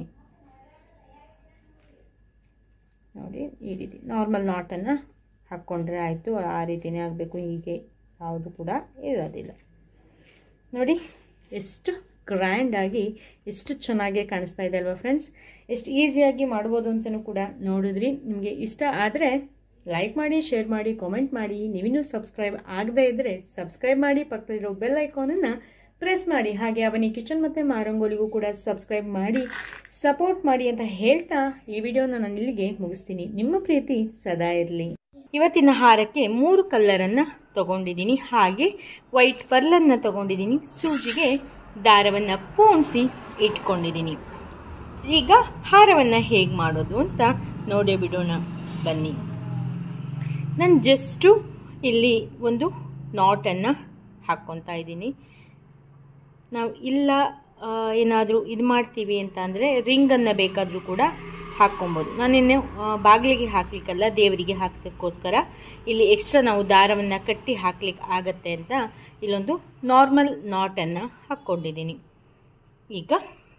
ನೋಡಿ ಈ ರೀತಿ ನಾರ್ಮಲ್ ನಾಟನ್ನು ಹಾಕ್ಕೊಂಡ್ರೆ ಆಯಿತು ಆ ರೀತಿಯೇ ಆಗಬೇಕು ಹೀಗೆ ಯಾವುದು ಕೂಡ ಇರೋದಿಲ್ಲ ನೋಡಿ ಎಷ್ಟು ಗ್ರ್ಯಾಂಡಾಗಿ ಎಷ್ಟು ಚೆನ್ನಾಗಿ ಕಾಣಿಸ್ತಾ ಇದೆ ಅಲ್ವಾ ಫ್ರೆಂಡ್ಸ್ ಎಷ್ಟು ಈಸಿಯಾಗಿ ಮಾಡ್ಬೋದು ಅಂತಲೂ ಕೂಡ ನೋಡಿದ್ರಿ ನಿಮಗೆ ಇಷ್ಟ ಆದರೆ ಲೈಕ್ ಮಾಡಿ ಶೇರ್ ಮಾಡಿ ಕಾಮೆಂಟ್ ಮಾಡಿ ನೀವಿನ್ನೂ ಸಬ್ಸ್ಕ್ರೈಬ್ ಆಗದೇ ಇದ್ದರೆ ಸಬ್ಸ್ಕ್ರೈಬ್ ಮಾಡಿ ಪಕ್ಕದಲ್ಲಿರೋ ಬೆಲ್ ಐಕಾನನ್ನು ಪ್ರೆಸ್ ಮಾಡಿ ಹಾಗೆ ಅವನಿ ಕಿಚನ್ ಮತ್ತು ಮಾರಂಗೋಲಿಗೂ ಕೂಡ ಸಬ್ಸ್ಕ್ರೈಬ್ ಮಾಡಿ ಸಪೋರ್ಟ್ ಮಾಡಿ ಅಂತ ಹೇಳ್ತಾ ಈ ವಿಡಿಯೋನ ನಾನು ಇಲ್ಲಿಗೆ ಮುಗಿಸ್ತೀನಿ ನಿಮ್ಮ ಪ್ರೀತಿ ಸದಾ ಇರಲಿ ಇವತ್ತಿನ ಹಾರಕ್ಕೆ ಮೂರು ಕಲ್ಲರನ್ನು ತಗೊಂಡಿದ್ದೀನಿ ಹಾಗೆ ವೈಟ್ ಪರ್ಲನ್ನು ತಗೊಂಡಿದ್ದೀನಿ ಸೂಜಿಗೆ ದಾರವನ್ನು ಪೋಣಿಸಿ ಇಟ್ಕೊಂಡಿದ್ದೀನಿ ಈಗ ಹಾರವನ್ನು ಹೇಗೆ ಮಾಡೋದು ಅಂತ ನೋಡೇ ಬಿಡೋಣ ಬನ್ನಿ ನಾನು ಜಸ್ಟು ಇಲ್ಲಿ ಒಂದು ನಾಟನ್ನು ಹಾಕ್ಕೊತಾ ಇದ್ದೀನಿ ನಾವು ಇಲ್ಲ ಏನಾದರೂ ಇದು ಮಾಡ್ತೀವಿ ಅಂತ ಅಂದರೆ ರಿಂಗನ್ನು ಬೇಕಾದರೂ ಕೂಡ ಹಾಕ್ಕೊಬೋದು ನಾನಿನ್ನು ಬಾಗಿಲಿಗೆ ಹಾಕ್ಲಿಕ್ಕಲ್ಲ ದೇವರಿಗೆ ಹಾಕೋಕ್ಕೋಸ್ಕರ ಇಲ್ಲಿ ಎಕ್ಸ್ಟ್ರಾ ನಾವು ದಾರವನ್ನು ಕಟ್ಟಿ ಹಾಕ್ಲಿಕ್ಕೆ ಆಗತ್ತೆ ಅಂತ ಇಲ್ಲೊಂದು ನಾರ್ಮಲ್ ನಾಟನ್ನು ಹಾಕ್ಕೊಂಡಿದ್ದೀನಿ ಈಗ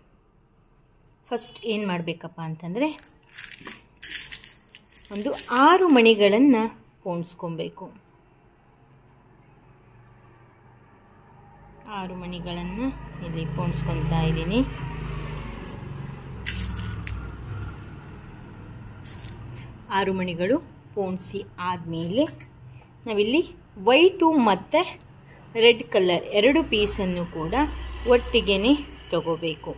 ಫಸ್ಟ್ ಏನು ಮಾಡಬೇಕಪ್ಪ ಅಂತಂದರೆ ಒಂದು ಆರು ಮಣಿಗಳನ್ನು ಪೋಣಿಸ್ಕೊಬೇಕು ಆರು ಮಣಿಗಳನ್ನು ಇಲ್ಲಿ ಪೋಣಿಸ್ಕೊತಾ ಇದ್ದೀನಿ ಆರು ಮಣಿಗಳು ಪೋಣಿಸಿ ಆದಮೇಲೆ ನಾವಿಲ್ಲಿ ವೈಟು ಮತ್ತು ರೆಡ್ ಕಲರ್ ಎರಡು ಪೀಸನ್ನು ಕೂಡ ಒಟ್ಟಿಗೆ ತಗೋಬೇಕು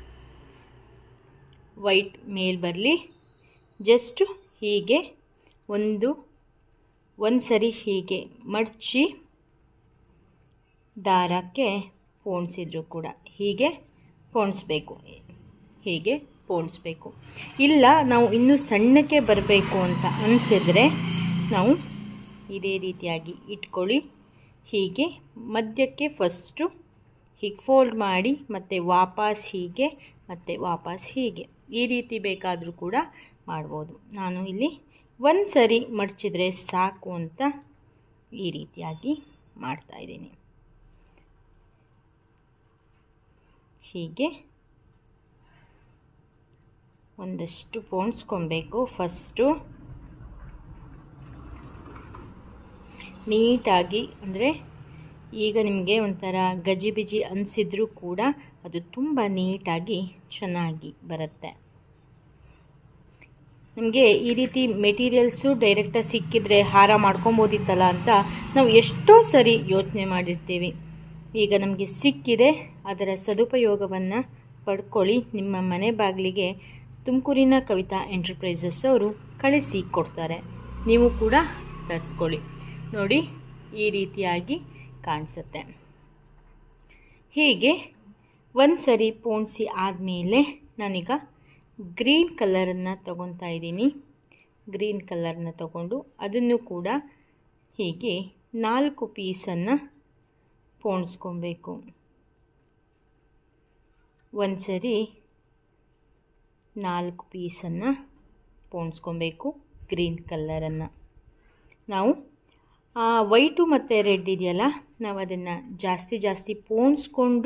ವೈಟ್ ಮೇಲೆ ಬರಲಿ ಜಸ್ಟು ಹೀಗೆ ಒಂದು ಒಂದು ಸರಿ ಹೀಗೆ ಮಡಚಿ ದಾರಕ್ಕೆ ಪೋಣಿಸಿದ್ರು ಕೂಡ ಹೀಗೆ ಪೋಣಿಸ್ಬೇಕು ಹೀಗೆ ಪೋಣಿಸ್ಬೇಕು ಇಲ್ಲ ನಾವು ಇನ್ನೂ ಸಣ್ಣಕ್ಕೆ ಬರಬೇಕು ಅಂತ ಅನಿಸಿದ್ರೆ ನಾವು ಇದೇ ರೀತಿಯಾಗಿ ಇಟ್ಕೊಳ್ಳಿ ಹೀಗೆ ಮಧ್ಯಕ್ಕೆ ಫಸ್ಟು ಹೀಗೆ ಫೋಲ್ಡ್ ಮಾಡಿ ಮತ್ತು ವಾಪಸ್ ಹೀಗೆ ಮತ್ತು ವಾಪಸ್ ಹೀಗೆ ಈ ರೀತಿ ಬೇಕಾದರೂ ಕೂಡ ಮಾಡ್ಬೋದು ನಾನು ಇಲ್ಲಿ ಒಂದು ಸರಿ ಮಡಚಿದ್ರೆ ಸಾಕು ಅಂತ ಈ ರೀತಿಯಾಗಿ ಮಾಡ್ತಾಯಿದ್ದೀನಿ ಹೀಗೆ ಒಂದಷ್ಟು ಪೋಣಿಸ್ಕೊಬೇಕು ಫಸ್ಟು ನೀಟಾಗಿ ಅಂದರೆ ಈಗ ನಿಮಗೆ ಒಂಥರ ಗಜಿಬಿಜಿ ಅನಿಸಿದ್ರೂ ಕೂಡ ಅದು ತುಂಬ ನೀಟಾಗಿ ಚೆನ್ನಾಗಿ ಬರುತ್ತೆ ನಮಗೆ ಈ ರೀತಿ ಮೆಟೀರಿಯಲ್ಸು ಡೈರೆಕ್ಟಾಗಿ ಸಿಕ್ಕಿದ್ರೆ ಹಾರ ಮಾಡ್ಕೊಬೋದಿತ್ತಲ್ಲ ಅಂತ ನಾವು ಎಷ್ಟೋ ಸರಿ ಯೋಚನೆ ಮಾಡಿರ್ತೀವಿ ಈಗ ನಮಗೆ ಸಿಕ್ಕಿದೆ ಅದರ ಸದುಪಯೋಗವನ್ನು ಪಡ್ಕೊಳ್ಳಿ ನಿಮ್ಮ ಮನೆ ಬಾಗಿಲಿಗೆ ತುಮಕೂರಿನ ಕವಿತಾ ಎಂಟರ್ಪ್ರೈಸಸ್ ಅವರು ಕಳಿಸಿ ಕೊಡ್ತಾರೆ ನೀವು ಕೂಡ ತರಿಸ್ಕೊಳ್ಳಿ ನೋಡಿ ಈ ರೀತಿಯಾಗಿ ಕಾಣಿಸುತ್ತೆ ಹೀಗೆ ಒಂದು ಸರಿ ಪೋಣಿಸಿ ಆದಮೇಲೆ ನಾನೀಗ ಗ್ರೀನ್ ಕಲರನ್ನು ತಗೊತಾ ಇದ್ದೀನಿ ಗ್ರೀನ್ ಕಲರ್ನ ತಗೊಂಡು ಅದನ್ನು ಕೂಡ ಹೀಗೆ ನಾಲ್ಕು ಪೀಸನ್ನು ಪೋಣಿಸ್ಕೊಬೇಕು ಒಂದು ಸರಿ ನಾಲ್ಕು ಪೀಸನ್ನು ಪೋಣಿಸ್ಕೊಬೇಕು ಗ್ರೀನ್ ಕಲ್ಲರನ್ನು ನಾವು ವೈಟು ಮತ್ತು ರೆಡ್ ಇದೆಯಲ್ಲ ನಾವು ಅದನ್ನು ಜಾಸ್ತಿ ಜಾಸ್ತಿ ಪೋಣಿಸ್ಕೊಂಡು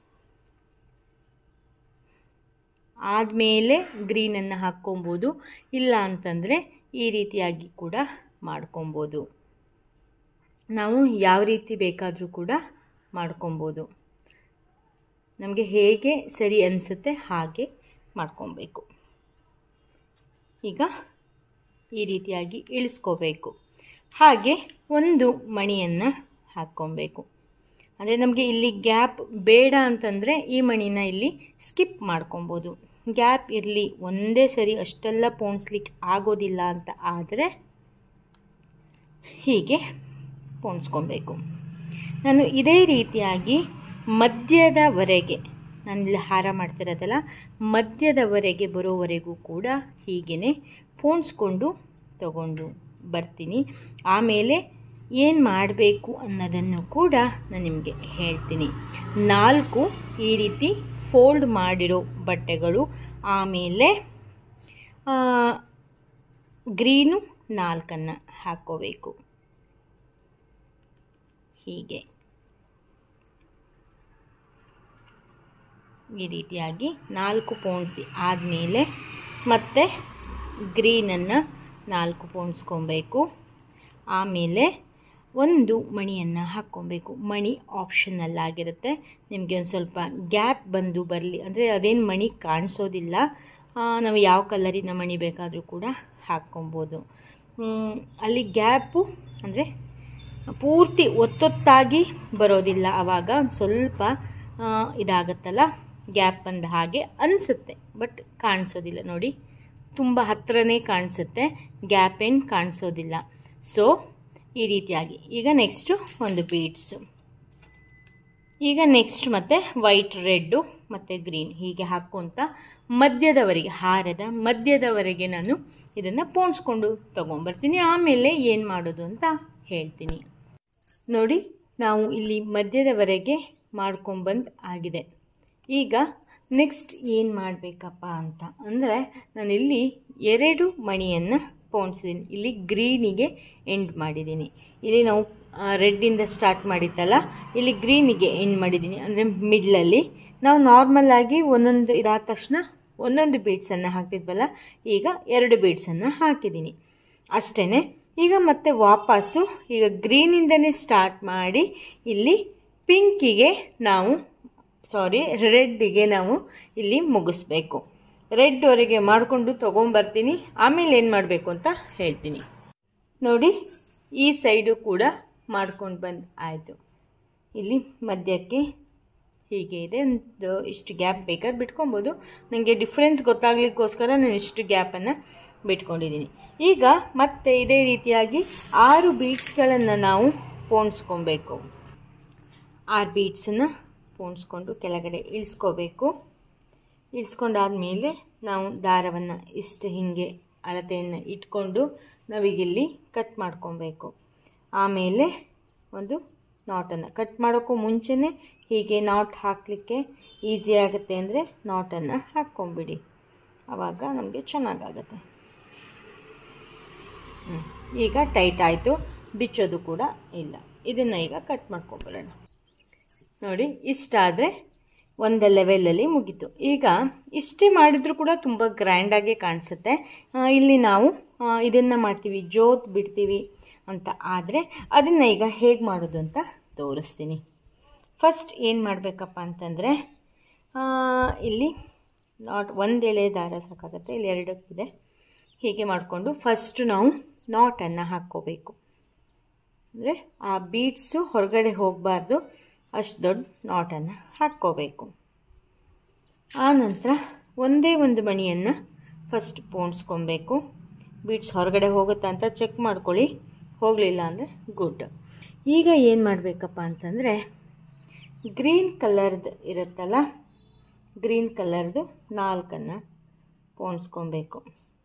ಆದಮೇಲೆ ಗ್ರೀನನ್ನು ಹಾಕ್ಕೊಬೋದು ಇಲ್ಲ ಅಂತಂದರೆ ಈ ರೀತಿಯಾಗಿ ಕೂಡ ಮಾಡ್ಕೊಬೋದು ನಾವು ಯಾವ ರೀತಿ ಬೇಕಾದರೂ ಕೂಡ ಮಾಡ್ಕೊಬೋದು ನಮಗೆ ಹೇಗೆ ಸರಿ ಅನಿಸುತ್ತೆ ಹಾಗೆ ಮಾಡ್ಕೊಬೇಕು ಈಗ ಈ ರೀತಿಯಾಗಿ ಇಳಿಸ್ಕೋಬೇಕು ಹಾಗೆ ಒಂದು ಮಣಿಯನ್ನು ಹಾಕ್ಕೊಬೇಕು ಅಂದರೆ ನಮಗೆ ಇಲ್ಲಿ ಗ್ಯಾಪ್ ಬೇಡ ಅಂತಂದರೆ ಈ ಮಣಿನ ಇಲ್ಲಿ ಸ್ಕಿಪ್ ಮಾಡ್ಕೊಬೋದು ಗ್ಯಾಪ್ ಇರಲಿ ಒಂದೇ ಸರಿ ಅಷ್ಟೆಲ್ಲ ಪೋಣಿಸ್ಲಿಕ್ಕೆ ಆಗೋದಿಲ್ಲ ಅಂತ ಆದರೆ ಹೀಗೆ ಪೋಣಿಸ್ಕೊಬೇಕು ನಾನು ಇದೇ ರೀತಿಯಾಗಿ ಮಧ್ಯದವರೆಗೆ ನಾನಿಲ್ಲಿ ಹಾರ ಮಾಡ್ತಿರೋದಲ್ಲ ಮಧ್ಯದವರೆಗೆ ಬರೋವರೆಗೂ ಕೂಡ ಹೀಗೇ ಪೋಣಿಸ್ಕೊಂಡು ತಗೊಂಡು ಬರ್ತೀನಿ ಆಮೇಲೆ ಏನು ಮಾಡಬೇಕು ಅನ್ನೋದನ್ನು ಕೂಡ ನಾನು ನಿಮಗೆ ಹೇಳ್ತೀನಿ ನಾಲ್ಕು ಈ ರೀತಿ ಫೋಲ್ಡ್ ಮಾಡಿರೋ ಬಟ್ಟೆಗಳು ಆಮೇಲೆ ಗ್ರೀನು ನಾಲ್ಕನ್ನು ಹಾಕ್ಕೋಬೇಕು ಹೀಗೆ ಈ ರೀತಿಯಾಗಿ ನಾಲ್ಕು ಪೋಣಿಸಿ ಆದಮೇಲೆ ಮತ್ತೆ ಗ್ರೀನನ್ನು ನಾಲ್ಕು ಪೋಣಿಸ್ಕೊಬೇಕು ಆಮೇಲೆ ಒಂದು ಮಣಿಯನ್ನು ಹಾಕ್ಕೊಬೇಕು ಮಣಿ ಆಪ್ಷನಲ್ ಆಗಿರುತ್ತೆ ನಿಮಗೆ ಒಂದು ಸ್ವಲ್ಪ ಗ್ಯಾಪ್ ಬಂದು ಬರಲಿ ಅಂದರೆ ಅದೇನು ಮಣಿ ಕಾಣಿಸೋದಿಲ್ಲ ನಾವು ಯಾವ ಕಲರಿನ ಮಣಿ ಬೇಕಾದರೂ ಕೂಡ ಹಾಕ್ಕೊಬೋದು ಅಲ್ಲಿ ಗ್ಯಾಪು ಅಂದರೆ ಪೂರ್ತಿ ಒತ್ತೊತ್ತಾಗಿ ಬರೋದಿಲ್ಲ ಆವಾಗ ಒಂದು ಸ್ವಲ್ಪ ಇದಾಗತ್ತಲ್ಲ ಗ್ಯಾಪ್ ಬಂದ ಹಾಗೆ ಅನಿಸುತ್ತೆ ಬಟ್ ಕಾಣಿಸೋದಿಲ್ಲ ನೋಡಿ ತುಂಬ ಹತ್ರನೇ ಕಾಣಿಸುತ್ತೆ ಗ್ಯಾಪ್ ಏನು ಕಾಣಿಸೋದಿಲ್ಲ ಸೊ ಈ ರೀತಿಯಾಗಿ ಈಗ ನೆಕ್ಸ್ಟು ಒಂದು ಬೀಡ್ಸು ಈಗ ನೆಕ್ಸ್ಟ್ ಮತ್ತೆ ವೈಟ್ ರೆಡ್ಡು ಮತ್ತು ಗ್ರೀನ್ ಹೀಗೆ ಹಾಕ್ಕೊತ ಮಧ್ಯದವರೆಗೆ ಹಾರದ ಮಧ್ಯದವರೆಗೆ ನಾನು ಇದನ್ನು ಪೋಣಿಸ್ಕೊಂಡು ತೊಗೊಂಬರ್ತೀನಿ ಆಮೇಲೆ ಏನು ಮಾಡೋದು ಅಂತ ಹೇಳ್ತೀನಿ ನೋಡಿ ನಾವು ಇಲ್ಲಿ ಮಧ್ಯದವರೆಗೆ ಮಾಡ್ಕೊಂಬಂದು ಆಗಿದೆ ಈಗ ನೆಕ್ಸ್ಟ್ ಏನು ಮಾಡಬೇಕಪ್ಪ ಅಂತ ಅಂದರೆ ನಾನಿಲ್ಲಿ ಎರಡು ಮಣಿಯನ್ನು ಪೋಣಿಸಿದ್ದೀನಿ ಇಲ್ಲಿ ಗ್ರೀನಿಗೆ ಎಂಡ್ ಮಾಡಿದ್ದೀನಿ ಇಲ್ಲಿ ನಾವು ರೆಡ್ಡಿಂದ ಸ್ಟಾರ್ಟ್ ಮಾಡಿತ್ತಲ್ಲ ಇಲ್ಲಿ ಗ್ರೀನಿಗೆ ಎಂಡ್ ಮಾಡಿದ್ದೀನಿ ಅಂದರೆ ಮಿಡ್ಲಲ್ಲಿ ನಾವು ನಾರ್ಮಲಾಗಿ ಒಂದೊಂದು ಇದಾದ ತಕ್ಷಣ ಒಂದೊಂದು ಬೀಡ್ಸನ್ನು ಹಾಕ್ತಿದ್ವಲ್ಲ ಈಗ ಎರಡು ಬೀಡ್ಸನ್ನು ಹಾಕಿದ್ದೀನಿ ಅಷ್ಟೇ ಈಗ ಮತ್ತೆ ವಾಪಸ್ಸು ಈಗ ಗ್ರೀನಿಂದನೇ ಸ್ಟಾರ್ಟ್ ಮಾಡಿ ಇಲ್ಲಿ ಪಿಂಕಿಗೆ ನಾವು ಸಾರಿ ರೆಡ್ಡಿಗೆ ನಾವು ಇಲ್ಲಿ ಮುಗಿಸ್ಬೇಕು ರೆಡ್ವರೆಗೆ ಮಾಡಿಕೊಂಡು ತೊಗೊಂಬರ್ತೀನಿ ಆಮೇಲೆ ಏನು ಮಾಡಬೇಕು ಅಂತ ಹೇಳ್ತೀನಿ ನೋಡಿ ಈ ಸೈಡು ಕೂಡ ಮಾಡ್ಕೊಂಡು ಬಂದು ಆಯಿತು ಇಲ್ಲಿ ಮಧ್ಯಕ್ಕೆ ಹೀಗೆ ಇದೆ ಒಂದು ಇಷ್ಟು ಗ್ಯಾಪ್ ಬೇಕಾದ್ರೆ ಬಿಟ್ಕೊಬೋದು ನನಗೆ ಡಿಫ್ರೆನ್ಸ್ ಗೊತ್ತಾಗ್ಲಿಕ್ಕೋಸ್ಕರ ನಾನು ಇಷ್ಟು ಗ್ಯಾಪನ್ನು ಬಿಟ್ಕೊಂಡಿದ್ದೀನಿ ಈಗ ಮತ್ತೆ ಇದೇ ರೀತಿಯಾಗಿ ಆರು ಬೀಡ್ಸ್ಗಳನ್ನು ನಾವು ಪೋಣಿಸ್ಕೊಬೇಕು ಆರು ಬೀಡ್ಸನ್ನು ಪೋಣಿಸ್ಕೊಂಡು ಕೆಳಗಡೆ ಇಳಿಸ್ಕೋಬೇಕು ಇಳಿಸ್ಕೊಂಡಾದ್ಮೇಲೆ ನಾವು ದಾರವನ್ನು ಇಷ್ಟು ಹೀಗೆ ಅಳತೆಯನ್ನು ಇಟ್ಕೊಂಡು ನಾವೀಗಿಲ್ಲಿ ಕಟ್ ಮಾಡ್ಕೊಬೇಕು ಆಮೇಲೆ ಒಂದು ನಾಟನ್ನು ಕಟ್ ಮಾಡೋಕ್ಕೂ ಮುಂಚೆನೇ ಹೀಗೆ ನಾಟ್ ಹಾಕಲಿಕ್ಕೆ ಈಸಿ ಆಗುತ್ತೆ ಅಂದರೆ ನಾಟನ್ನು ಹಾಕ್ಕೊಂಬಿಡಿ ಆವಾಗ ನಮಗೆ ಚೆನ್ನಾಗಾಗತ್ತೆ ಹ್ಞೂ ಈಗ ಟೈಟ್ ಆಯಿತು ಬಿಚ್ಚೋದು ಕೂಡ ಇಲ್ಲ ಇದನ್ನು ಈಗ ಕಟ್ ಮಾಡ್ಕೊಬರೋಣ ನೋಡಿ ಇಷ್ಟಾದರೆ ಒಂದು ಲೆವೆಲಲ್ಲಿ ಮುಗೀತು ಈಗ ಇಷ್ಟೇ ಮಾಡಿದರೂ ಕೂಡ ತುಂಬ ಗ್ರ್ಯಾಂಡಾಗಿ ಕಾಣಿಸುತ್ತೆ ಇಲ್ಲಿ ನಾವು ಇದನ್ನು ಮಾಡ್ತೀವಿ ಜೋತ್ ಬಿಡ್ತೀವಿ ಅಂತ ಆದರೆ ಅದನ್ನು ಈಗ ಹೇಗೆ ಮಾಡೋದು ಅಂತ ತೋರಿಸ್ತೀನಿ ಫಸ್ಟ್ ಏನು ಮಾಡಬೇಕಪ್ಪ ಅಂತಂದರೆ ಇಲ್ಲಿ ನಾಟ್ ಒಂದು ಎಳೆ ದಾರ ಸಾಕಾಗುತ್ತೆ ಇಲ್ಲಿ ಎರಡಕ್ಕಿದೆ ಹೀಗೆ ಮಾಡಿಕೊಂಡು ಫಸ್ಟು ನಾವು ನಾಟನ್ನು ಹಾಕ್ಕೋಬೇಕು ಅಂದರೆ ಆ ಬೀಡ್ಸು ಹೊರಗಡೆ ಹೋಗಬಾರ್ದು ಅಷ್ಟು ದೊಡ್ಡ ನಾಟನ್ನು ಹಾಕ್ಕೋಬೇಕು ಆನಂತರ ಒಂದೇ ಒಂದು ಮಣಿಯನ್ನು ಫಸ್ಟ್ ಪೋಣಿಸ್ಕೊಬೇಕು ಬೀಡ್ಸ್ ಹೊರಗಡೆ ಹೋಗುತ್ತಾ ಅಂತ ಚೆಕ್ ಮಾಡ್ಕೊಳ್ಳಿ ಹೋಗಲಿಲ್ಲ ಅಂದರೆ ಗುಡ್ ಈಗ ಏನು ಮಾಡಬೇಕಪ್ಪ ಅಂತಂದರೆ ಗ್ರೀನ್ ಕಲರ್ದು ಇರುತ್ತಲ್ಲ ಗ್ರೀನ್ ಕಲರ್ದು ನಾಲ್ಕನ್ನು ಪೋಣಿಸ್ಕೊಬೇಕು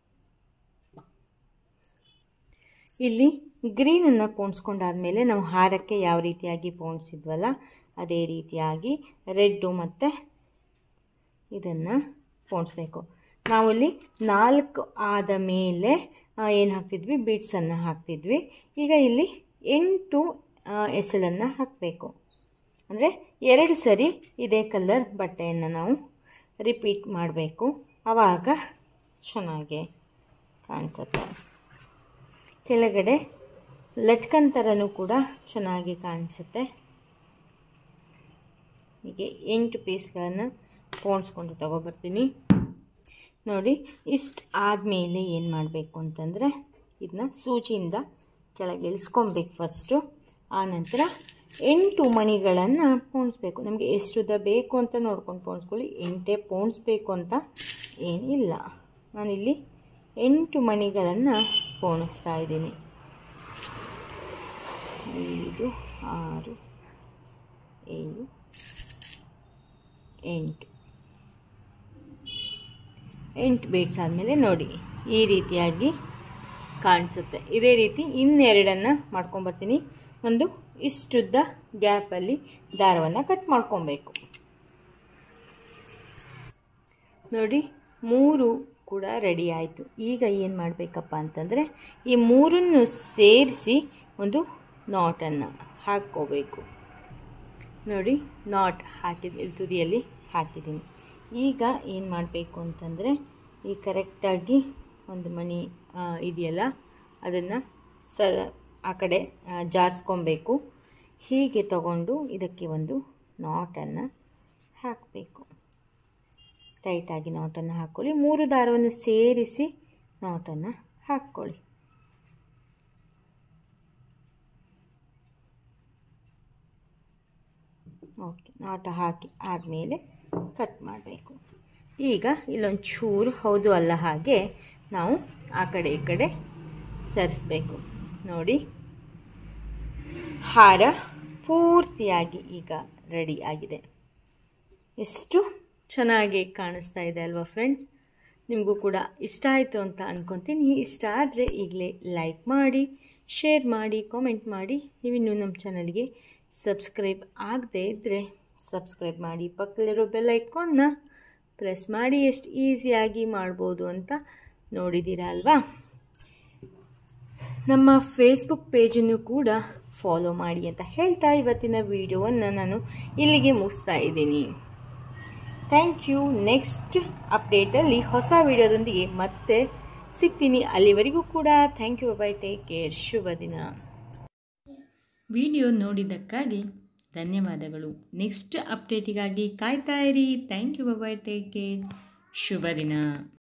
ಇಲ್ಲಿ ಗ್ರೀನನ್ನು ಪೋಣಿಸ್ಕೊಂಡಾದ್ಮೇಲೆ ನಾವು ಹಾರಕ್ಕೆ ಯಾವ ರೀತಿಯಾಗಿ ಪೋಣಿಸಿದ್ವಲ್ಲ ಅದೇ ರೀತಿಯಾಗಿ ರೆಡ್ಡು ಮತ್ತು ಇದನ್ನು ಪೋಣಿಸ್ಬೇಕು ನಾವಿಲ್ಲಿ ನಾಲ್ಕು ಆದ ಮೇಲೆ ಏನು ಹಾಕ್ತಿದ್ವಿ ಬೀಡ್ಸನ್ನು ಹಾಕ್ತಿದ್ವಿ ಈಗ ಇಲ್ಲಿ ಎಂಟು ಎಸಳನ್ನು ಹಾಕಬೇಕು ಅಂದರೆ ಎರಡು ಸರಿ ಇದೇ ಕಲರ್ ಬಟ್ಟೆಯನ್ನು ನಾವು ರಿಪೀಟ್ ಮಾಡಬೇಕು ಆವಾಗ ಚೆನ್ನಾಗಿ ಕಾಣಿಸುತ್ತೆ ಕೆಳಗಡೆ ಲಟ್ಕನ್ ಥರನೂ ಕೂಡ ಚೆನ್ನಾಗಿ ಕಾಣಿಸುತ್ತೆ ಹೀಗೆ ಎಂಟು ಪೀಸ್ಗಳನ್ನು ಪೋಣಿಸ್ಕೊಂಡು ತೊಗೊಬರ್ತೀನಿ ನೋಡಿ ಇಷ್ಟು ಆದಮೇಲೆ ಏನು ಮಾಡಬೇಕು ಅಂತಂದರೆ ಇದನ್ನ ಸೂಜಿಯಿಂದ ಕೆಳಗೆ ಇಳಿಸ್ಕೊಬೇಕು ಫಸ್ಟು ಆನಂತರ ಎಂಟು ಮಣಿಗಳನ್ನು ಪೋಣಿಸ್ಬೇಕು ನಮಗೆ ಎಷ್ಟು ಉದ್ದ ಬೇಕು ಅಂತ ನೋಡ್ಕೊಂಡು ಪೋಣಿಸ್ಕೊಳ್ಳಿ ಎಂಟೇ ಪೋಣಿಸ್ಬೇಕು ಅಂತ ಏನಿಲ್ಲ ನಾನಿಲ್ಲಿ ಎಂಟು ಮಣಿಗಳನ್ನು ಪೋಣಿಸ್ತಾ ಇದ್ದೀನಿ ಐದು ಆರು ಏಳು ಎಂಟು ಎಂಟು ಬೀಡ್ಸ್ ಆದಮೇಲೆ ನೋಡಿ ಈ ರೀತಿಯಾಗಿ ಕಾಣಿಸುತ್ತೆ ಇದೇ ರೀತಿ ಇನ್ನೆರಡನ್ನು ಮಾಡ್ಕೊಂಬರ್ತೀನಿ ಒಂದು ಇಷ್ಟುದ್ದ ಗ್ಯಾಪಲ್ಲಿ ದಾರವನ್ನು ಕಟ್ ಮಾಡ್ಕೊಬೇಕು ನೋಡಿ ಮೂರು ಕೂಡ ರೆಡಿ ಆಯಿತು ಈಗ ಏನು ಮಾಡಬೇಕಪ್ಪ ಅಂತಂದರೆ ಈ ಮೂರನ್ನು ಸೇರಿಸಿ ಒಂದು ನಾಟನ್ನು ಹಾಕ್ಕೋಬೇಕು ನೋಡಿ ನಾಟ್ ಹಾಕಿದ ಇಲ್ಲಿ ತುದಿಯಲ್ಲಿ ಹಾಕಿದ್ದೀನಿ ಈಗ ಏನು ಮಾಡಬೇಕು ಅಂತಂದರೆ ಈ ಕರೆಕ್ಟಾಗಿ ಒಂದು ಮಣಿ ಇದೆಯಲ್ಲ ಅದನ್ನು ಸ ಆ ಕಡೆ ಜಾರಿಸ್ಕೊಬೇಕು ಹೀಗೆ ತಗೊಂಡು ಇದಕ್ಕೆ ಒಂದು ನಾಟನ್ನು ಹಾಕಬೇಕು ಟೈಟಾಗಿ ನಾಟನ್ನು ಹಾಕ್ಕೊಳ್ಳಿ ಮೂರು ದಾರವನ್ನು ಸೇರಿಸಿ ನಾಟನ್ನು ಹಾಕ್ಕೊಳ್ಳಿ ಓಕೆ ನಾಟ ಹಾಕಿ ಆದಮೇಲೆ ಕಟ್ ಮಾಡಬೇಕು ಈಗ ಇಲ್ಲೊಂದು ಚೂರು ಹೌದು ಅಲ್ಲ ಹಾಗೆ ನಾವು ಆ ಕಡೆ ಈ ಕಡೆ ಸರಿಸ್ಬೇಕು ನೋಡಿ ಹಾರ ಪೂರ್ತಿಯಾಗಿ ಈಗ ರೆಡಿ ಆಗಿದೆ ಎಷ್ಟು ಚೆನ್ನಾಗಿ ಕಾಣಿಸ್ತಾ ಇದೆ ಅಲ್ವಾ ಫ್ರೆಂಡ್ಸ್ ನಿಮಗೂ ಕೂಡ ಇಷ್ಟ ಆಯಿತು ಅಂತ ಅಂದ್ಕೊತೀನಿ ಇಷ್ಟ ಆದರೆ ಈಗಲೇ ಲೈಕ್ ಮಾಡಿ ಶೇರ್ ಮಾಡಿ ಕಾಮೆಂಟ್ ಮಾಡಿ ನೀವಿನ್ನೂ ನಮ್ಮ ಚಾನಲ್ಗೆ ಸಬ್ಸ್ಕ್ರೈಬ್ ಆಗದೇ ಇದ್ದರೆ ಸಬ್ಸ್ಕ್ರೈಬ್ ಮಾಡಿ ಪಕ್ಕದಲ್ಲಿರೋ ಬೆಲ್ ಐಕಾನ್ನ ಪ್ರೆಸ್ ಮಾಡಿ ಎಷ್ಟು ಈಸಿಯಾಗಿ ಮಾಡ್ಬೋದು ಅಂತ ನೋಡಿದ್ದೀರಾ ಅಲ್ವಾ ನಮ್ಮ ಫೇಸ್ಬುಕ್ ಪೇಜನ್ನು ಕೂಡ ಫಾಲೋ ಮಾಡಿ ಅಂತ ಹೇಳ್ತಾ ಇವತ್ತಿನ ವಿಡಿಯೋವನ್ನು ನಾನು ಇಲ್ಲಿಗೆ ಮುಗಿಸ್ತಾ ಇದ್ದೀನಿ ಥ್ಯಾಂಕ್ ಯು ನೆಕ್ಸ್ಟ್ ಅಪ್ಡೇಟಲ್ಲಿ ಹೊಸ ವಿಡಿಯೋದೊಂದಿಗೆ ಮತ್ತೆ ಸಿಗ್ತೀನಿ ಅಲ್ಲಿವರೆಗೂ ಕೂಡ thank you bye take care ಶುಭ ದಿನ ವಿಡಿಯೋ ನೋಡಿದ್ದಕ್ಕಾಗಿ ಧನ್ಯವಾದಗಳು ನೆಕ್ಸ್ಟ್ ಅಪ್ಡೇಟಿಗಾಗಿ ಕಾಯ್ತಾ ಇರಿ thank you bye take care ಶುಭ ದಿನ